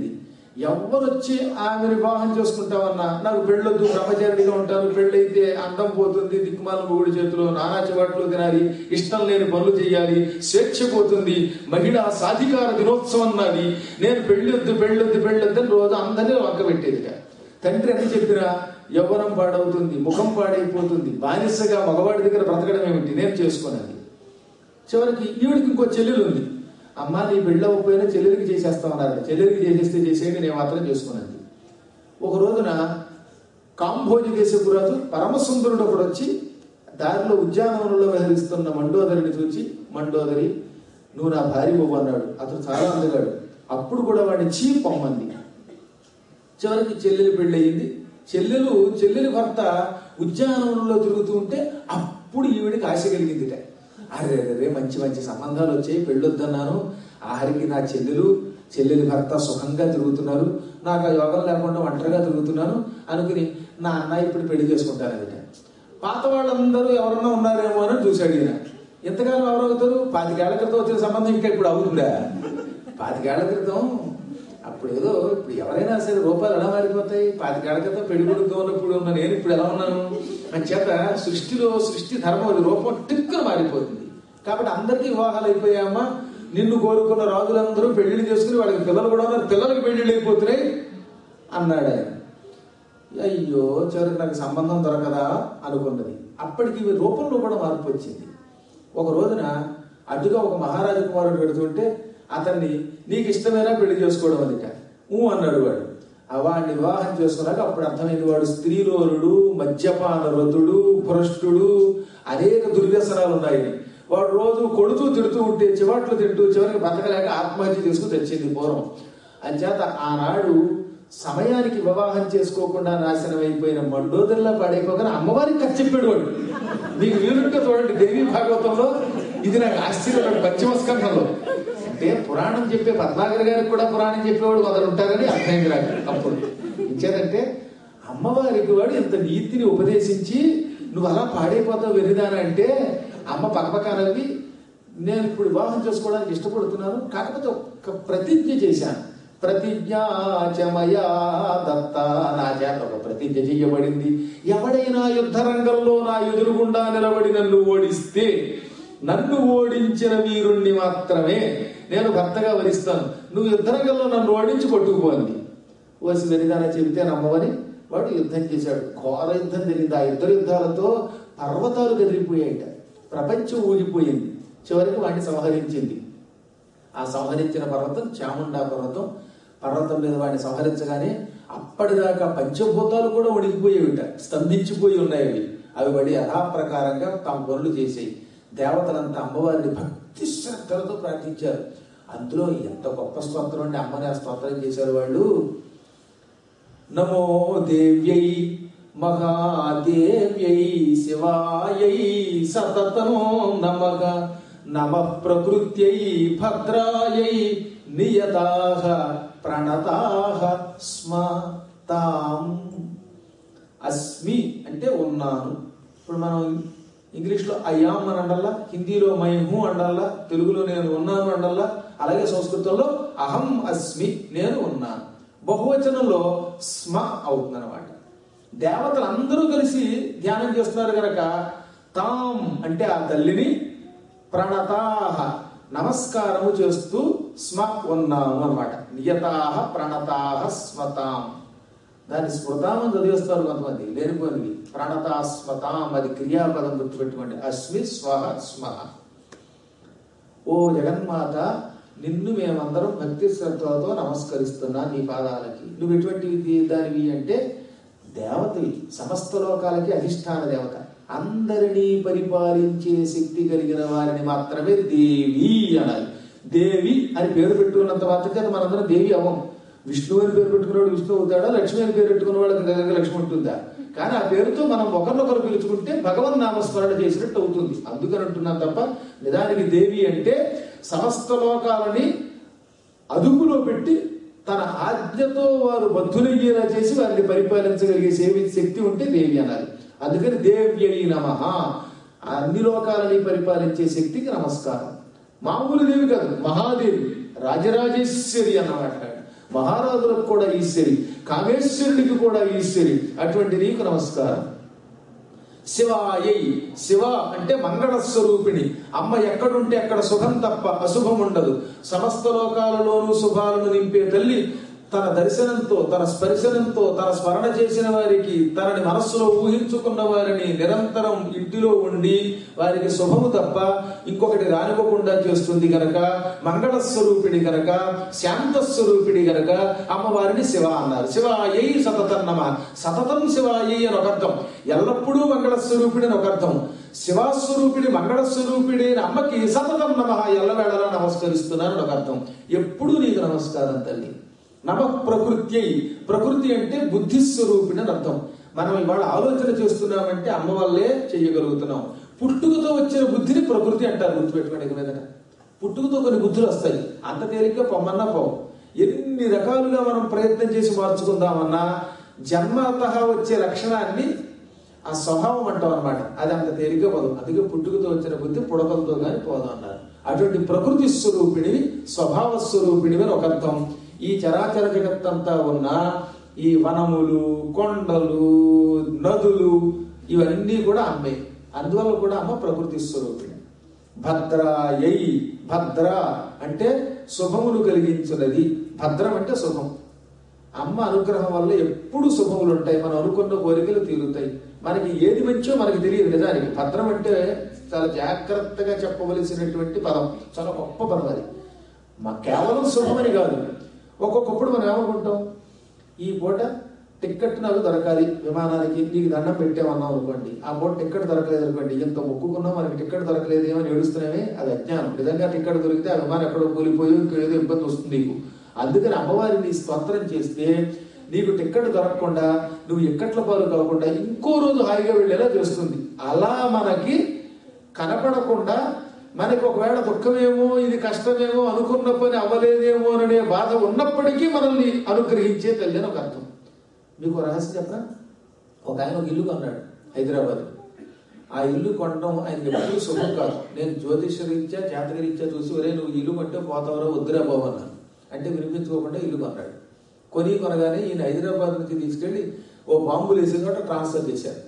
ఎవరు వచ్చి ఆమెను వివాహం చేసుకుంటామన్నా నాకు పెళ్ళొద్దు బ్రహ్మచారిగా ఉంటాను పెళ్ళైతే అందం పోతుంది దిక్కుమాల మొగుడి చేతిలో నానా చివాట్లు తినాలి ఇష్టం లేని పనులు చేయాలి స్వేచ్ఛ పోతుంది మహిళా సాధికార దినోత్సవం నాది నేను పెళ్ళొద్దు పెళ్ళొద్దు పెళ్ళొద్దు అని రోజు అందరినీ వంక పెట్టేదిట తండ్రి అని చెప్పినా యవ్వనం పాడవుతుంది ముఖం పాడైపోతుంది బానిసగా మగవాడి దగ్గర బ్రతకడం ఏమిటి నేను చేసుకున్నది చివరికి ఈవిడికి ఇంకో చెల్లెలు ఉంది అమ్మ నీ పెళ్ళి అవ్వకపోయినా చెల్లెలికి చేసేస్తామన్నారు చెల్లెలికి చేసేస్తే చేసేయండి నేను మాత్రం చేసుకున్నది ఒక రోజున కాంభోజి దేశపురాజు పరమసుందరుడు ఒకడు వచ్చి దారిలో ఉద్యానవనంలో విహరిస్తున్న మండోదరిని చూచి మండోదరి నువ్వు నా భార్య బాబు అన్నాడు అతను చాలా అందగాడు అప్పుడు కూడా వాడిని చీ పొమ్మంది చివరికి చెల్లెలు పెళ్ళయింది చెల్లెలు చెల్లెలి భర్త ఉద్యానవనంలో తిరుగుతూ ఉంటే అప్పుడు ఈవిడికి ఆశ కలిగిందిట అరే రే మంచి మంచి సంబంధాలు వచ్చాయి పెళ్ళొద్దన్నాను ఆఖరికి నా చెల్లెలు చెల్లెలి భర్త సుఖంగా తిరుగుతున్నారు నాకు ఆ యోగం లేకుండా ఒంటరిగా తిరుగుతున్నాను అనుకుని నా అన్న ఇప్పుడు పెళ్లి చేసుకుంటానట పాత వాళ్ళందరూ ఎవరన్నా ఉన్నారేమో అని చూశాడు ఈయన ఎంతకాలం ఎవరవుతారు పాతికేళ్ల క్రితం వచ్చిన సంబంధం ఇంకా ఇప్పుడు అవుతుందా పాతికేళ్ల క్రితం అప్పుడు ఏదో ఇప్పుడు ఎవరైనా సరే రూపాయలు ఎలా మారిపోతాయి పాతికేళ్ల క్రితం పెళ్లి కొడుకు ఉన్నప్పుడు ఉన్న నేను ఇప్పుడు ఎలా ఉన్నాను అని చేత సృష్టిలో సృష్టి ధర్మం అది రూపం టిక్కున మారిపోతుంది కాబట్టి అందరికీ వివాహాలు అయిపోయామా నిన్ను కోరుకున్న రాజులందరూ పెళ్లిళ్ళు చేసుకుని వాళ్ళకి పిల్లలు కూడా ఉన్నారు పిల్లలకి పెళ్లిళ్ళు అయిపోతున్నాయి అన్నాడు ఆయన అయ్యో చివరికి నాకు సంబంధం దొరకదా అనుకున్నది అప్పటికి ఈమె రూపంలో కూడా మార్పు వచ్చింది ఒక రోజున అటుగా ఒక మహారాజ కుమారుడు పెడుతుంటే అతన్ని నీకు ఇష్టమైనా పెళ్లి చేసుకోవడం అదిట ఊ అన్నాడు వాడు ఆ వాడిని వివాహం చేసుకున్నాక అప్పుడు అర్థమైంది వాడు స్త్రీలోరుడు మద్యపాన రతుడు భ్రష్టుడు అనేక దుర్వ్యసనాలు ఉన్నాయి వాడు రోజు కొడుతూ తిడుతూ ఉంటే చివాట్లు తింటూ చివరికి బతకలేక ఆత్మహత్య చేసుకుని తెచ్చింది పూర్వం అంచేత ఆనాడు సమయానికి వివాహం చేసుకోకుండా నాశనం అయిపోయిన మండోదరిలా పాడైపోగానే అమ్మవారికి ఖర్చు చెప్పాడు వాడు మీకు వీలుంటే చూడండి దేవి భాగవతంలో ఇది నాకు ఆశ్చర్యపడి పశ్చిమ స్కంధంలో అంటే పురాణం చెప్పే పద్మాగర్ గారికి కూడా పురాణం చెప్పేవాడు మొదలు ఉంటారని అర్థమైంది నాకు అప్పుడు ఇచ్చేదంటే అమ్మవారికి వాడు ఇంత నీతిని ఉపదేశించి నువ్వు అలా పాడైపోతావు వెరిదాన అంటే అమ్మ పక్కపక్కనవి నేను ఇప్పుడు వివాహం చేసుకోవడానికి ఇష్టపడుతున్నాను కాకపోతే ఒక ప్రతిజ్ఞ చేశాను ప్రతిజ్ఞాచమయా దత్త నా చేత ఒక ప్రతిజ్ఞ చెయ్యబడింది ఎవడైనా యుద్ధ రంగంలో నా ఎదురుగుండా నిలబడి నన్ను ఓడిస్తే నన్ను ఓడించిన వీరుణ్ణి మాత్రమే నేను భర్తగా వరిస్తాను నువ్వు యుద్ధ రంగంలో నన్ను ఓడించి కొట్టుకుపోయింది వసి వెరిదాన చెబితే నమ్మవని వాడు యుద్ధం చేశాడు ఘోర యుద్ధం జరిగింది ఆ ఇద్దరు యుద్ధాలతో పర్వతాలు కదిలిపోయాయిట ప్రపంచం ఊగిపోయింది చివరికి వాడిని సంహరించింది ఆ సంహరించిన పర్వతం చాముండా పర్వతం పర్వతం మీద వాడిని సంహరించగానే అప్పటిదాకా పంచభూతాలు కూడా ఉడికిపోయేవిట స్తంభించిపోయి ఉన్నాయి అవి అవి పడి యథాప్రకారంగా తమ పనులు చేసేవి దేవతలంతా అమ్మవారిని భక్తి శ్రద్ధలతో ప్రార్థించారు అందులో ఎంత గొప్ప స్తోత్రం అంటే అమ్మని ఆ స్తోత్రం చేశారు వాళ్ళు నమో దేవ్యై మహాదేవ్యై శివాయై సతతం నమః నమ ప్రకృత్యై భద్రాయై నియతాః ప్రణతాః స్మ తాం అస్మి అంటే ఉన్నాను ఇప్పుడు మనం ఇంగ్లీష్లో అయామ్ అని అండల్లా హిందీలో మై హూ అండల్లా తెలుగులో నేను ఉన్నాను అండల్లా అలాగే సంస్కృతంలో అహం అస్మి నేను ఉన్నాను బహువచనంలో స్మ అవుతుందన్నమాట దేవతలు అందరూ కలిసి ధ్యానం చేస్తున్నారు గనక తాం అంటే ఆ తల్లిని ప్రణతాహ నమస్కారము చేస్తూ స్మ ఉన్నాము అన్నమాట నియతాహ ప్రణతాహ స్మతాం దాన్ని స్మృతాం అని చదివేస్తారు కొంతమంది లేనిపోయినవి ప్రణతా స్మతాం అది క్రియాపదం గుర్తుపెట్టుకోండి అస్మి స్వహ స్మహ ఓ జగన్మాత నిన్ను మేమందరం భక్తి శ్రద్ధలతో నమస్కరిస్తున్నా నీ పాదాలకి నువ్వు ఎటువంటి దానివి అంటే దేవతవి సమస్త లోకాలకి అధిష్టాన దేవత అందరినీ పరిపాలించే శక్తి కలిగిన వారిని మాత్రమే దేవి అనాలి దేవి అని పేరు పెట్టుకున్నంత మాత్రం చేత మనందరం దేవి అవ్వం విష్ణువు అని పేరు పెట్టుకున్నవాడు విష్ణు అవుతాడా లక్ష్మి అని పేరు పెట్టుకున్న వాళ్ళకి దగ్గర లక్ష్మి ఉంటుందా కానీ ఆ పేరుతో మనం ఒకరినొకరు పిలుచుకుంటే భగవన్ నామస్మరణ చేసినట్టు అవుతుంది అందుకని అంటున్నాం తప్ప నిజానికి దేవి అంటే సమస్త లోకాలని అదుపులో పెట్టి తన ఆజ్ఞతో వారు బద్ధులయ్యేలా చేసి వారిని పరిపాలించగలిగే సేవి శక్తి ఉంటే దేవి అనాలి అందుకని దేవ్యై నమ అన్ని లోకాలని పరిపాలించే శక్తికి నమస్కారం మామూలు దేవి కాదు మహాదేవి రాజరాజేశ్వరి అన్నమాట మహారాజులకు కూడా ఈశ్వరి కామేశ్వరుడికి కూడా ఈశ్వరి అటువంటి నీకు నమస్కారం శివాయై శివ అంటే మంగళ స్వరూపిణి అమ్మ ఎక్కడుంటే అక్కడ శుభం తప్ప అశుభం ఉండదు సమస్త లోకాలలోనూ శుభాలను నింపే తల్లి తన దర్శనంతో తన స్పర్శనంతో తన స్మరణ చేసిన వారికి తనని మనస్సులో ఊహించుకున్న వారిని నిరంతరం ఇంటిలో ఉండి వారికి శుభము తప్ప ఇంకొకటి రానివ్వకుండా చేస్తుంది గనక మంగళ స్వరూపిణి గనక శాంత స్వరూపిణి గనక అమ్మవారిని శివ అన్నారు శివాయై సతతం నమ సతతం శివాయై అని ఒక అర్థం ఎల్లప్పుడూ మంగళ స్వరూపిణి అని ఒక అర్థం శివాస్వరూపిణి మంగళ స్వరూపిణి అని అమ్మకి సతతం నమ ఎల్లవేళలా నమస్కరిస్తున్నాను అని ఒక అర్థం ఎప్పుడూ నీకు నమస్కారం తల్లి నమ ప్రకృతి ప్రకృతి అంటే బుద్ధి స్వరూపిణి అని అర్థం మనం ఇవాళ ఆలోచన చేస్తున్నామంటే అమ్మ వల్లే చేయగలుగుతున్నాం పుట్టుకతో వచ్చిన బుద్ధిని ప్రకృతి అంటారు గుర్తుపెట్టుకోండి మీదట పుట్టుకతో కొన్ని బుద్ధులు వస్తాయి అంత తేలిగ్గా పొమ్మన్నా పోవు ఎన్ని రకాలుగా మనం ప్రయత్నం చేసి మార్చుకుందామన్నా జన్మత వచ్చే లక్షణాన్ని ఆ స్వభావం అంటాం అనమాట అది అంత తేలిగ్గా పోదు అందుకే పుట్టుకతో వచ్చిన బుద్ధి పుడకలతో కానీ పోదు అన్నారు అటువంటి ప్రకృతి స్వరూపిణి స్వభావ స్వరూపిణి అని ఒక అర్థం ఈ చరాచర జగత్తంతా ఉన్న ఈ వనములు కొండలు నదులు ఇవన్నీ కూడా అమ్మే అందువల్ల కూడా అమ్మ ప్రకృతి స్వరూపిణి భద్రాయై భద్ర అంటే శుభములు కలిగించున్నది భద్రం అంటే శుభం అమ్మ అనుగ్రహం వల్ల ఎప్పుడు శుభములు ఉంటాయి మనం అనుకున్న కోరికలు తీరుతాయి మనకి ఏది మంచో మనకి తెలియదు నిజానికి భద్రం అంటే చాలా జాగ్రత్తగా చెప్పవలసినటువంటి పదం చాలా గొప్ప పదం అది మా కేవలం శుభమని కాదు ఒక్కొక్కప్పుడు మనం ఏమనుకుంటాం ఈ పూట టిక్కెట్ నాకు దొరకాలి విమానానికి నీకు దండం పెట్టామన్నాం అనుకోండి ఆ పూట టిక్కెట్ దొరకలేదు అనుకోండి ఇంత మొక్కుకున్నాం మనకి టిక్కెట్ దొరకలేదు ఏమని ఏడుస్తున్నామే అది అజ్ఞానం నిజంగా టిక్కెట్ దొరికితే ఆ విమానం ఎక్కడో కూలిపోయి ఇంకేదో ఇబ్బంది వస్తుంది నీకు అందుకని అమ్మవారిని స్తోత్రం చేస్తే నీకు టిక్కెట్ దొరకకుండా నువ్వు ఎక్కట్ల పాలు కాకుండా ఇంకో రోజు హాయిగా వెళ్ళేలా చేస్తుంది అలా మనకి కనపడకుండా మనకి ఒకవేళ దుఃఖమేమో ఇది కష్టమేమో అనుకున్న పని అవ్వలేదేమో అనే బాధ ఉన్నప్పటికీ మనల్ని అనుగ్రహించే తల్లి అని ఒక అర్థం మీకు ఒక రహస్యం చెప్పనా ఒక ఆయన ఒక ఇల్లు కొన్నాడు హైదరాబాద్ ఆ ఇల్లు కొనడం ఆయనకి ఎప్పుడు శుభం కాదు నేను జ్యోతిష రీత్యా జాతక రీత్యా చూసి ఒరే నువ్వు ఇల్లు కొంటే పోతావరో వద్దురా పోవన్నాను అంటే వినిపించుకోకుండా ఇల్లు కొన్నాడు కొని కొనగానే ఈయన హైదరాబాద్ నుంచి తీసుకెళ్లి ఓ బాంబులు వేసిన చోట ట్రాన్స్ఫర్ చేశారు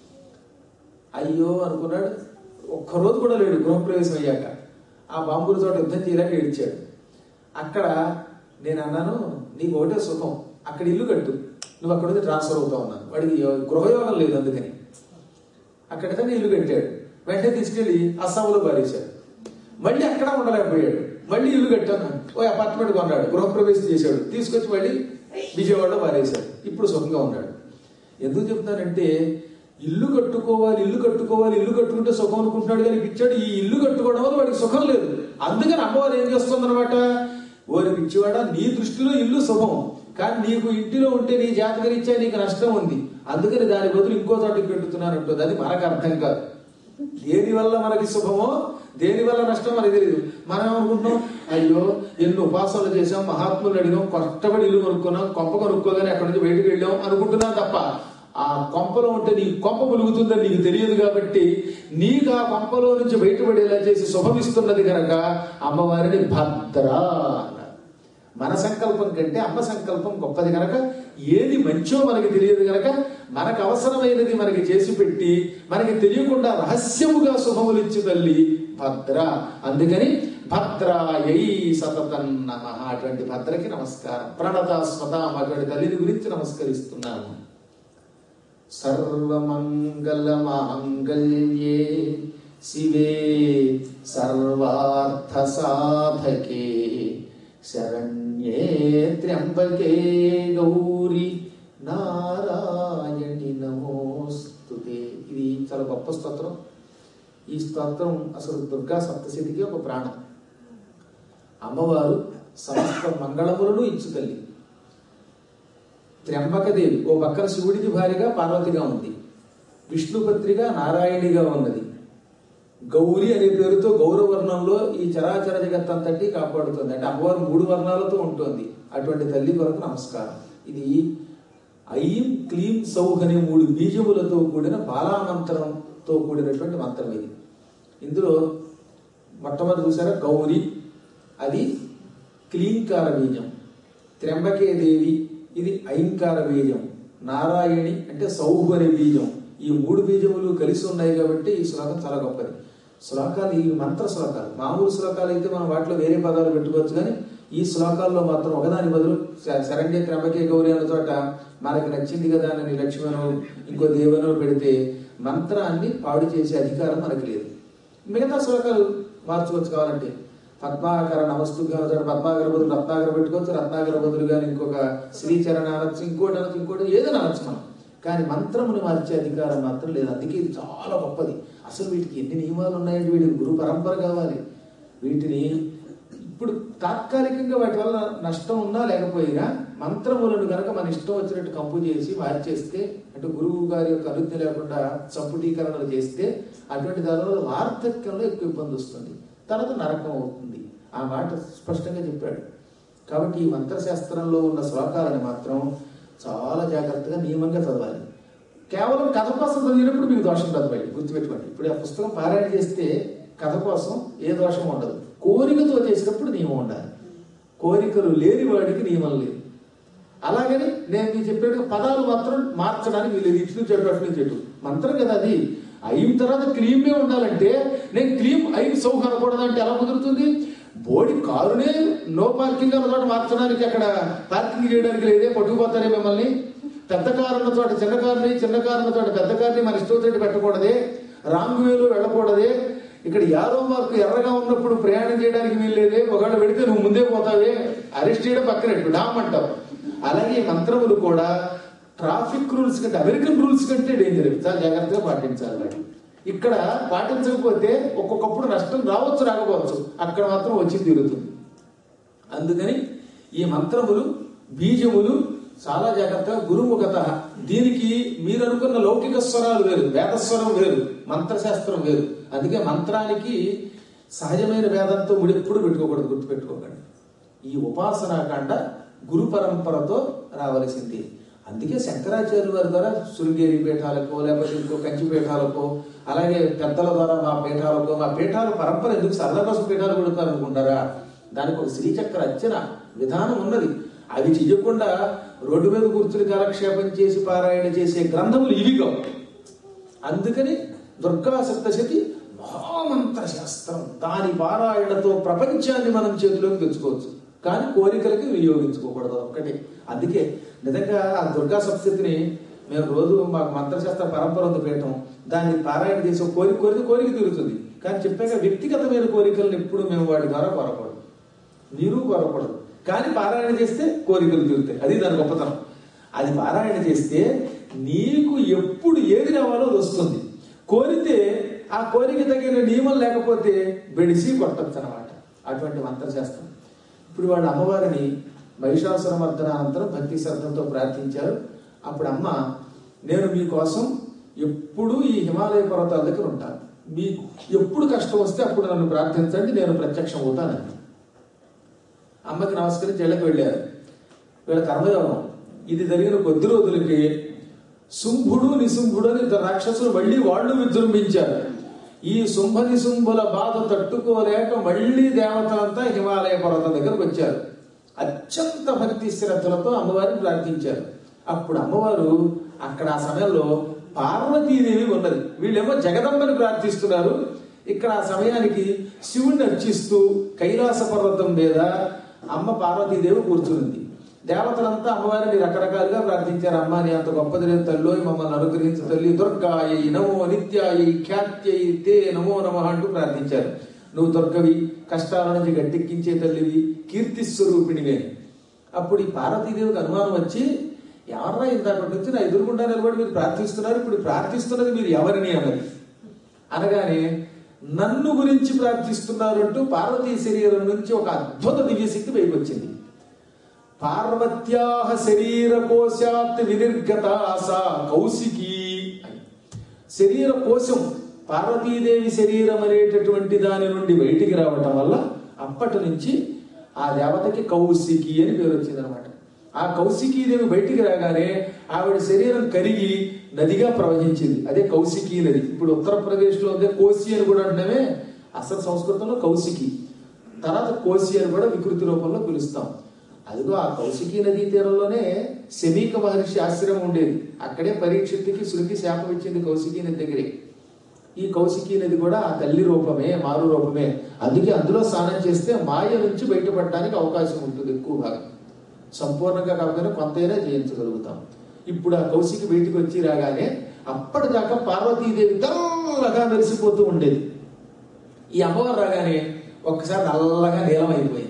అయ్యో అనుకున్నాడు ఒక్కరోజు కూడా లేడు గృహప్రవేశం అయ్యాక ఆ బాంబుల చోట యుద్ధం చేయలేక ఏడ్చాడు అక్కడ నేను అన్నాను నీకు ఒకటే సుఖం అక్కడ ఇల్లు కట్టు నువ్వు అక్కడ నుంచి ట్రాన్స్ఫర్ అవుతావు అన్నాను వాడికి గృహయోగం లేదు అందుకని అక్కడ ఇల్లు కట్టాడు వెంటనే తీసుకెళ్లి అస్సాంలో పారేశాడు మళ్ళీ అక్కడ ఉండలేకపోయాడు మళ్ళీ ఇల్లు కట్టాను ఓ అపార్ట్మెంట్ కొన్నాడు గృహప్రవేశం చేశాడు తీసుకొచ్చి మళ్ళీ విజయవాడలో పారేశాడు ఇప్పుడు సుఖంగా ఉన్నాడు ఎందుకు చెప్తున్నానంటే ఇల్లు కట్టుకోవాలి ఇల్లు కట్టుకోవాలి ఇల్లు కట్టుకుంటే సుఖం అనుకుంటున్నాడు కానీ పిచ్చాడు ఈ ఇల్లు కట్టుకోవడం వల్ల వాడికి సుఖం లేదు అందుకని అమ్మవారు ఏం చేస్తుందన్నమాట ఓరి పిచ్చివాడ నీ దృష్టిలో ఇల్లు శుభం కానీ నీకు ఇంటిలో ఉంటే నీ జాతకరీత్యా నీకు నష్టం ఉంది అందుకని దాని బదులు ఇంకో చోటికి పెట్టుతున్నాను అంటుంది అది మనకు అర్థం కాదు దేని వల్ల మనకి శుభమో దేని వల్ల నష్టం మనకి తెలియదు మనం ఏమనుకుంటున్నాం అయ్యో ఎన్ని ఉపాసనలు చేసాం మహాత్ములు అడిగాం కష్టపడి ఇల్లు కొనుక్కున్నాం కొంప కొనుక్కోగానే అక్కడి నుంచి బయటకు వెళ్ళాం అనుకుంటున్నాం తప్ప ఆ కొంపలో ఉంటే నీ కొంప ములుగుతుందని నీకు తెలియదు కాబట్టి నీకు ఆ కొంపలో నుంచి బయటపడేలా చేసి శుభమిస్తున్నది కనుక అమ్మవారిని భద్ర అన్నారు మన సంకల్పం కంటే అమ్మ సంకల్పం గొప్పది కనుక ఏది మంచో మనకి తెలియదు కనుక మనకు అవసరమైనది మనకి చేసి పెట్టి మనకి తెలియకుండా రహస్యముగా శుభములిచ్చి తల్లి భద్ర అందుకని భద్రాయై సతతం నమ అటువంటి భద్రకి నమస్కారం ప్రణత స్వతాం అటువంటి తల్లిని గురించి నమస్కరిస్తున్నాను సర్వమంగళ మాంగళ్యే శివే సర్వార్థ సాధకే శరణ్యే త్ర్యంబకే గౌరి నారాయణి నమోస్తుతే ఇది చాలా గొప్ప స్తోత్రం ఈ స్తోత్రం అసలు దుర్గా సప్తశతికి ఒక ప్రాణం అమ్మవారు సమస్త మంగళములను ఇచ్చు తల్లి త్ర్యంబకదేవి ఓ పక్కన శివుడికి భార్యగా పార్వతిగా ఉంది విష్ణుపత్రిగా నారాయణిగా ఉన్నది గౌరి అనే పేరుతో గౌరవర్ణంలో ఈ చరాచర జగత్తంతటి కాపాడుతుంది అంటే అమ్మవారు మూడు వర్ణాలతో ఉంటుంది అటువంటి తల్లి కొరకు నమస్కారం ఇది ఐం క్లీం సౌహ్ అనే మూడు బీజములతో కూడిన బాలామంత్రంతో కూడినటువంటి మంత్రం ఇది ఇందులో మొట్టమొదటి చూసారా గౌరి అది క్లీంకార బీజం త్ర్యంబకే దేవి ఇది ఐంకార బీజం నారాయణి అంటే సౌహరి బీజం ఈ మూడు బీజములు కలిసి ఉన్నాయి కాబట్టి ఈ శ్లోకం చాలా గొప్పది శ్లోకాలు ఈ మంత్ర శ్లోకాలు మామూలు శ్లోకాలు అయితే మనం వాటిలో వేరే పదాలు పెట్టుకోవచ్చు కానీ ఈ శ్లోకాల్లో మాత్రం ఒకదాని బదులు శ- శరణ్య త్రంబకే గౌరి అన్న చోట మనకి నచ్చింది కదా అని లక్ష్మణో ఇంకో దేవనో పెడితే మంత్రాన్ని పాడు చేసే అధికారం మనకి లేదు మిగతా శ్లోకాలు మార్చుకోవచ్చు కావాలంటే పద్మాకర నమస్తుగా చోట పద్మాకర బదులు రత్నాకర పెట్టుకోవచ్చు రత్నాకర బదులు కానీ ఇంకొక శ్రీచరణ అనొచ్చు ఇంకోటి అనొచ్చు ఇంకోటి ఏదైనా అనొచ్చు మనం కానీ మంత్రముని మార్చే అధికారం మాత్రం లేదు అందుకే ఇది చాలా గొప్పది అసలు వీటికి ఎన్ని నియమాలు ఉన్నాయంటే వీటికి గురు పరంపర కావాలి వీటిని ఇప్పుడు తాత్కాలికంగా వాటి వల్ల నష్టం ఉన్నా లేకపోయినా మంత్రములను గనక మన ఇష్టం వచ్చినట్టు కంపు చేసి మార్చేస్తే అంటే గురువు గారి యొక్క అనుజ్ఞ లేకుండా సంపుటీకరణలు చేస్తే అటువంటి దానివల్ల వార్ధక్యంలో ఎక్కువ ఇబ్బంది వస్తుంది తర్వాత నరకం అవుతుంది ఆ మాట స్పష్టంగా చెప్పాడు కాబట్టి ఈ మంత్రశాస్త్రంలో ఉన్న శ్లోకాలను మాత్రం చాలా జాగ్రత్తగా నియమంగా చదవాలి కేవలం కథ కోసం చదివినప్పుడు మీకు దోషం రాదు బయట గుర్తుపెట్టుకోండి ఇప్పుడు ఆ పుస్తకం పారాయణ చేస్తే కథ కోసం ఏ దోషం ఉండదు కోరికతో చేసినప్పుడు నియమం ఉండాలి కోరికలు లేని వాడికి నియమం లేదు అలాగని నేను మీకు చెప్పినట్టు పదాలు మాత్రం మార్చడానికి వీళ్ళు ఇట్లు చెట్టు అట్లు చెట్టు మంత్రం కదా అది అయిన తర్వాత క్రీమే ఉండాలంటే నేను క్రీమ్ అయిన సౌ కనకూడదంటే ఎలా కుదురుతుంది బోడి కారునే నో పార్కింగ్ అన్న చోట మార్చడానికి అక్కడ పార్కింగ్ చేయడానికి లేదే పట్టుకుపోతారే మిమ్మల్ని పెద్ద కారు ఉన్న చోట చిన్న కారుని చిన్న కారు ఉన్న చోట పెద్ద కారుని మన ఇష్టం వచ్చినట్టు పెట్టకూడదే రాంగ్ వేలో వెళ్ళకూడదే ఇక్కడ యారో మార్కు ఎర్రగా ఉన్నప్పుడు ప్రయాణం చేయడానికి వీల్లేదే ఒకవేళ పెడితే నువ్వు ముందే పోతావే అరెస్ట్ చేయడం పక్కనట్టు డామ్ అంటావు అలాగే ఈ మంత్రములు కూడా ట్రాఫిక్ రూల్స్ కంటే అమెరికన్ రూల్స్ కంటే డేంజర్ చాలా జాగ్రత్తగా పాటించాలి వాటిని. ఇక్కడ పాటించకపోతే ఒక్కొక్కప్పుడు నష్టం రావచ్చు రాకపోవచ్చు అక్కడ మాత్రం వచ్చి తీరుతుంది అందుకని ఈ మంత్రములు బీజములు చాలా జాగ్రత్తగా గురుముఖత దీనికి మీరు అనుకున్న లౌకిక స్వరాలు వేరు వేదస్వరం వేరు మంత్రశాస్త్రం వేరు అందుకే మంత్రానికి సహజమైన వేదంతో ముడిప్పుడు పెట్టుకోకూడదు గుర్తుపెట్టుకోకండి ఈ ఉపాసనాకాండ గురు పరంపరతో రావలసింది అందుకే శంకరాచార్యుల వారి ద్వారా శృంగేరి పీఠాలకో లేకపోతే ఇంకో కంచి పీఠాలకో అలాగే పెద్దల ద్వారా మా పీఠాలకో మా పీఠాల పరంపర ఎందుకు సరదా కోసం పీఠాలు పెడతారు అనుకుంటారా దానికి ఒక శ్రీచక్ర అర్చన విధానం ఉన్నది అవి చెయ్యకుండా రోడ్డు మీద కూర్చుని కాలక్షేపం చేసి పారాయణ చేసే గ్రంథములు ఇవి కావు అందుకని దుర్గా సప్తశతి మహామంత్ర శాస్త్రం దాని పారాయణతో ప్రపంచాన్ని మనం చేతిలోకి తెచ్చుకోవచ్చు కానీ కోరికలకి వినియోగించుకోకూడదు ఒక్కటే అందుకే నిజంగా ఆ దుర్గా సప్తశతిని మేము రోజు మాకు మంత్రశాస్త్ర పరంపర ఉంది పీఠం దాన్ని పారాయణ చేసి ఒక కోరిక కోరిక కోరిక తీరుతుంది కానీ చెప్పాక వ్యక్తిగతమైన కోరికలను ఎప్పుడు మేము వాడి ద్వారా కోరకూడదు మీరు కోరకూడదు కానీ పారాయణ చేస్తే కోరికలు తీరుతాయి అది దాని గొప్పతనం అది పారాయణ చేస్తే నీకు ఎప్పుడు ఏది రావాలో అది వస్తుంది కోరితే ఆ కోరిక తగిన నియమం లేకపోతే బెడిసి కొట్టచ్చు అనమాట అటువంటి మంత్రశాస్త్రం ఇప్పుడు వాళ్ళ అమ్మవారిని మహిషాసుర మర్దనానంతరం భక్తి శ్రద్ధలతో ప్రార్థించారు అప్పుడు అమ్మ నేను మీకోసం ఎప్పుడూ ఈ హిమాలయ పర్వతాల దగ్గర ఉంటాను మీకు ఎప్పుడు కష్టం వస్తే అప్పుడు నన్ను ప్రార్థించండి నేను ప్రత్యక్షం అవుతానని అమ్మకి నమస్కరించి ఇళ్ళకి వెళ్ళారు వీళ్ళ కర్మయోగం ఇది జరిగిన కొద్ది రోజులకి శుంభుడు నిశుంభుడు అని ఇద్దరు రాక్షసులు మళ్ళీ వాళ్ళు విజృంభించారు ఈ శుంభ నిశుంభుల బాధ తట్టుకోలేక మళ్ళీ దేవతలంతా హిమాలయ పర్వతం దగ్గరకు వచ్చారు అత్యంత భక్తి శ్రద్ధలతో అమ్మవారిని ప్రార్థించారు అప్పుడు అమ్మవారు అక్కడ ఆ సమయంలో పార్వతీదేవి ఉన్నది వీళ్ళేమో జగదంబని ప్రార్థిస్తున్నారు ఇక్కడ ఆ సమయానికి శివుణ్ణి అర్చిస్తూ కైలాస పర్వతం మీద అమ్మ పార్వతీదేవి కూర్చుంది దేవతలంతా అమ్మవారిని రకరకాలుగా ప్రార్థించారు అమ్మ నీ అంత గొప్పది లేదు తల్లి మమ్మల్ని అనుగ్రహించు తల్లి దుర్గాయ నమో నిత్యాయ ఖ్యాత్యై తే నమో నమ అంటూ ప్రార్థించారు నువ్వు దుర్గవి కష్టాల నుంచి గట్టెక్కించే తల్లివి కీర్తి స్వరూపిణివే అప్పుడు ఈ పార్వతీదేవికి అనుమానం వచ్చి ఎవర్రా ఇందాక నుంచి నా ఎదురుగుండా నిలబడి మీరు ప్రార్థిస్తున్నారు ఇప్పుడు ప్రార్థిస్తున్నది మీరు ఎవరిని అన్నది అనగానే నన్ను గురించి ప్రార్థిస్తున్నారు అంటూ పార్వతీ శరీరం నుంచి ఒక అద్భుత దివ్యశక్తి పైకి వచ్చింది పార్వత్యాహ శరీర కోశాత్ వినిర్గత సా కౌశికి అని శరీర కోశం పార్వతీదేవి శరీరం అనేటటువంటి దాని నుండి బయటికి రావటం వల్ల అప్పటి నుంచి ఆ దేవతకి కౌశికి అని పేరు వచ్చిందనమాట ఆ కౌశికీదేవి బయటికి రాగానే ఆవిడ శరీరం కరిగి నదిగా ప్రవహించింది అదే కౌశికీ నది ఇప్పుడు ఉత్తరప్రదేశ్ లో ఉందే కోసి అని కూడా అంటున్నామే అసలు సంస్కృతంలో కౌశికి తర్వాత కోసి అని కూడా వికృతి రూపంలో పిలుస్తాం అదిగో ఆ కౌశికీ నదీ తీరంలోనే శమీక మహర్షి ఆశ్రమం ఉండేది అక్కడే పరీక్షిత్తుకి శృతి శాపం ఇచ్చింది కౌశికీ నది దగ్గరే ఈ కౌశికీ నది కూడా ఆ తల్లి రూపమే మారు రూపమే అందుకే అందులో స్నానం చేస్తే మాయ నుంచి బయటపడడానికి అవకాశం ఉంటుంది ఎక్కువ భాగం సంపూర్ణంగా కాకపోయినా కొంతైనా జయించగలుగుతాం ఇప్పుడు ఆ కౌశికి బయటికి వచ్చి రాగానే అప్పటిదాకా పార్వతీదేవి తెల్లగా మెరిసిపోతూ ఉండేది ఈ అమ్మవారు రాగానే ఒక్కసారి నల్లగా నీలం అయిపోయింది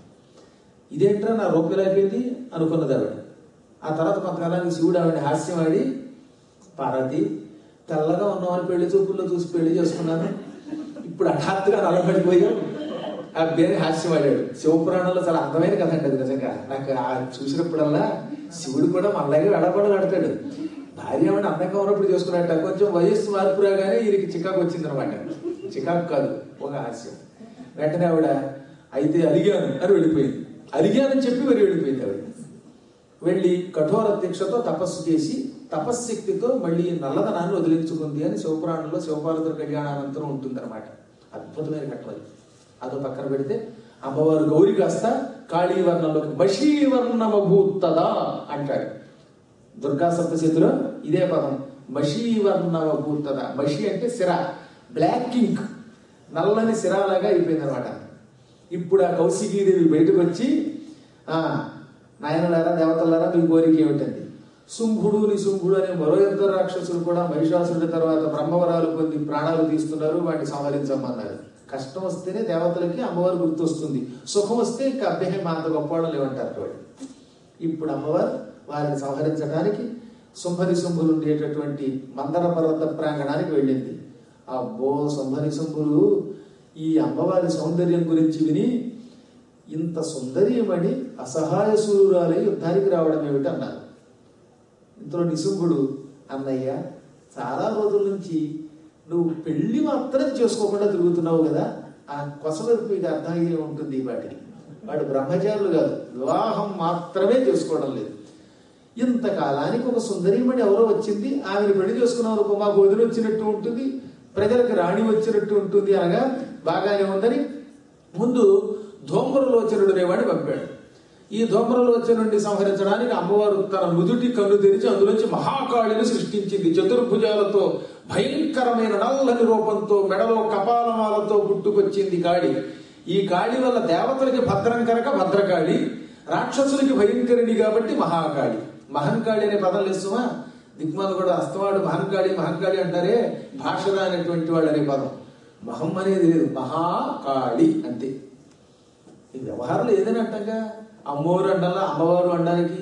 ఇదేంట్రా నా రూపం ఇలా అయిపోయింది అనుకున్నది ఆవిడ ఆ తర్వాత కొంతకాలానికి శివుడు ఆవిడ హాస్యం ఆడి పార్వతి తెల్లగా ఉన్నామని పెళ్లి చూపుల్లో చూసి పెళ్లి చేసుకున్నాను ఇప్పుడు హఠాత్తుగా నల్లబడిపోయావు ఆ పేరు హాస్యం ఆడాడు శివపురాణంలో చాలా అందమైన కథ అండి అది నిజంగా నాకు ఆ చూసినప్పుడల్లా శివుడు కూడా మనలాగే వెడబడలు ఆడతాడు భార్య ఆవిడ అందంగా ఉన్నప్పుడు చేసుకున్నట్ట కొంచెం వయస్సు మార్పు రాగానే ఈయనకి చికాకు వచ్చింది అనమాట చికాకు కాదు ఒక హాస్యం వెంటనే ఆవిడ అయితే అలిగాను అని వెళ్ళిపోయింది అలిగానని చెప్పి మరి వెళ్ళిపోయింది ఆవిడ వెళ్ళి కఠోర దీక్షతో తపస్సు చేసి తపశ్శక్తితో మళ్ళీ నల్లదనాన్ని వదిలించుకుంది అని శివపురాణంలో శివపార్వతుల కళ్యాణానంతరం ఉంటుందన్నమాట అద్భుతమైన ఘట్టం అది అదో పక్కన పెడితే అమ్మవారు గౌరి కాస్త కాళీవర్ణంలోకి మషీవర్ణమభూతదా అంటాడు దుర్గా సప్తశతిలో ఇదే పదం మషీవర్ణమభూతద మషి అంటే సిర బ్లాక్ ఇంక్ నల్లని సిరాలాగా అయిపోయింది అనమాట ఇప్పుడు ఆ కౌశికీదేవి బయటకు వచ్చి ఆ నాయనలారా దేవతలారా మీ కోరిక ఏమిటండి శుంభుడు నిశుంభుడు అనే మరో ఇద్దరు రాక్షసులు కూడా మహిషాసురుడి తర్వాత బ్రహ్మవరాలు పొంది ప్రాణాలు తీస్తున్నారు వాటిని సంహరించమన్నారు కష్టం వస్తేనే దేవతలకి అమ్మవారు గుర్తొస్తుంది సుఖం వస్తే ఇంకా అభ్యహం అంత గొప్పవాళ్ళు లేవంటారు వాళ్ళు ఇప్పుడు అమ్మవారు వారిని సంహరించడానికి శుంభరి శుంభులు ఉండేటటువంటి మందర పర్వత ప్రాంగణానికి వెళ్ళింది అబ్బో శుంభరి శుంభులు ఈ అమ్మవారి సౌందర్యం గురించి విని ఇంత సుందరీయమణి అసహాయ సూరాలై యుద్ధానికి రావడం ఏమిటి అన్నారు ఇంతలో నిశుంభుడు అన్నయ్య చాలా రోజుల నుంచి నువ్వు పెళ్లి మాత్రం చేసుకోకుండా తిరుగుతున్నావు కదా ఆ కొసవెరుపు ఇది అర్థం అయ్యే ఉంటుంది వాటికి వాడు బ్రహ్మచారులు కాదు వివాహం మాత్రమే చేసుకోవడం లేదు ఇంతకాలానికి ఒక సుందరీమణి ఎవరో వచ్చింది ఆమెను పెళ్లి చేసుకున్నాం అనుకో మాకు వదిలి వచ్చినట్టు ఉంటుంది ప్రజలకు రాణి వచ్చినట్టు ఉంటుంది అనగా బాగానే ఉందని ముందు ధూమ్రలోచనుడు అనేవాడిని పంపాడు ఈ ధూమ్రలోచనుడిని సంహరించడానికి అమ్మవారు తన నుదుటి కన్ను తెరిచి అందులోంచి మహాకాళిని సృష్టించింది చతుర్భుజాలతో భయంకరమైన నల్లని రూపంతో మెడలో కపాలమాలతో పుట్టుకొచ్చింది కాళి ఈ కాళి వల్ల దేవతలకి భద్రం కనుక భద్రకాళి రాక్షసులకి భయంకరిణి కాబట్టి మహాకాళి మహంకాళి అనే పదం లేస్తుమా దిగ్మాలు కూడా అస్తవాడు మహంకాళి మహంకాళి అంటారే భాషరా అనేటువంటి వాడు అనే పదం మహం అనేది లేదు మహాకాళి అంతే ఈ వ్యవహారంలో ఏదైనా అంటాగా అమ్మవారు అండాలా అమ్మవారు అనడానికి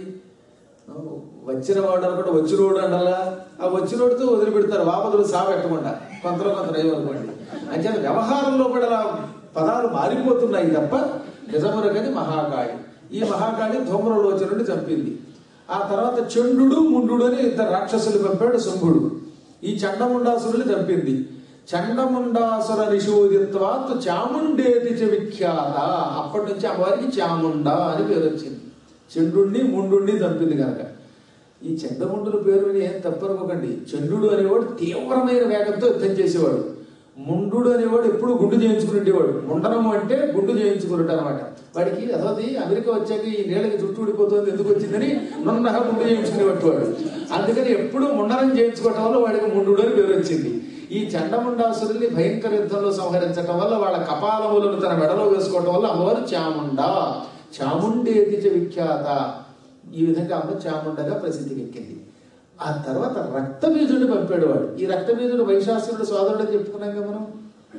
వచ్చిన వాడు అనుకుంటే వచ్చినోడు అండాలా ఆ వచ్చినోడితో వదిలిపెడతారు వాపదులు సాబెట్టకుండా కొంతలో కొంత అనుకోండి అంటే వ్యవహారంలో కూడా అలా పదాలు మారిపోతున్నాయి తప్ప నిజమునకని మహాకాళి ఈ మహాకాళి ధూమ్రలోచనుడిని చంపింది ఆ తర్వాత చండు ముండు అని ఇద్దరు రాక్షసులు పంపాడు శంభుడు ఈ చండముండాసురుని చంపింది చండముండాసుర నిషోదిత్వాత్ చాముండేది చ విఖ్యాత అప్పటి నుంచి అమ్మవారికి చాముండ అని పేరు వచ్చింది చండుణ్ణి ముండుణ్ణి చంపింది కనుక ఈ చండముండుల పేరు విని ఏం తప్పనుకోకండి చండు అనేవాడు తీవ్రమైన వేగంతో యుద్ధం చేసేవాడు ముండు అనేవాడు ఎప్పుడు గుండు చేయించుకునేవాడు ముండనము అంటే గుండు చేయించుకున్నట్టు అనమాట వాడికి అసలు అమెరికా వచ్చాక ఈ నీళ్ళకి చుట్టూ ఊడిపోతుంది ఎందుకు వచ్చిందని నున్నగా గుండు చేయించుకునేవాడు వాడు అందుకని ఎప్పుడు ముండనం చేయించుకోవటం వల్ల వాడికి ముండు అని పేరు వచ్చింది ఈ చండముండాసురుల్ని భయంకర యుద్ధంలో సంహరించడం వల్ల వాళ్ళ కపాలములను తన మెడలో వేసుకోవడం వల్ల అమ్మవారు చాముండ చాముండేది చ విఖ్యాత ఈ విధంగా అమ్మ చాముండగా ప్రసిద్ధికి ఎక్కింది ఆ తర్వాత రక్తబీజుడిని పంపాడు వాడు ఈ రక్తబీజుడు వైశాసురుడు సోదరుడు అని చెప్పుకున్నాం కదా మనం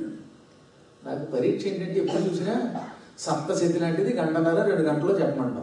నాకు పరీక్ష ఏంటంటే ఎప్పుడు చూసినా సప్తశతి లాంటిది గంటన్నర రెండు గంటల్లో చెప్పమంటాం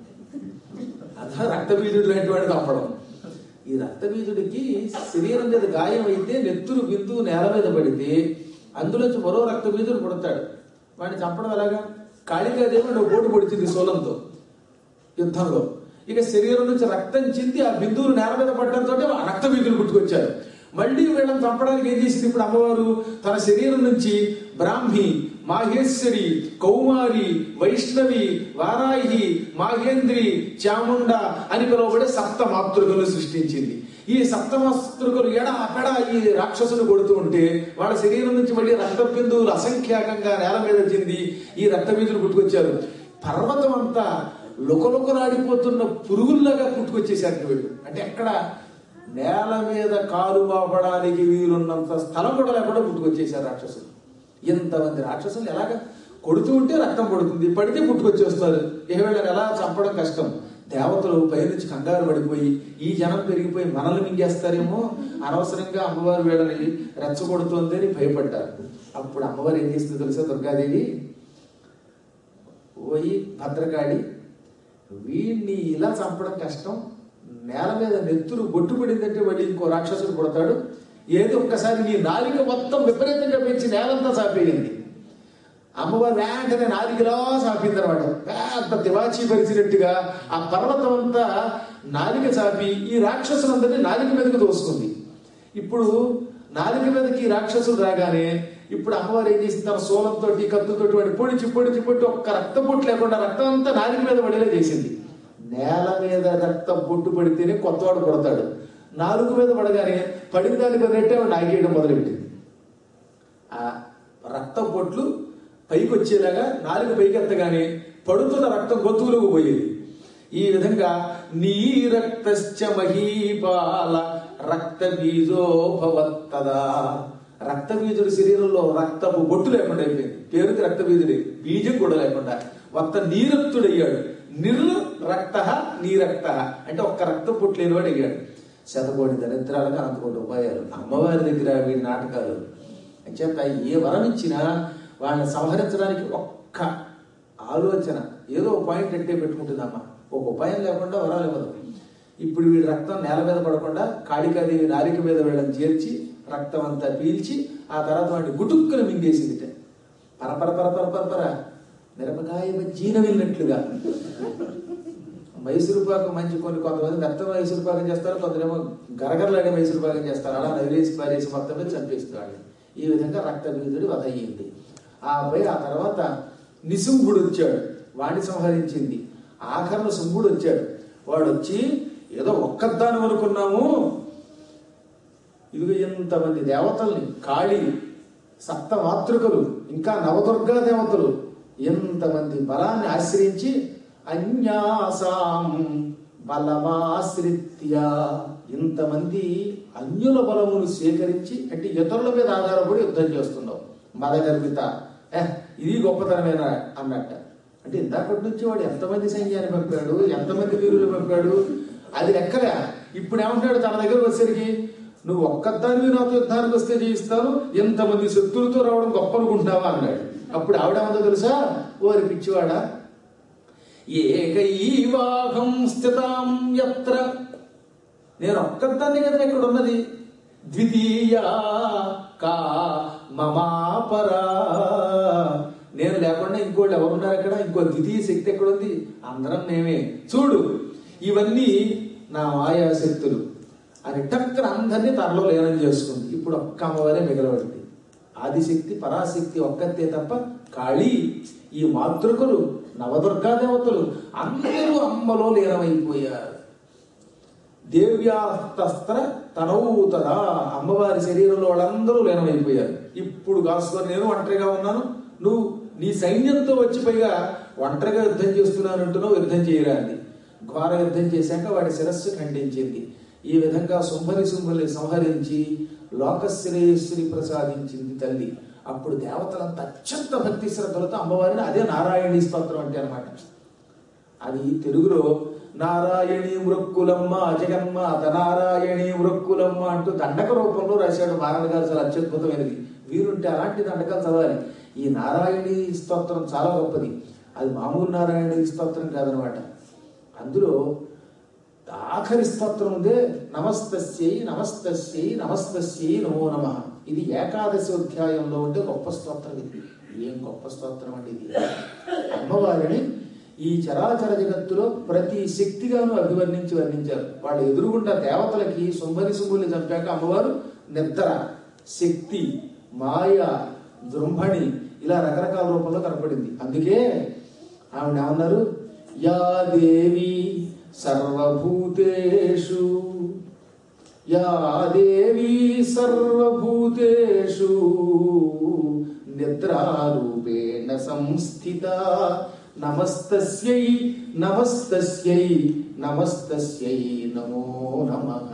అదా రక్తబీజుడు లాంటి వాడు తప్పడం ఈ రక్తబీజుడికి శరీరం మీద గాయం అయితే నెత్తురు బిందువు నేల మీద పడితే అందులోంచి మరో రక్తబీజుడు పుడతాడు వాడిని చంపడం ఎలాగా కాళికాదేవి నువ్వు పోటు పొడిచింది సోలంతో యుద్ధంలో ఇక శరీరం నుంచి రక్తం చింది ఆ బిందువులు నేల మీద పడడంతో ఆ రక్త బీజులు పుట్టుకొచ్చారు మళ్ళీ వీళ్ళని చంపడానికి ఏం చేసింది ఇప్పుడు అమ్మవారు తన శరీరం నుంచి బ్రాహ్మి మాహేశ్వరి కౌమారి వైష్ణవి వారాహి మాహేంద్రి చాముండ అని పిలువబడే సప్త మాతృకలు సృష్టించింది ఈ సప్త మాతృకలు ఎడ అక్కడ ఈ రాక్షసులు కొడుతూ ఉంటే వాళ్ళ శరీరం నుంచి మళ్ళీ రక్త బిందువులు అసంఖ్యాకంగా నేల మీద చెంది ఈ రక్త బీజులు పుట్టుకొచ్చారు పర్వతం అంతా లుకలుకలాడిపోతున్న పురుగుల్లాగా పుట్టుకొచ్చేసారు వీళ్ళు అంటే ఎక్కడ నేల మీద కాలు వాపడానికి వీలున్నంత స్థలం కూడా లేకుండా పుట్టుకొచ్చేసారు రాక్షసులు ఇంతమంది రాక్షసులు ఎలాగ కొడుతూ ఉంటే రక్తం పడుతుంది పడితే పుట్టుకొచ్చేస్తారు ఇక వీళ్ళని ఎలా చంపడం కష్టం దేవతలు పైనుంచి కంగారు పడిపోయి ఈ జనం పెరిగిపోయి మనల్ని మింగేస్తారేమో అనవసరంగా అమ్మవారు వీళ్ళని రెచ్చగొడుతోంది అని భయపడ్డారు అప్పుడు అమ్మవారు ఏం చేస్తుంది తెలుసా దుర్గాదేవి పోయి భద్రకాళి వీడిని ఇలా చంపడం కష్టం నేల మీద నెత్తురు బొట్టు పడిందంటే మళ్ళీ ఇంకో రాక్షసుడు పుడతాడు ఏదో ఒక్కసారి నీ నాలిక మొత్తం విపరీతంగా పెంచి నేలంతా చాపేయండి అమ్మవారు వెంటనే నాలికలా చాపింది అనమాట పెద్ద తివాచి పరిచినట్టుగా ఆ పర్వతం అంతా నాలిక చాపి ఈ రాక్షసులందరినీ నాలిక మీదకి తోసుకుంది ఇప్పుడు నాలిక మీదకి ఈ రాక్షసులు రాగానే ఇప్పుడు అమ్మవారు ఏం చేసింది తన సోలంతో కత్తుతోటి వాడి పొడిచి పొడిచి పొట్టి ఒక్క రక్త బొట్టు లేకుండా రక్తం అంతా నాలిక మీద పడేలా చేసింది నేల మీద రక్తం బొట్టు పడితేనే కొత్తవాడు పడతాడు నాలుగు మీద పడగానే పడిన దానికి వదిలేట్టే నాగేయడం మొదలుపెట్టింది ఆ రక్త బొట్లు పైకి వచ్చేలాగా నాలుగు పైకి ఎత్తగానే పడుతున్న రక్తం గొంతువులకు పోయేది ఈ విధంగా నీ రక్తశ్చ మహీపాల రక్త బీజో భవత్తదా రక్త బీజుడు శరీరంలో రక్తపు బొట్టు లేకుండా అయిపోయింది పేరుకి రక్త బీజుడే బీజం కూడా లేకుండా మొత్తం నీరక్తుడయ్యాడు నిర్ రక్త నీరక్త అంటే ఒక్క రక్త పొట్టు లేనివాడు అయ్యాడు శతకోటి దరిద్రాలుగా అంతకోటి ఉపాయాలు అమ్మవారి దగ్గర వీడి నాటకాలు అంచేత ఏ వరం ఇచ్చినా వాళ్ళని సంహరించడానికి ఒక్క ఆలోచన ఏదో పాయింట్ ఎట్టే పెట్టుకుంటుందమ్మా ఒక ఉపాయం లేకుండా వరాలు ఇవ్వదు ఇప్పుడు వీడి రక్తం నేల మీద పడకుండా కాళికాదేవి నాలిక మీద వీళ్ళని చేర్చి రక్తం అంతా పీల్చి ఆ తర్వాత వాడిని గుటుక్కులు మింగేసింది పరపర పరపర పరపర మిరపకాయ జీన వెళ్ళినట్లుగా మైసూరు పాకం మంచి కొన్ని కొంతమంది మెత్త మైసూరు పాకం చేస్తారు కొందరేమో గరగరలాడే మైసూరు పాకం చేస్తారు అలా నదిలేసి పారేసి మొత్తం మీద చంపేస్తాడు ఈ విధంగా రక్త బీజుడు వధ అయ్యింది ఆపై ఆ తర్వాత నిశుంభుడు వచ్చాడు వాడిని సంహరించింది ఆఖరణ శుంభుడు వచ్చాడు వాడు వచ్చి ఏదో ఒక్కదాని అనుకున్నాము ఇదిగో ఎంతమంది దేవతల్ని కాళి సప్త మాతృకలు ఇంకా నవదుర్గా దేవతలు ఎంతమంది బలాన్ని ఆశ్రయించి అన్యాసాం బలమాశ్రిత్య ఇంతమంది అన్యుల బలమును స్వీకరించి అంటే ఇతరుల మీద ఆధారపడి యుద్ధం చేస్తున్నావు మదగర్భిత "ఎహ్, ఇది గొప్పతనమేనా అన్నట్ట అంటే ఇందాకటి నుంచి వాడు ఎంతమంది సైన్యాన్ని పంపాడు ఎంతమంది వీరులు పంపాడు అది లెక్కలే ఇప్పుడు ఏమంటాడు తన దగ్గర వచ్చేసరికి నువ్వు ఒక్కదాన్ని నాతో యుద్ధానికి వస్తే జయిస్తాను ఎంతమంది శత్రులతో రావడం గొప్ప అనుకుంటున్నావా అన్నాడు అప్పుడు ఆవిడేమందో తెలుసా ఓరి పిచ్చివాడా ఏకైవాహం స్థితాం యత్ర నేను ఒక్కదాన్ని కదా ఇక్కడ ఉన్నది ద్వితీయ కా మమాపరా నేను లేకుండా ఇంకోటి ఎవరున్నారు అక్కడ ఇంకో ద్వితీయ శక్తి ఎక్కడ ఉంది అందరం మేమే చూడు ఇవన్నీ నా మాయా శక్తులు అని టక్కన అందరినీ తనలో లీనం చేసుకుంది ఇప్పుడు ఒక్క అమ్మవారే మిగలబడింది ఆదిశక్తి పరాశక్తి ఒక్కతే తప్ప కాళీ ఈ మాతృకలు నవదుర్గా దేవతలు అందరూ అమ్మలో లీనమైపోయారు దేవ్యాస్త్ర తనవుతదా అమ్మవారి శరీరంలో వాళ్ళందరూ లీనమైపోయారు ఇప్పుడు కాసుకొని నేను ఒంటరిగా ఉన్నాను నువ్వు నీ సైన్యంతో వచ్చి పైగా ఒంటరిగా యుద్ధం చేస్తున్నాను అంటున్నావు యుద్ధం చేయరా అంది ఘోర యుద్ధం చేశాక వాడి శిరస్సు ఖండించింది ఈ విధంగా శుంభని శుంభని సంహరించి లోకశ్రేయస్సుని ప్రసాదించింది తల్లి అప్పుడు దేవతలంతా అత్యంత భక్తి శ్రద్ధలతో అమ్మవారిని అదే నారాయణీ స్తోత్రం అంటే అనమాట అది తెలుగులో నారాయణి మృక్కులమ్మ జగన్మాత నారాయణి మృక్కులమ్మ అంటూ దండక రూపంలో రాశాడు మారణ గారు చాలా అత్యద్భుతమైనది వీరుంటే అలాంటి దండకాలు చదవాలి ఈ నారాయణి స్తోత్రం చాలా గొప్పది అది మామూలు నారాయణి స్తోత్రం కాదనమాట అందులో ఆఖరి స్తోత్రం ఉందే నమస్తస్యై నమస్తస్యై నమస్తస్యై నమో నమ ఇది ఏకాదశి అధ్యాయంలో ఉండే గొప్ప స్తోత్రం ఇది ఏం గొప్ప స్తోత్రం అండి ఇది అమ్మవారిని ఈ చరాచర జగత్తులో ప్రతి శక్తిగాను అభివర్ణించి వర్ణించారు వాళ్ళు ఎదురుగుండా దేవతలకి సుంభని సుంభుల్ని చంపాక అమ్మవారు నిద్ర శక్తి మాయ జృంభణి ఇలా రకరకాల రూపంలో కనపడింది అందుకే ఆవిడ ఏమన్నారు యా దేవి సర్వభూతేషు యా దేవి సర్వభూతేషు నిద్రారూపేణ సంస్థిత నమస్తస్యై నమస్తస్యై నమస్తస్యై నమో నమః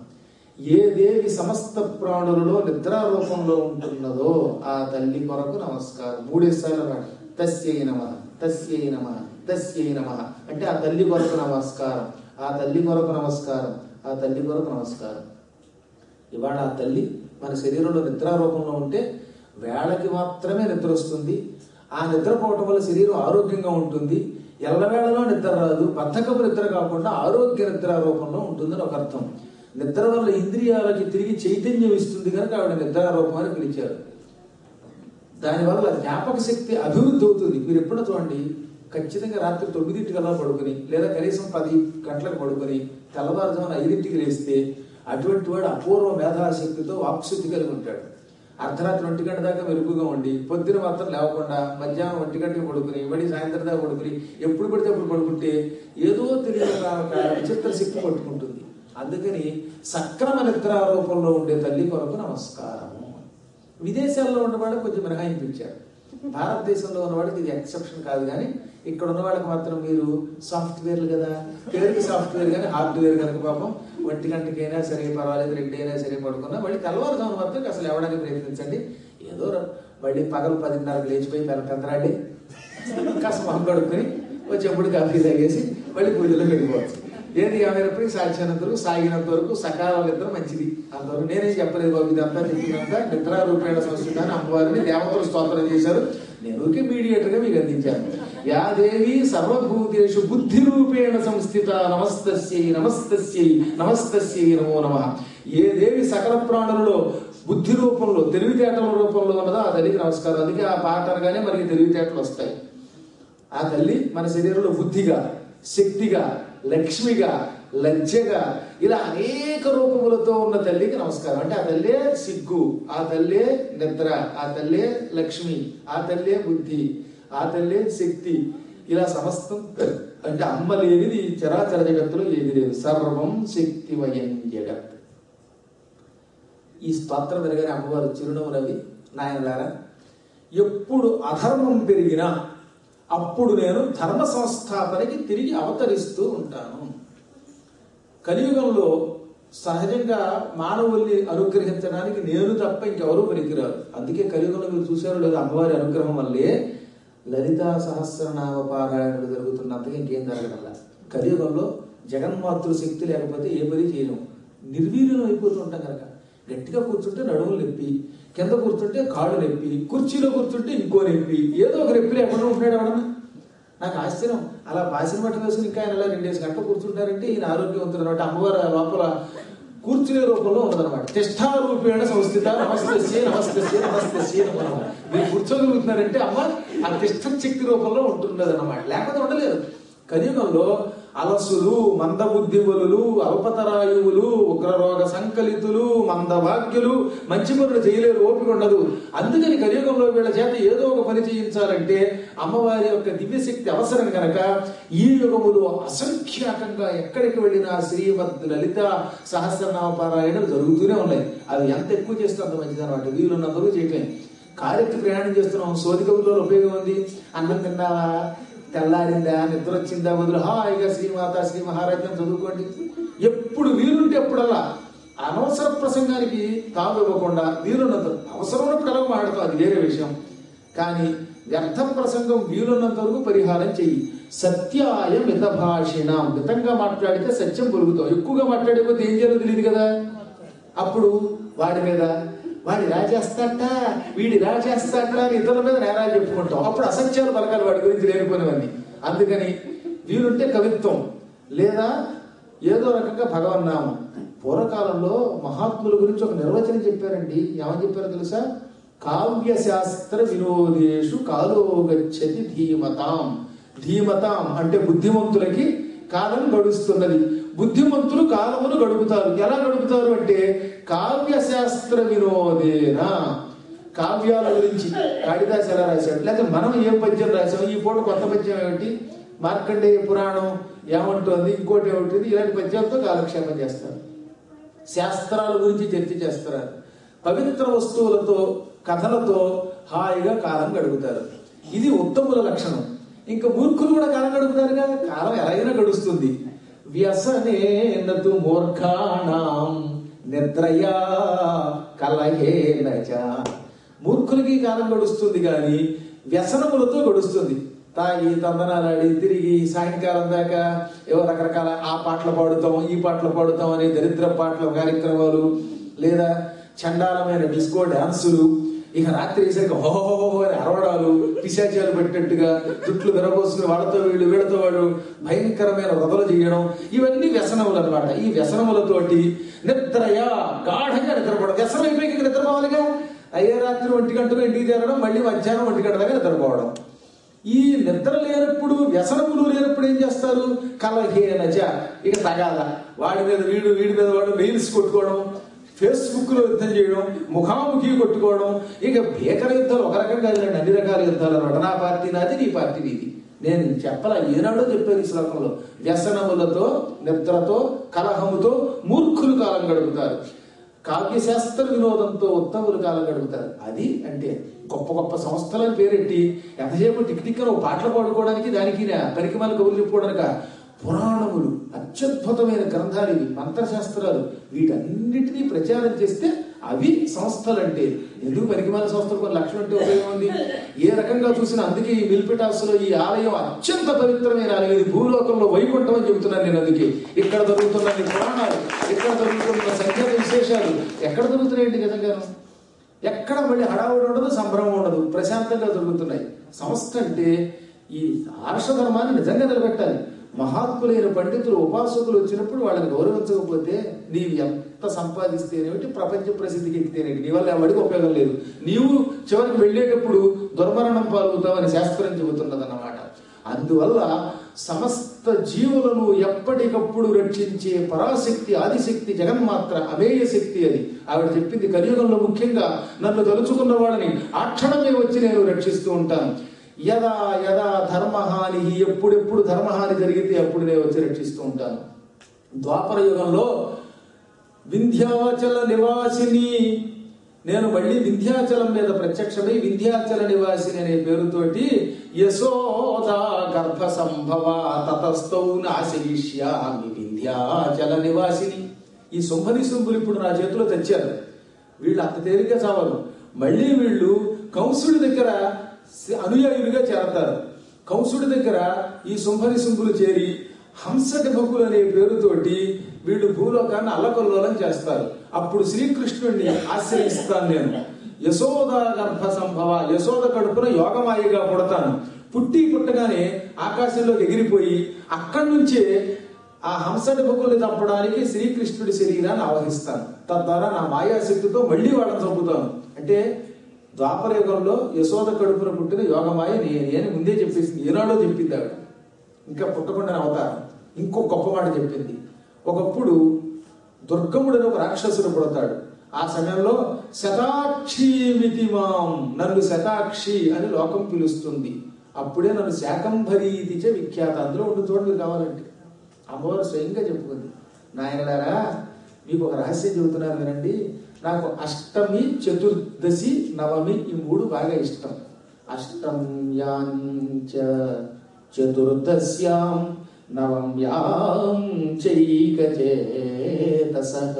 ఏ దేవి సమస్త ప్రాణులలో నిద్రారూపంలో ఉంటున్నదో ఆ తల్లి కొరకు నమస్కారం మూడేసార్లు అన్నాడు తస్యై నమ తస్యై నమ తస్యై నమ అంటే ఆ తల్లి కొరకు నమస్కారం ఆ తల్లి కొరకు నమస్కారం ఆ తల్లి కొరకు నమస్కారం ఇవాళ ఆ తల్లి మన శరీరంలో నిద్రారూపంలో ఉంటే వేళకి మాత్రమే నిద్ర వస్తుంది ఆ నిద్రపోవటం వల్ల శరీరం ఆరోగ్యంగా ఉంటుంది ఎల్లవేళలో నిద్ర రాదు బద్ధకపు నిద్ర కాకుండా ఆరోగ్య నిద్ర రూపంలో ఉంటుందని ఒక అర్థం నిద్ర వల్ల ఇంద్రియాలకి తిరిగి చైతన్యం ఇస్తుంది కనుక ఆవిడ నిద్రారూపం అని పిలిచారు దానివల్ల జ్ఞాపక శక్తి అభివృద్ధి అవుతుంది మీరు ఎప్పుడో చూడండి ఖచ్చితంగా రాత్రి తొమ్మిదింటికల్లా పడుకుని లేదా కనీసం పది గంటలకు పడుకొని తెల్లవారుజామున ఐదింటికి లేస్తే అటువంటి వాడు అపూర్వ మేధాశక్తితో వాక్శుద్ధి కలిగి ఉంటాడు అర్ధరాత్రి ఒంటి గంట దాకా మెరుగుగా ఉండి పొద్దున మాత్రం లేవకుండా మధ్యాహ్నం ఒంటి గంటకి పడుకుని మళ్ళీ సాయంత్రం దాకా పడుకుని ఎప్పుడు పడితే అప్పుడు పడుకుంటే ఏదో తెలియని ఒక విచిత్ర శక్తి పట్టుకుంటుంది అందుకని సక్రమ నిద్రారూపంలో ఉండే తల్లి కొరకు నమస్కారము విదేశాల్లో ఉన్నవాళ్ళకి కొంచెం మినహాయింపు ఇచ్చారు భారతదేశంలో ఉన్నవాడికి ఇది ఎక్సెప్షన్ కాదు కానీ ఇక్కడ ఉన్న వాళ్ళకి మాత్రం మీరు సాఫ్ట్వేర్లు కదా పేరుకి సాఫ్ట్వేర్ కానీ హార్డ్వేర్ కనుక పాపం ఒంటి గంటకైనా సరే పర్వాలేదు రెండు అయినా సరే పడుకున్నా మళ్ళీ తెల్లవారుజామున మాత్రం అసలు ఎవడానికి ప్రయత్నించండి ఏదో ర- మళ్ళీ పగలు పదిన్నరకు లేచిపోయి పెద్ద పెద్దరాడి కాస్త మొహం కడుక్కొని వచ్చేప్పుడు కాఫీ తాగేసి మళ్ళీ పూజలో వెళ్ళిపోవచ్చు ఏది ఏమైనప్పటికీ సాధ్యమైనంత వరకు సాగినంత వరకు సకాలం నిద్ర మంచిది అంతవరకు నేనేం చెప్పలేదు బాబు ఇదంతా చెప్పినంత నిద్రా రూపేణ సంస్థ అని అమ్మవారిని దేవతలు స్తోత్రం చేశారు నేను ఊరికే మీడియేటర్ గా మీకు అందించాను యా దేవి సర్వభూతేషు బుద్ధి రూపేణ సంస్థిత నమస్తస్యై నమస్తస్యై నమస్తస్యై నమో నమ ఏ దేవి సకల ప్రాణులలో బుద్ధి రూపంలో తెలివితేటల రూపంలో ఉన్నదో ఆ తల్లికి నమస్కారం అందుకే ఆ పాట అనగానే మనకి తెలివితేటలు వస్తాయి ఆ తల్లి మన శరీరంలో బుద్ధిగా శక్తిగా లక్ష్మిగా లజ్జగా ఇలా అనేక రూపములతో ఉన్న తల్లికి నమస్కారం అంటే ఆ తల్లే సిగ్గు ఆ తల్లే నిద్ర ఆ తల్లే లక్ష్మి ఆ తల్లే బుద్ధి ఆ తల్లే శక్తి ఇలా సమస్తం అంటే అమ్మ లేనిది ఈ చరాచర జగత్తులో ఏది లేదు సర్వం శక్తివయం జగత్ ఈ స్తోత్రం వినగానే అమ్మవారు చిరునవ్వు నవ్వి నాయనలారా ఎప్పుడు అధర్మం పెరిగినా అప్పుడు నేను ధర్మ సంస్థాపనకి తిరిగి అవతరిస్తూ ఉంటాను కలియుగంలో సహజంగా మానవుల్ని అనుగ్రహించడానికి నేను తప్ప ఇంకెవరూ పనికిరారు అందుకే కలియుగంలో మీరు చూశారో లేదు అమ్మవారి అనుగ్రహం వల్లే లలితా సహస్రనామ పారాయణలు జరుగుతున్నంతగా ఇంకేం జరగడల్లా కలియుగంలో జగన్మాతృ శక్తి లేకపోతే ఏ పని చేయలేం నిర్వీర్యం అయిపోతూ ఉంటాం కనుక గట్టిగా కూర్చుంటే నడుములు నొప్పి కింద కూర్చుంటే కాళ్ళు నొప్పి కుర్చీలో కూర్చుంటే ఇంకో నొప్పి ఏదో ఒక నొప్పి లేకుండా ఉంటాడు ఎవడన్నా నాకు ఆశ్చర్యం అలా బాసిన బట్ట వేసుకుని ఇంకా ఆయన అలా రెండేసి గంటలు కూర్చుంటారంటే ఈయన ఆరోగ్యవంతుడు అనమాట అమ్మవారు లోపల కూర్చునే రూపంలో ఉన్నదన్నమాట తిష్టా రూపేణ సంస్థిత నమస్తే నమస్తే నమస్తే నమో నమః. మీరు కూర్చోగలుగుతున్నారంటే అమ్మ ఆ తిష్ట శక్తి రూపంలో ఉంటున్నది అనమాట లేకపోతే ఉండలేదు కలియుగంలో అలసులు మందబుద్ధిబలులు అల్పతరాయువులు ఉగ్రరోగ సంకలితులు మందభాగ్యులు మంచి పనులు చేయలేరు ఓపిక ఉండదు అందుకని కలియుగంలో వీళ్ళ చేత ఏదో ఒక పని చేయించాలంటే అమ్మవారి యొక్క దివ్యశక్తి అవసరం కనుక ఈ యుగములో అసంఖ్యాకంగా ఎక్కడికి వెళ్ళినా శ్రీమద్ లలిత సహస్రనామ పారాయణలు జరుగుతూనే ఉన్నాయి అవి ఎంత ఎక్కువ చేస్తే అంత మంచిది అనమాట వీలున్నంతవరకు చేయటం కారెక్కి ప్రయాణం చేస్తున్నాం సోది కబుర్లో ఉపయోగం ఉంది అన్నం తిన్నావా తెల్లారిందా నిద్ర వచ్చిందా బదులు హాయిగా శ్రీమాత శ్రీ మహారాజ్యం చదువుకోండి ఎప్పుడు వీలుంటే ఎప్పుడల్లా అనవసర ప్రసంగానికి తావు ఇవ్వకుండా వీలున్నంత అవసరం ఉన్నప్పుడు ఎలా మాట్లాడతాం అది వేరే విషయం కానీ వ్యర్థ ప్రసంగం వీలున్నంత వరకు పరిహారం చెయ్యి సత్యాయ మిత భాషిణ మితంగా మాట్లాడితే సత్యం పొరుగుతావు ఎక్కువగా మాట్లాడకపోతే ఏం చేయాలో తెలియదు కదా అప్పుడు వాడి మీద వాడి రాజేస్తాట వీడి రాజేస్తాట అని ఇతరుల మీద నేరాలు చెప్పుకుంటాం అప్పుడు అసత్యాలు పలకాలి వాడి గురించి లేనిపోయినవన్నీ అందుకని వీలుంటే కవిత్వం లేదా ఏదో రకంగా భగవన్నామం పూర్వకాలంలో మహాత్ముల గురించి ఒక నిర్వచనం చెప్పారండి ఏమని చెప్పారో తెలుసా కావ్య శాస్త్ర వినోదేషు కాలో గచ్చతి ధీమతాం ధీమతాం అంటే బుద్ధిమంతులకి కాలం గడుస్తున్నది బుద్ధిమంతులు కాలమును గడుపుతారు ఎలా గడుపుతారు అంటే కావ్య శాస్త్ర వినోదేన కావ్యాల గురించి కాళిదాస్ ఎలా రాశాడు లేకపోతే మనం ఏ పద్యం రాసాం ఈ పూట కొత్త పద్యం ఏమిటి మార్కండేయ పురాణం ఏమంటోంది ఇంకోటి ఏమిటి ఇలాంటి పద్యాలతో కాలక్షేపం చేస్తారు శాస్త్రాల గురించి చర్చ చేస్తారు పవిత్ర వస్తువులతో కథలతో హాయిగా కాలం గడుపుతారు ఇది ఉత్తముల లక్షణం ఇంకా మూర్ఖులు కూడా కాలం గడుపుతారుగా కాలం ఎలాగైనా గడుస్తుంది వ్యసనే నతు మూర్ఖాణం నిద్రయా కలహేనచ మూర్ఖులకి కాలం గడుస్తుంది కానీ వ్యసనములతో గడుస్తుంది తాగి తందనాలాడి తిరిగి సాయంకాలం దాకా ఏవో రకరకాల ఆ పాటలు పాడుతాం ఈ పాటలు పాడుతాం అనే దరిద్ర పాటల కార్యక్రమాలు లేదా చండాలమైన డిస్కో డాన్సులు ఇక రాత్రి వేసాక హోహోహో అని అరవడాలు పిశాచాలు పెట్టినట్టుగా జుట్లు విరబోసుకుని వాళ్ళతో వీళ్ళు వీళ్ళతో వాడు భయంకరమైన వదలు చేయడం ఇవన్నీ వ్యసనములు అనమాట ఈ వ్యసనములతోటి నిద్రయా గాఢంగా నిద్రపోవడం వ్యసనం అయిపోయి ఇంక నిద్రపోవాలిగా అయ్యే రాత్రి ఒంటి గంటకు ఇంటికి చేరడం మళ్ళీ మధ్యాహ్నం ఒంటి గంట దాకా నిద్రపోవడం ఈ నిద్ర లేనప్పుడు వ్యసనములు లేనప్పుడు ఏం చేస్తారు కలహేనచ ఇక తగాద వాడి మీద వీడు వీడి మీద వాడు రీల్స్ కొట్టుకోవడం ఫేస్బుక్ లో యుద్ధం చేయడం ముఖాముఖి కొట్టుకోవడం ఇక భీకర యుద్ధాలు ఒక రకం కాదులేండి అన్ని రకాల యుద్ధాలు అనమాట నా పార్టీ నాది నీ పార్టీ నీది నేను చెప్పాల ఏనాడో చెప్పాను ఈ శ్లోకంలో వ్యసనములతో నిద్రతో కలహముతో మూర్ఖులు కాలం గడుపుతారు కావ్యశాస్త్ర వినోదంతో ఉత్తములు కాలం గడుపుతారు అది అంటే గొప్ప గొప్ప సంస్థలను పేరెట్టి ఎంతసేపు టిక్ టిక్ అని ఒక పాటలు పాడుకోవడానికి దానికి పనికి మన కబుర్లు చెప్పుకోవడానిక పురాణములు అత్యద్భుతమైన గ్రంథాలు ఇవి మంత్రశాస్త్రాలు వీటన్నిటినీ ప్రచారం చేస్తే అవి సంస్థలు అంటే ఎందుకు పరికమాల సంస్థలు కొన్ని లక్షలు అంటే ఉపయోగం ఉంది ఏ రకంగా చూసినా అందుకే ఈ మిల్పిటాస్లో ఈ ఆలయం అత్యంత పవిత్రమైన ఆలయం ఇది భూలోకంలో వైకుంఠం అని చెబుతున్నాను నేను అందుకే ఇక్కడ దొరుకుతున్న ఈ పురాణాలు ఇక్కడ దొరుకుతున్న సంఖ్యాత విశేషాలు ఎక్కడ దొరుకుతున్నాయండి నిజంగాను ఎక్కడ మళ్ళీ హడావుడి ఉండదు సంభ్రమం ఉండదు ప్రశాంతంగా దొరుకుతున్నాయి సంస్థ అంటే ఈ ఆర్ష ధర్మాన్ని నిజంగా నిలబెట్టాలి మహాత్ములైన పండితులు ఉపాసకులు వచ్చినప్పుడు వాళ్ళని గౌరవించకపోతే నీవు ఎంత సంపాదిస్తేనేమిటి ప్రపంచ ప్రసిద్ధికి ఎక్కితేనేటి నీ వల్ల ఎవరికి ఉపయోగం లేదు నీవు చివరికి వెళ్ళేటప్పుడు దుర్మరణం పాల్గొతావని శాస్త్రం చెబుతున్నదన్నమాట అందువల్ల సమస్త జీవులను ఎప్పటికప్పుడు రక్షించే పరాశక్తి ఆదిశక్తి జగన్మాత్ర అమేయ శక్తి అది ఆవిడ చెప్పింది కలియుగంలో ముఖ్యంగా నన్ను తలుచుకున్న వాళ్ళని ఆ క్షణమే వచ్చి నేను రక్షిస్తూ ఉంటాను యదా యదా ధర్మహాని ఎప్పుడెప్పుడు ధర్మహాని జరిగితే అప్పుడు నేను వచ్చి రక్షిస్తూ ఉంటాను ద్వాపర యుగంలో వింధ్యాచల నివాసిని నేను మళ్ళీ వింధ్యాచలం మీద ప్రత్యక్షమై వింధ్యాచల నివాసిని అనే పేరుతోటి యశోద గర్భ సంభవ తతస్థౌ నాశయిష్యామి వింధ్యాచల నివాసిని ఈ శుంభని శుంభులు ఇప్పుడు నా చేతిలో తెచ్చారు వీళ్ళు అంత తేలిగ్గా చావరు మళ్ళీ వీళ్ళు కంసుడి దగ్గర అనుయాయులుగా చేరతారు కంసుడి దగ్గర ఈ శుంభని శుంభులు చేరి హంసటి భకులు అనే పేరుతోటి వీళ్ళు భూలోకాన్ని అల్లకొల్లోలం చేస్తారు అప్పుడు శ్రీకృష్ణుడిని ఆశ్రయిస్తాను నేను యశోద గర్భ సంభవ యశోద కడుపున యోగమాయిగా పుడతాను పుట్టి పుట్టగానే ఆకాశంలోకి ఎగిరిపోయి అక్కడి నుంచే ఆ హంసటి భకుల్ని చంపడానికి శ్రీకృష్ణుడి శరీరాన్ని ఆవహిస్తాను తద్వారా నా మాయాశక్తితో మళ్ళీ వాళ్ళని చంపుతాను అంటే ద్వాపర యుగంలో యశోద కడుపున పుట్టిన యోగమాయ నేనే అని ముందే చెప్పేసింది ఏనాడో చెప్పింది ఆవిడ ఇంకా పుట్టకుండా అవతారం ఇంకో గొప్ప మాట చెప్పింది ఒకప్పుడు దుర్గముడు అని ఒక రాక్షసుడు పుడతాడు ఆ సమయంలో శతాక్షి మాం నన్ను శతాక్షి అని లోకం పిలుస్తుంది అప్పుడే నన్ను శాకంభరీతి చ విఖ్యాత అందులో ఉండి చూడండి మీరు కావాలంటే అమ్మవారు స్వయంగా చెప్పుకుంది నాయనలారా మీకు ఒక రహస్యం చెబుతున్నారు వినండి నాకు అష్టమి చతుర్దశి నవమి ఈ మూడు బాగా ఇష్టం అష్టమ్యాం చ చతుర్దశ్యాం నవమ్యాం చైకచేతసః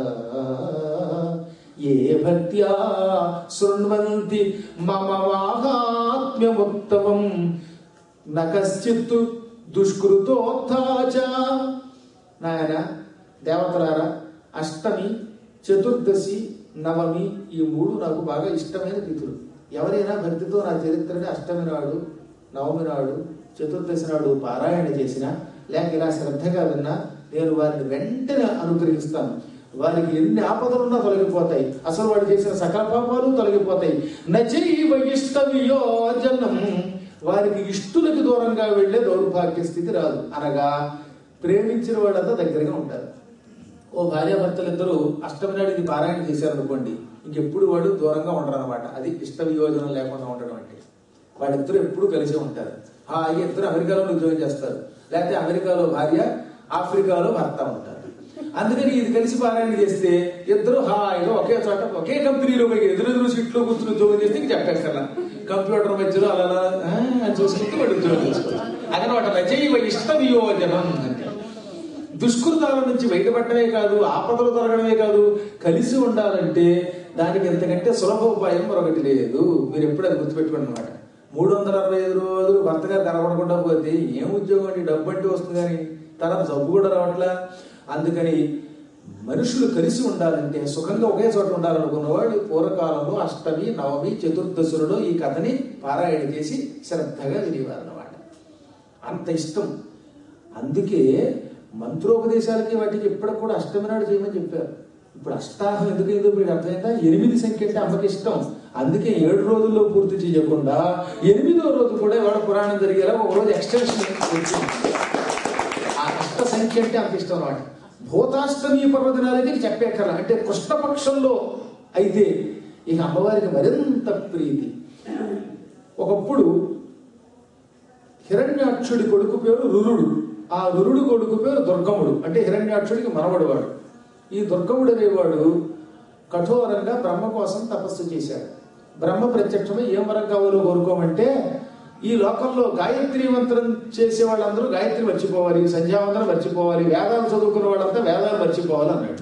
ఏ భక్త్యా శృణ్వంతి మమ వాహాత్మ్యముత్తమం న కశ్చిత్తు దుష్కృతోత్థాచ నాయన దేవతలారా అష్టమి చతుర్దశి నవమి ఈ మూడు నాకు బాగా ఇష్టమైన తిథులు ఎవరైనా భక్తితో నా చరిత్రని అష్టమి నాడు నవమి నాడు చతుర్దశి నాడు పారాయణ చేసినా లేక ఇలా శ్రద్ధగా విన్నా నేను వారిని వెంటనే అనుగ్రహిస్తాను వారికి ఎన్ని ఆపదలున్నా తొలగిపోతాయి అసలు వాడు చేసిన సకల పాపాలు తొలగిపోతాయి నచైవ ఇష్ట వియోజనం వారికి ఇష్టులకి దూరంగా వెళ్లే దౌర్భాగ్య స్థితి రాదు అనగా ప్రేమించిన వాళ్ళంతా దగ్గరగా ఉంటారు ఓ భార్యాభర్తలు ఇద్దరు అష్టమి నాడు ఇది పారాయణ చేశారు అనుకోండి ఇంకెప్పుడు వాడు దూరంగా ఉండరు అనమాట అది ఇష్ట వియోజనం లేకుండా ఉండడం అంటే వాళ్ళిద్దరూ ఎప్పుడు కలిసే ఉంటారు ఆ ఇద్దరు అమెరికాలో ఉద్యోగం చేస్తారు లేకపోతే అమెరికాలో భార్య ఆఫ్రికాలో భర్త ఉంటారు అందుకని ఇది కలిసి పారాయణ చేస్తే ఇద్దరు హాయిగా ఒకే చోట ఒకే కంపెనీలో పోయి ఎదురెదురు సీట్లో కూర్చుని ఉద్యోగం చేస్తే ఇంక చెప్పేస్తారా కంప్యూటర్ మధ్యలో అలా అలా, ఆ, అని చూసుకుంటూ వాడు ఉద్యోగం చేసుకోవచ్చు అదనమాట రచయివ ఇష్ట వియోజనం అంటే దుష్కృతాల నుంచి బయటపడటమే కాదు ఆపదలు తొలగడమే కాదు కలిసి ఉండాలంటే దానికి ఎంతకంటే సులభ ఉపాయం మరొకటి లేదు మీరు ఎప్పుడు అది గుర్తుపెట్టుకోండి అనమాట మూడు వందల అరవై ఐదు రోజులు భర్త గారు కనబడకుండా పోతే ఏం ఉద్యోగం అండి డబ్బు అంటే వస్తుంది కానీ తర్వాత జబ్బు కూడా రావట్లా అందుకని మనుషులు కలిసి ఉండాలంటే సుఖంగా ఒకే చోట ఉండాలనుకున్నవాడు పూర్వకాలంలో అష్టమి నవమి చతుర్దశులలో ఈ కథని పారాయణ చేసి శ్రద్ధగా వినేవారు అనమాట అంత ఇష్టం అందుకే మంత్రోపదేశాలకి వాటికి ఎప్పటికి కూడా అష్టమి నాడు చేయమని చెప్పారు ఇప్పుడు అష్టాహం ఎందుకు ఏదో మీకు అర్థమైందా ఎనిమిది సంఖ్య అంటే అమ్మకి ఇష్టం అందుకే ఏడు రోజుల్లో పూర్తి చేయకుండా ఎనిమిదో రోజు కూడా ఇవాళ పురాణం జరిగేలా ఒక రోజు ఎక్స్టెన్షన్ వచ్చింది ఆ అష్ట సంఖ్య అంటే అంత ఇష్టం అన్నమాట భూతాష్టమి పర్వదినాలైతే ఇక చెప్పేక్కర్లా అంటే కృష్ణపక్షంలో అయితే ఇక అమ్మవారికి మరింత ప్రీతి ఒకప్పుడు హిరణ్యాక్షుడి కొడుకు పేరు రురుడు ఆ రురుడు కొడుకు పేరు దుర్గముడు అంటే హిరణ్యాక్షుడికి మనవడు వాడు ఈ దుర్గముడు అనేవాడు కఠోరంగా బ్రహ్మ కోసం తపస్సు చేశాడు బ్రహ్మ ప్రత్యక్షమై ఏం వరం కావాలో కోరుకోమంటే ఈ లోకంలో గాయత్రి మంత్రం చేసే వాళ్ళందరూ గాయత్రి మర్చిపోవాలి సంధ్యావందనం మర్చిపోవాలి వేదాలు చదువుకున్న వాళ్ళంతా వేదాలు మర్చిపోవాలి అన్నాడు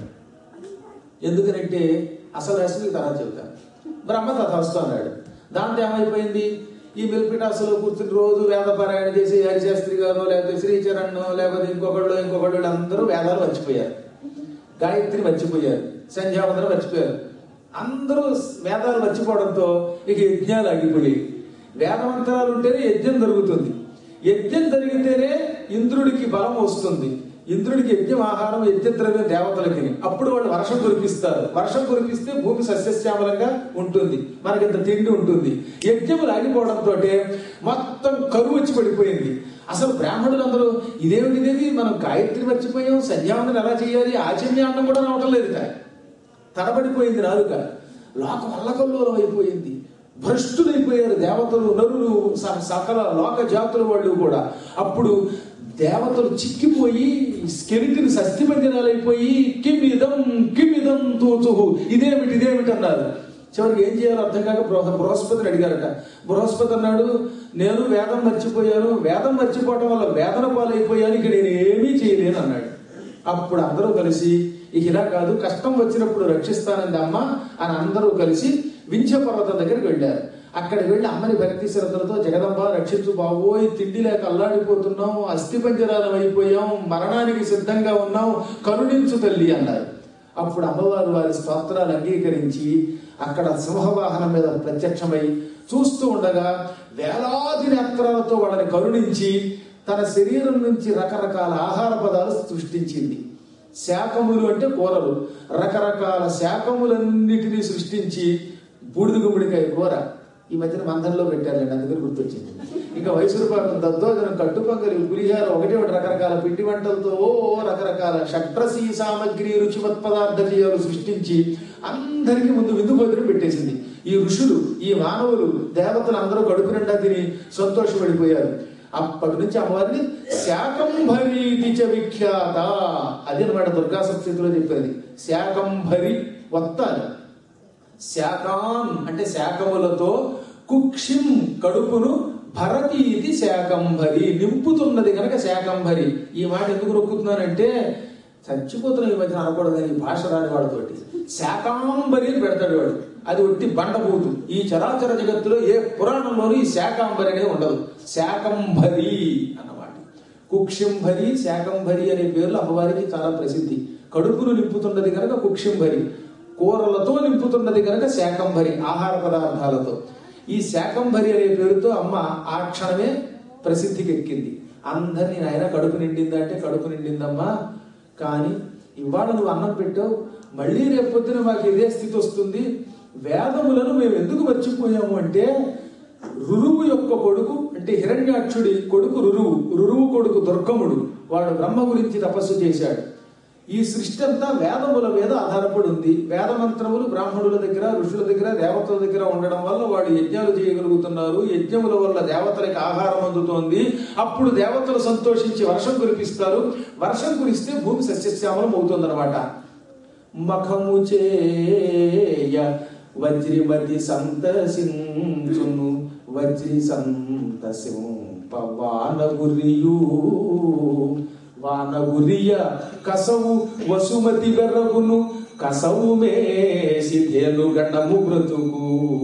ఎందుకనంటే అసలు అసలు తర్వాత చెబుతాను బ్రహ్మ తథాస్తు అన్నాడు దాంతో ఏమైపోయింది ఈ మిల్పిటాసులో కూర్చుని రోజు వేద పారాయణ చేసి హరిశాస్త్రి గారు లేకపోతే శ్రీచరణ్ లేకపోతే ఇంకొకళ్ళు ఇంకొకళ్ళు అందరూ వేదాలు మర్చిపోయారు గాయత్రి మర్చిపోయారు సంధ్యావందనం మర్చిపోయారు అందరూ వేదాలు మర్చిపోవడంతో ఇక యజ్ఞాలు ఆగిపోయాయి వేదమంత్రాలు ఉంటేనే యజ్ఞం జరుగుతుంది యజ్ఞం జరిగితేనే ఇంద్రుడికి బలం వస్తుంది ఇంద్రుడికి యజ్ఞం ఆహారం యజ్ఞద్రవ్యం దేవతలకి అప్పుడు వాళ్ళు వర్షం కురిపిస్తారు వర్షం కురిపిస్తే భూమి సస్యశ్యామలంగా ఉంటుంది మనకి ఇంత తిండి ఉంటుంది యజ్ఞములు ఆగిపోవడంతో మొత్తం కరువు వచ్చి పడిపోయింది అసలు బ్రాహ్మణులందరూ ఇదేమిటి ఇదేది మనం గాయత్రి మర్చిపోయాం సంధ్యావందనం ఎలా చేయాలి ఆచమ్యాన్నం కూడా రావటం లేదు కదా తడబడిపోయింది నాలుక లోకం అల్లకల్లోలం అయిపోయింది భ్రష్టులైపోయారు దేవతలు నరులు స- సకల లోక జాతుల వాళ్ళు కూడా అప్పుడు దేవతలు చిక్కిపోయి స్కెలిటిని సస్తిమంజనాలైపోయి కిమిదం కిమిదం తూచుహు ఇదేమిటి ఇదేమిటి అన్నారు చివరికి ఏం చేయాలో అర్థం కాక బృహ- బృహస్పతిని అడిగారట బృహస్పతి అన్నాడు నేను వేదం మర్చిపోయాను వేదం మర్చిపోవటం వల్ల వేదన పాలైపోయాను ఇక నేను ఏమీ చేయలేను అన్నాడు అప్పుడు అందరూ కలిసి ఇక ఇలా కాదు కష్టం వచ్చినప్పుడు రక్షిస్తానంది అమ్మ అని అందరూ కలిసి వింధ్య పర్వతం దగ్గరికి వెళ్ళారు అక్కడికి వెళ్ళి అమ్మని భక్తి శ్రద్ధలతో జగదంబ రక్షించు బాబోయ్ తిండి లేక అల్లాడిపోతున్నాం అస్థి పంజరాలం అయిపోయాం మరణానికి సిద్ధంగా ఉన్నాం కరుణించు తల్లి అన్నారు అప్పుడు అమ్మవారు వారి స్తోత్రాలు అంగీకరించి అక్కడ సింహవాహనం మీద ప్రత్యక్షమై చూస్తూ ఉండగా వేలాది నేత్రాలతో వాళ్ళని కరుణించి తన శరీరం నుంచి రకరకాల ఆహార పదాలు సృష్టించింది శాకములు అంటే కూరలు రకరకాల శాకములన్నిటినీ సృష్టించి బూడిద గుమ్మడికాయ కూర ఈ మధ్యన మందంలో పెట్టారండి అందుకని గుర్తొచ్చింది ఇంకా మైసూరు పాకం దద్దోజనం కట్టుపొంగలి పులిహార ఒకటి ఒకటి రకరకాల పిండి వంటలతో ఓ రకరకాల షట్రసీ సామగ్రి రుచివత్ పదార్థ జీవాలు సృష్టించి అందరికీ ముందు విందు భోజనం పెట్టేసింది ఈ ఋషులు ఈ మానవులు దేవతలు అందరూ కడుపు నిండా తిని సంతోషపడిపోయారు అప్పటి నుంచి అమ్మవారిని శాకంభరీతి చ విఖ్యాత అది అనమాట దుర్గా సప్తశతిలో చెప్పేది శాకంభరి వత్తాలి శాకాన్ అంటే శాకములతో కుక్షిం కడుపును భరతి ఇది శాకంభరి నింపుతున్నది కనుక శాకంభరి ఈ మాట ఎందుకు నొక్కుతున్నానంటే చచ్చిపోతున్న ఈ మధ్య అనకూడదని ఈ భాష రాని వాడితోటి శాకాంబరి అని పెడతాడు వాడు అది ఒట్టి బండబూతు ఈ చరాచర జగత్తులో ఏ పురాణంలోనూ ఈ శాకాంబరి అనేది ఉండదు శాకంభరి అన్నమాట కుక్షింభరి శాకంభరి అనే పేర్లు అమ్మవారికి చాలా ప్రసిద్ధి కడుపును నింపుతున్నది కనుక కుక్షింభరి కూరలతో నింపుతున్నది కనుక శాకంభరి ఆహార పదార్థాలతో ఈ శాకంభరి అనే పేరుతో అమ్మ ఆ క్షణమే ప్రసిద్ధికి ఎక్కింది అందరినీ నాయన కడుపు నిండిందా అంటే కడుపు నిండిందమ్మా కానీ ఇవాళ నువ్వు అన్నం పెట్టావు మళ్ళీ రేపొద్దున మాకు ఇదే స్థితి వస్తుంది వేదములను మేము ఎందుకు మర్చిపోయాము అంటే రురువు యొక్క కొడుకు అంటే హిరణ్యాక్షుడి కొడుకు రురువు రురువు కొడుకు దుర్గముడు వాడు బ్రహ్మ గురించి తపస్సు చేశాడు ఈ సృష్టి అంతా వేదముల మీద ఆధారపడి ఉంది వేద మంత్రములు బ్రాహ్మణుల దగ్గర ఋషుల దగ్గర దేవతల దగ్గర ఉండడం వల్ల వాళ్ళు యజ్ఞాలు చేయగలుగుతున్నారు యజ్ఞముల వల్ల దేవతలకి ఆహారం అందుతోంది అప్పుడు దేవతలు సంతోషించి వర్షం కురిపిస్తారు వర్షం కురిస్తే భూమి సస్యశ్యామలం అవుతుందన్నమాట మఖము చేయ వజ్రిమతి సంతసించును వజ్రి సంతసింపవానగురియు వానగురియ కసవు వసుమతి బెర్రగును కసవు మేసి ధేను గణము బ్రతుకు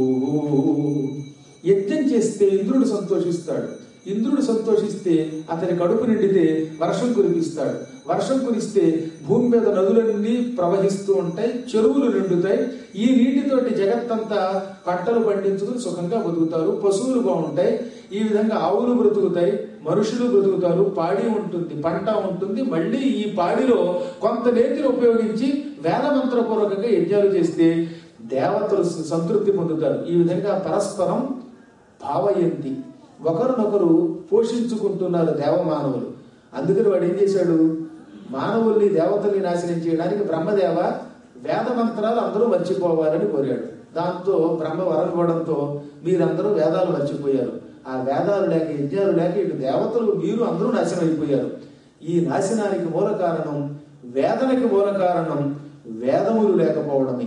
యజ్ఞం చేస్తే ఇంద్రుడు సంతోషిస్తాడు ఇంద్రుడు సంతోషిస్తే అతని కడుపు నిండితే వర్షం కురిపిస్తాడు వర్షం కురిస్తే భూమి మీద నదులన్నీ ప్రవహిస్తూ ఉంటాయి చెరువులు నిండుతాయి ఈ నీటితోటి జగత్తంతా పంటలు పండించుకుని సుఖంగా బతుకుతారు పశువులు బాగుంటాయి ఈ విధంగా ఆవులు బ్రతుకుతాయి మనుషులు బ్రతుకుతారు పాడి ఉంటుంది పంట ఉంటుంది మళ్ళీ ఈ పాడిలో కొంత నేతిని ఉపయోగించి వేదమంత్రపూర్వకంగా యజ్ఞాలు చేస్తే దేవతలు సంతృప్తి పొందుతారు ఈ విధంగా పరస్పరం భావయంతి ఒకరినొకరు పోషించుకుంటున్నారు దేవమానవులు అందుకని వాడు ఏం చేశాడు మానవుల్ని దేవతల్ని నాశనం చేయడానికి బ్రహ్మదేవ వేద మంత్రాలు అందరూ మర్చిపోవాలని కోరాడు దాంతో బ్రహ్మ వరం ఇవ్వడంతో మీరందరూ వేదాలు మర్చిపోయారు ఆ వేదాలు లేక యజ్ఞాలు లేక ఇటు దేవతలు మీరు అందరూ నాశనం అయిపోయారు ఈ నాశనానికి మూల కారణం వేదనకి మూల కారణం వేదములు లేకపోవడమే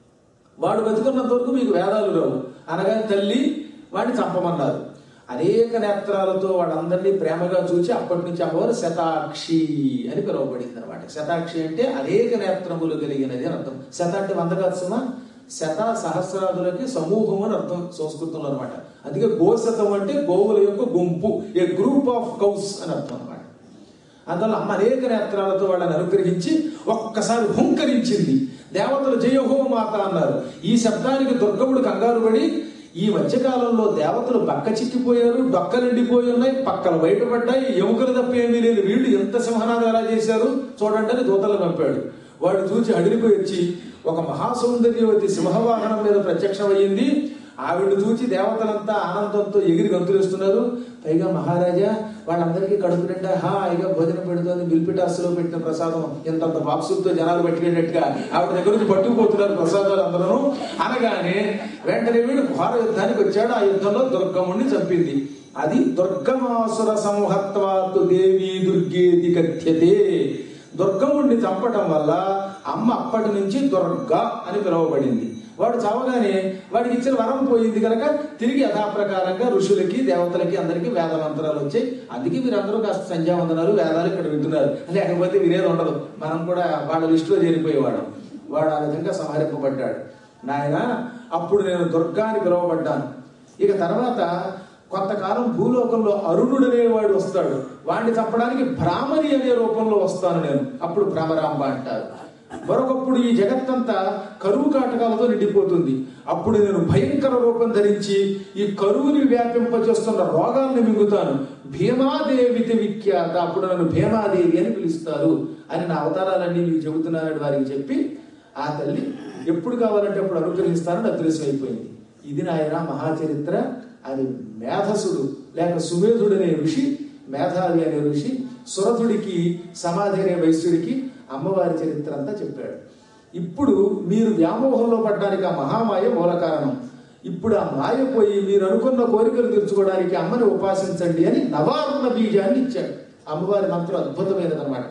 వాడు బతుకున్నంత వరకు మీకు వేదాలు రావు అనగా తల్లి వాడిని చంపమన్నారు అనేక నేత్రాలతో వాడందరినీ ప్రేమగా చూచి అప్పటి నుంచి అమ్మవారు శతాక్షి అని పిలువబడింది అనమాట శతాక్షి అంటే అనేక నేత్రములు కలిగినది అని అర్థం శత అంటే వంద కాదు సుమా శత సహస్రాదులకి సమూహం అని అర్థం సంస్కృతంలో అనమాట అందుకే గోశతం అంటే గోవుల యొక్క గుంపు ఏ గ్రూప్ ఆఫ్ కౌస్ అని అర్థం అనమాట అందువల్ల అమ్మ అనేక నేత్రాలతో వాళ్ళని అనుగ్రహించి ఒక్కసారి హుంకరించింది దేవతలు జయహో మాత అన్నారు ఈ శబ్దానికి దుర్గముడు కంగారు పడి ఈ మధ్యకాలంలో దేవతలు బక్క చిక్కిపోయారు డొక్కలు ఎండిపోయి ఉన్నాయి పక్కలు బయటపడ్డాయి ఎముకలు తప్ప ఏమీ లేని వీళ్ళు ఎంత సింహనాదం ఎలా చేశారు చూడండి అని దూతలు పంపాడు వాడు చూసి అడిగిపోయి వచ్చి ఒక మహాసౌందర్యవతి సింహవాహనం మీద ప్రత్యక్షమయ్యింది ఆవిడ చూచి దేవతలంతా ఆనందంతో ఎగిరి గంతులేస్తున్నారు పైగా మహారాజా వాళ్ళందరికీ కడుపు నిండా హాయిగా భోజనం పెడుతోంది బిల్పిటాస్లో పెట్టిన ప్రసాదం ఇంతంత బాక్సులతో జనాలు పట్టుకెళ్ళినట్టుగా ఆవిడ దగ్గర నుంచి పట్టుకుపోతున్నారు ప్రసాదాలు అందరూ అనగానే వెంటనే వీడు ఘోర యుద్ధానికి వచ్చాడు ఆ యుద్ధంలో దుర్గముణ్ణి చంపింది అది దుర్గమాసుర సంహత్వాతు దేవి దుర్గేతి కథ్యతే దుర్గముణ్ణి చంపటం వల్ల అమ్మ అప్పటి నుంచి దుర్గా అని పిలువబడింది వాడు చావగానే వాడికి ఇచ్చిన వరం పోయింది కనుక తిరిగి యథాప్రకారంగా ఋషులకి దేవతలకి అందరికీ వేద మంత్రాలు వచ్చాయి అందుకే మీరందరూ కాస్త సంధ్యావందనాలు వేదాలు ఇక్కడ వింటున్నారు లేకపోతే వినేది ఉండదు మనం కూడా వాళ్ళ లిస్టులో చేరిపోయేవాడు వాడు ఆ విధంగా సంహరింపబడ్డాడు నాయన అప్పుడు నేను దుర్గా అని పిలువబడ్డాను ఇక తర్వాత కొంతకాలం భూలోకంలో అరుణుడు అనేవాడు వస్తాడు వాడిని చంపడానికి భ్రామరి అనే రూపంలో వస్తాను నేను అప్పుడు భ్రమరాంబ అంటారు మరొకప్పుడు ఈ జగత్తంతా కరువు కాటకాలతో నిండిపోతుంది అప్పుడు నేను భయంకర రూపం ధరించి ఈ కరువుని వ్యాపింపచేస్తున్న రోగాల్ని మింగుతాను భీమాదేవితి విఖ్యాత అప్పుడు నన్ను భీమాదేవి అని పిలుస్తారు అని నా అవతారాలన్నీ మీకు చెబుతున్నాడు వారికి చెప్పి ఆ తల్లి ఎప్పుడు కావాలంటే అప్పుడు అనుగ్రహిస్తానని అదృశ్యం అయిపోయింది ఇది నాయన మహాచరిత్ర అది మేధసుడు లేక సుమేధుడు అనే ఋషి మేధావి అనే ఋషి సురథుడికి సమాధి అనే వైశ్యుడికి అమ్మవారి చరిత్ర అంతా చెప్పాడు ఇప్పుడు మీరు వ్యామోహంలో పడ్డానికి ఆ మహామాయ మూల కారణం ఇప్పుడు ఆ మాయ పోయి మీరు అనుకున్న కోరికలు తీర్చుకోవడానికి అమ్మని ఉపాసించండి అని నవారుణ బీజాన్ని ఇచ్చాడు అమ్మవారి మంత్రం అద్భుతమైనదన్నమాట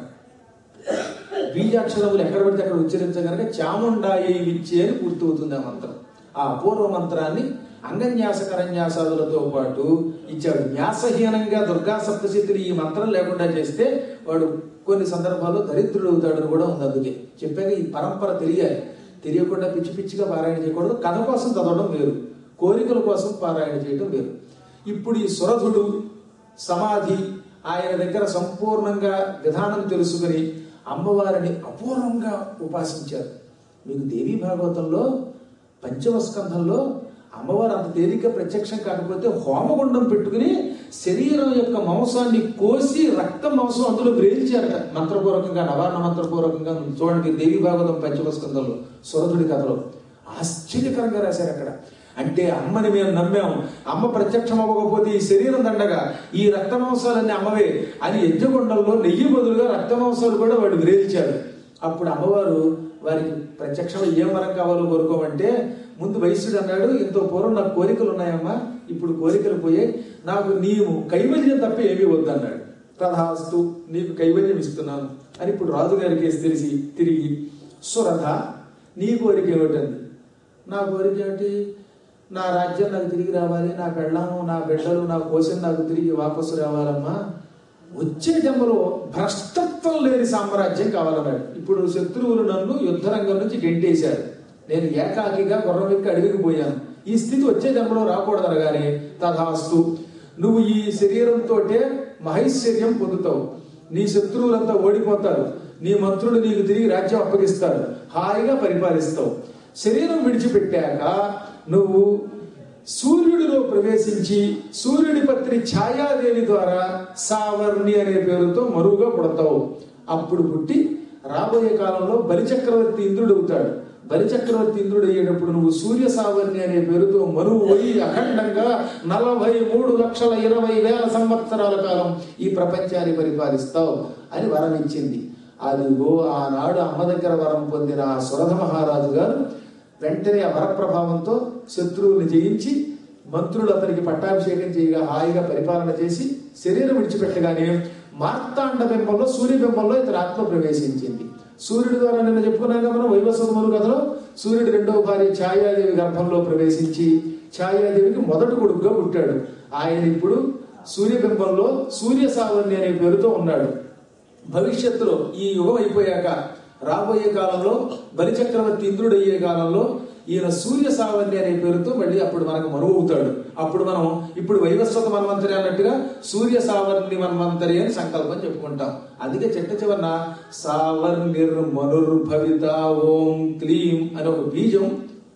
బీజాక్షరములు ఎక్కడ పడితే అక్కడ ఉచ్చరించగలక చాముండాయి విచ్చే అని పూర్తవుతుంది ఆ మంత్రం ఆ అపూర్వ మంత్రాన్ని అంగన్యాస కరన్యాసాదులతో పాటు ఇచ్చాడు న్యాసహీనంగా దుర్గా సప్తశతిని ఈ మంత్రం లేకుండా చేస్తే వాడు కొన్ని సందర్భాల్లో దరిద్రుడు అవుతాడని కూడా ఉంది అందుకే చెప్పాక ఈ పరంపర తెలియాలి తెలియకుండా పిచ్చి పిచ్చిగా పారాయణ చేయకూడదు కథ కోసం చదవడం వేరు కోరికల కోసం పారాయణ చేయడం వేరు ఇప్పుడు ఈ సురధుడు సమాధి ఆయన దగ్గర సంపూర్ణంగా విధానం తెలుసుకుని అమ్మవారిని అపూర్వంగా ఉపాసించారు మీకు దేవీ భాగవతంలో పంచమ స్కంధంలో అమ్మవారు అంత తేలిక ప్రత్యక్షం కాకపోతే హోమగుండం పెట్టుకుని శరీరం యొక్క మాంసాన్ని కోసి రక్త మాంసం అందులో బ్రేల్చారట మంత్రపూర్వకంగా నవారణ మంత్రపూర్వకంగా చూడండి దేవి భాగవతం పంచమ స్కంధంలో సురధుడి కథలో ఆశ్చర్యకరంగా రాశారు అక్కడ అంటే అమ్మని మేము నమ్మాం అమ్మ ప్రత్యక్షం అవ్వకపోతే ఈ శరీరం దండగా ఈ రక్త మాంసాలన్నీ అమ్మవే అని యజ్ఞగుండంలో నెయ్యి బదులుగా రక్త మాంసాలు కూడా వాడు విరేల్చాడు అప్పుడు అమ్మవారు వారికి ప్రత్యక్షం ఏం వరం కావాలో కోరుకోమంటే ముందు వైశ్యుడు అన్నాడు ఇంతో పూర్వం నాకు కోరికలు ఉన్నాయమ్మా ఇప్పుడు కోరికలు పోయాయి నాకు నీవు కైవల్యం తప్ప ఏమీ వద్దన్నాడు తథాస్తు నీకు కైవల్యం ఇస్తున్నాను అని ఇప్పుడు రాజుగారి కేసు తెలిసి తిరిగి సురథ నీ కోరిక ఏమిటంది నా కోరిక ఏమిటి నా రాజ్యం నాకు తిరిగి రావాలి నా పెళ్ళాము నా బిడ్డలు నా కోసిన నాకు తిరిగి వాపసు రావాలమ్మా వచ్చే జన్మలో భ్రష్టత్వం లేని సామ్రాజ్యం కావాలన్నాడు ఇప్పుడు శత్రువులు నన్ను యుద్ధరంగం నుంచి గెంటేశారు నేను ఏకాకిగా గుర్రం ఎక్కి అడవికి పోయాను ఈ స్థితి వచ్చే జన్మలో రాకూడదు అనగానే తథాస్తు నువ్వు ఈ శరీరంతో మహైశ్వర్యం పొందుతావు నీ శత్రువులంతా ఓడిపోతారు నీ మంత్రులు నీకు తిరిగి రాజ్యం అప్పగిస్తారు హాయిగా పరిపాలిస్తావు శరీరం విడిచిపెట్టాక నువ్వు సూర్యుడిలో ప్రవేశించి సూర్యుడి పత్రి ఛాయాదేవి ద్వారా సావర్ణి అనే పేరుతో మరువుగా పుడతావు అప్పుడు పుట్టి రాబోయే కాలంలో బలిచక్రవర్తి ఇంద్రుడు అవుతాడు బలిచక్రవర్తి ఇంద్రుడు అయ్యేటప్పుడు నువ్వు సూర్య సావర్ణి అనే పేరుతో మరువు పోయి అఖండంగా నలభై మూడు లక్షల ఇరవై వేల సంవత్సరాల కాలం ఈ ప్రపంచాన్ని పరిపాలిస్తావు అని వరం ఇచ్చింది అదిగో ఆనాడు అమ్మ దగ్గర వరం పొందిన ఆ సురథ మహారాజు గారు వెంటనే ఆ వరప్రభావంతో శత్రువుని జయించి మంత్రులు అతనికి పట్టాభిషేకం చేయగా హాయిగా పరిపాలన చేసి శరీరం విడిచిపెట్టగానే మార్తాండ బింబంలో సూర్య బింబంలో ఇతని ఆత్మ ప్రవేశించింది సూర్యుడి ద్వారా నిన్న చెప్పుకున్నాం కదా మనం వైవస్వతములు కథలో సూర్యుడి రెండవ భార్య ఛాయాదేవి గర్భంలో ప్రవేశించి ఛాయాదేవికి మొదటి కొడుకుగా పుట్టాడు ఆయన ఇప్పుడు సూర్యబింబంలో సూర్య సావర్ణి అనే పేరుతో ఉన్నాడు భవిష్యత్తులో ఈ యుగం అయిపోయాక రాబోయే కాలంలో బలిచక్రవర్తి ఇంద్రుడు అయ్యే కాలంలో ఈయన సూర్య సావర్ణి అనే పేరుతో మళ్ళీ అప్పుడు మనకు మరువు అవుతాడు అప్పుడు మనం ఇప్పుడు వైవస్వత మన్వంతరి అన్నట్టుగా సూర్య సావర్ణి మన్వంతరి అని సంకల్పం చెప్పుకుంటాం అందుకే చెట్ట చివరన సావర్ణిర్ మనుర్భవిత ఓం క్లీం అనే ఒక బీజం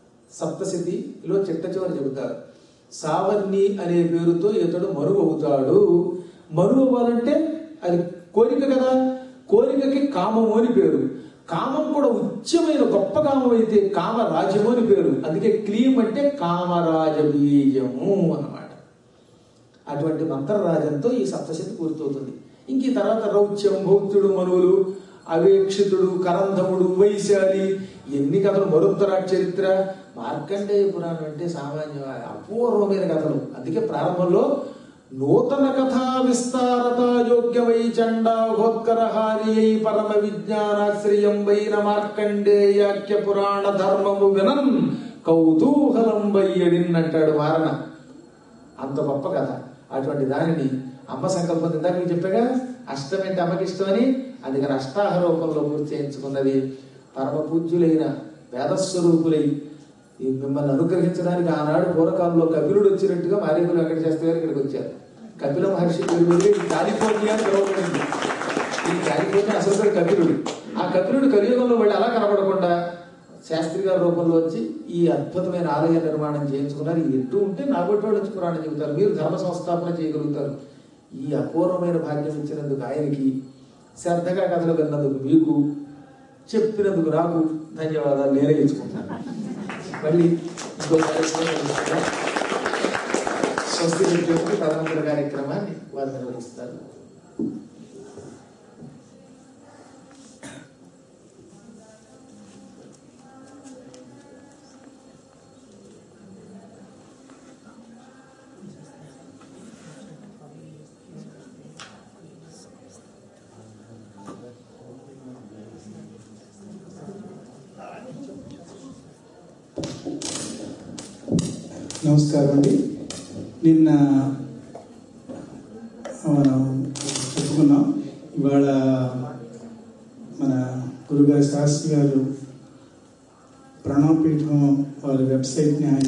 సప్తశతిలో చిట్ట చివరి చెబుతారు సావర్ణి అనే పేరుతో ఇతడు మరువు అవుతాడు మరువు అవ్వాలంటే అది కోరిక కదా కోరికకి కామము అని పేరు కామం కూడా ఉచ్చమైన గొప్ప కామం అయితే కామరాజము అని పేరు అందుకే క్లీం అంటే కామరాజ బీజము అన్నమాట అటువంటి మంత్రరాజంతో ఈ సప్తశతి పూర్తవుతుంది ఇంక ఈ తర్వాత రౌచ్యం భౌత్యుడు మనువులు అవేక్షితుడు కరంధముడు వైశాలి ఎన్ని కథలు మరుత్తరాట్ చరిత్ర మార్కండేయ పురాణం అంటే సామాన్య అపూర్వమైన కథలు అందుకే ప్రారంభంలో నూతన కథా విస్తారత యోగ్యమై చండాఘోత్కరహారి పరమ విజ్ఞానాశ్రయం వైన మార్కండేయాఖ్య పురాణ ధర్మము వినన్ కౌతూహలం వయ్యడిన్ అంటాడు వారణ అంత గొప్ప కథ అటువంటి దానిని అమ్మ సంకల్పం ఇందాక మీకు చెప్పాగా అష్టం అంటే అమ్మకి ఇష్టమని అందుకని అష్టాహ రూపంలో పూర్తి చేయించుకున్నది పరమ పూజ్యులైన వేదస్వరూపులై ఈ మిమ్మల్ని అనుగ్రహించడానికి ఆనాడు పూర్వకాలంలో కపిలుడు వచ్చినట్టుగా మారేగులు వెంకట శాస్త్రి గారు ఇక్కడికి వచ్చారు కపిల మహర్షి పేరు మీద ఈ కాలిఫోర్నియా అని పిలువబడింది ఈ కాలిఫోర్నియా అసలు పేరు కపిలుడు ఆ కపిలుడు కలియుగంలో వాళ్ళు అలా కనబడకుండా శాస్త్రి గారి రూపంలో వచ్చి ఈ అద్భుతమైన ఆలయ నిర్మాణం చేయించుకున్నారు ఇది ఎటు ఉంటే నాగొట్టి వాళ్ళు వచ్చి పురాణం చెబుతారు మీరు ధర్మ సంస్థాపన చేయగలుగుతారు ఈ అపూర్వమైన భాగ్యం ఇచ్చినందుకు ఆయనకి శ్రద్ధగా కథలు విన్నందుకు మీకు చెప్పినందుకు నాకు ధన్యవాదాలు నేనే ఇచ్చుకుంటాను మళ్ళీ ఇంకో కార్యక్రమం కలుసుకుందాం. స్వస్తి చెప్పేందుకు తదనంతర కార్యక్రమాన్ని వారు నిర్వహిస్తారు నమస్కారం అండి నిన్న మనం చెప్పుకున్నాం ఇవాళ మన గురుగారి శాస్త్రి గారు ప్రణవపీఠం వారి వెబ్సైట్ని ఆయన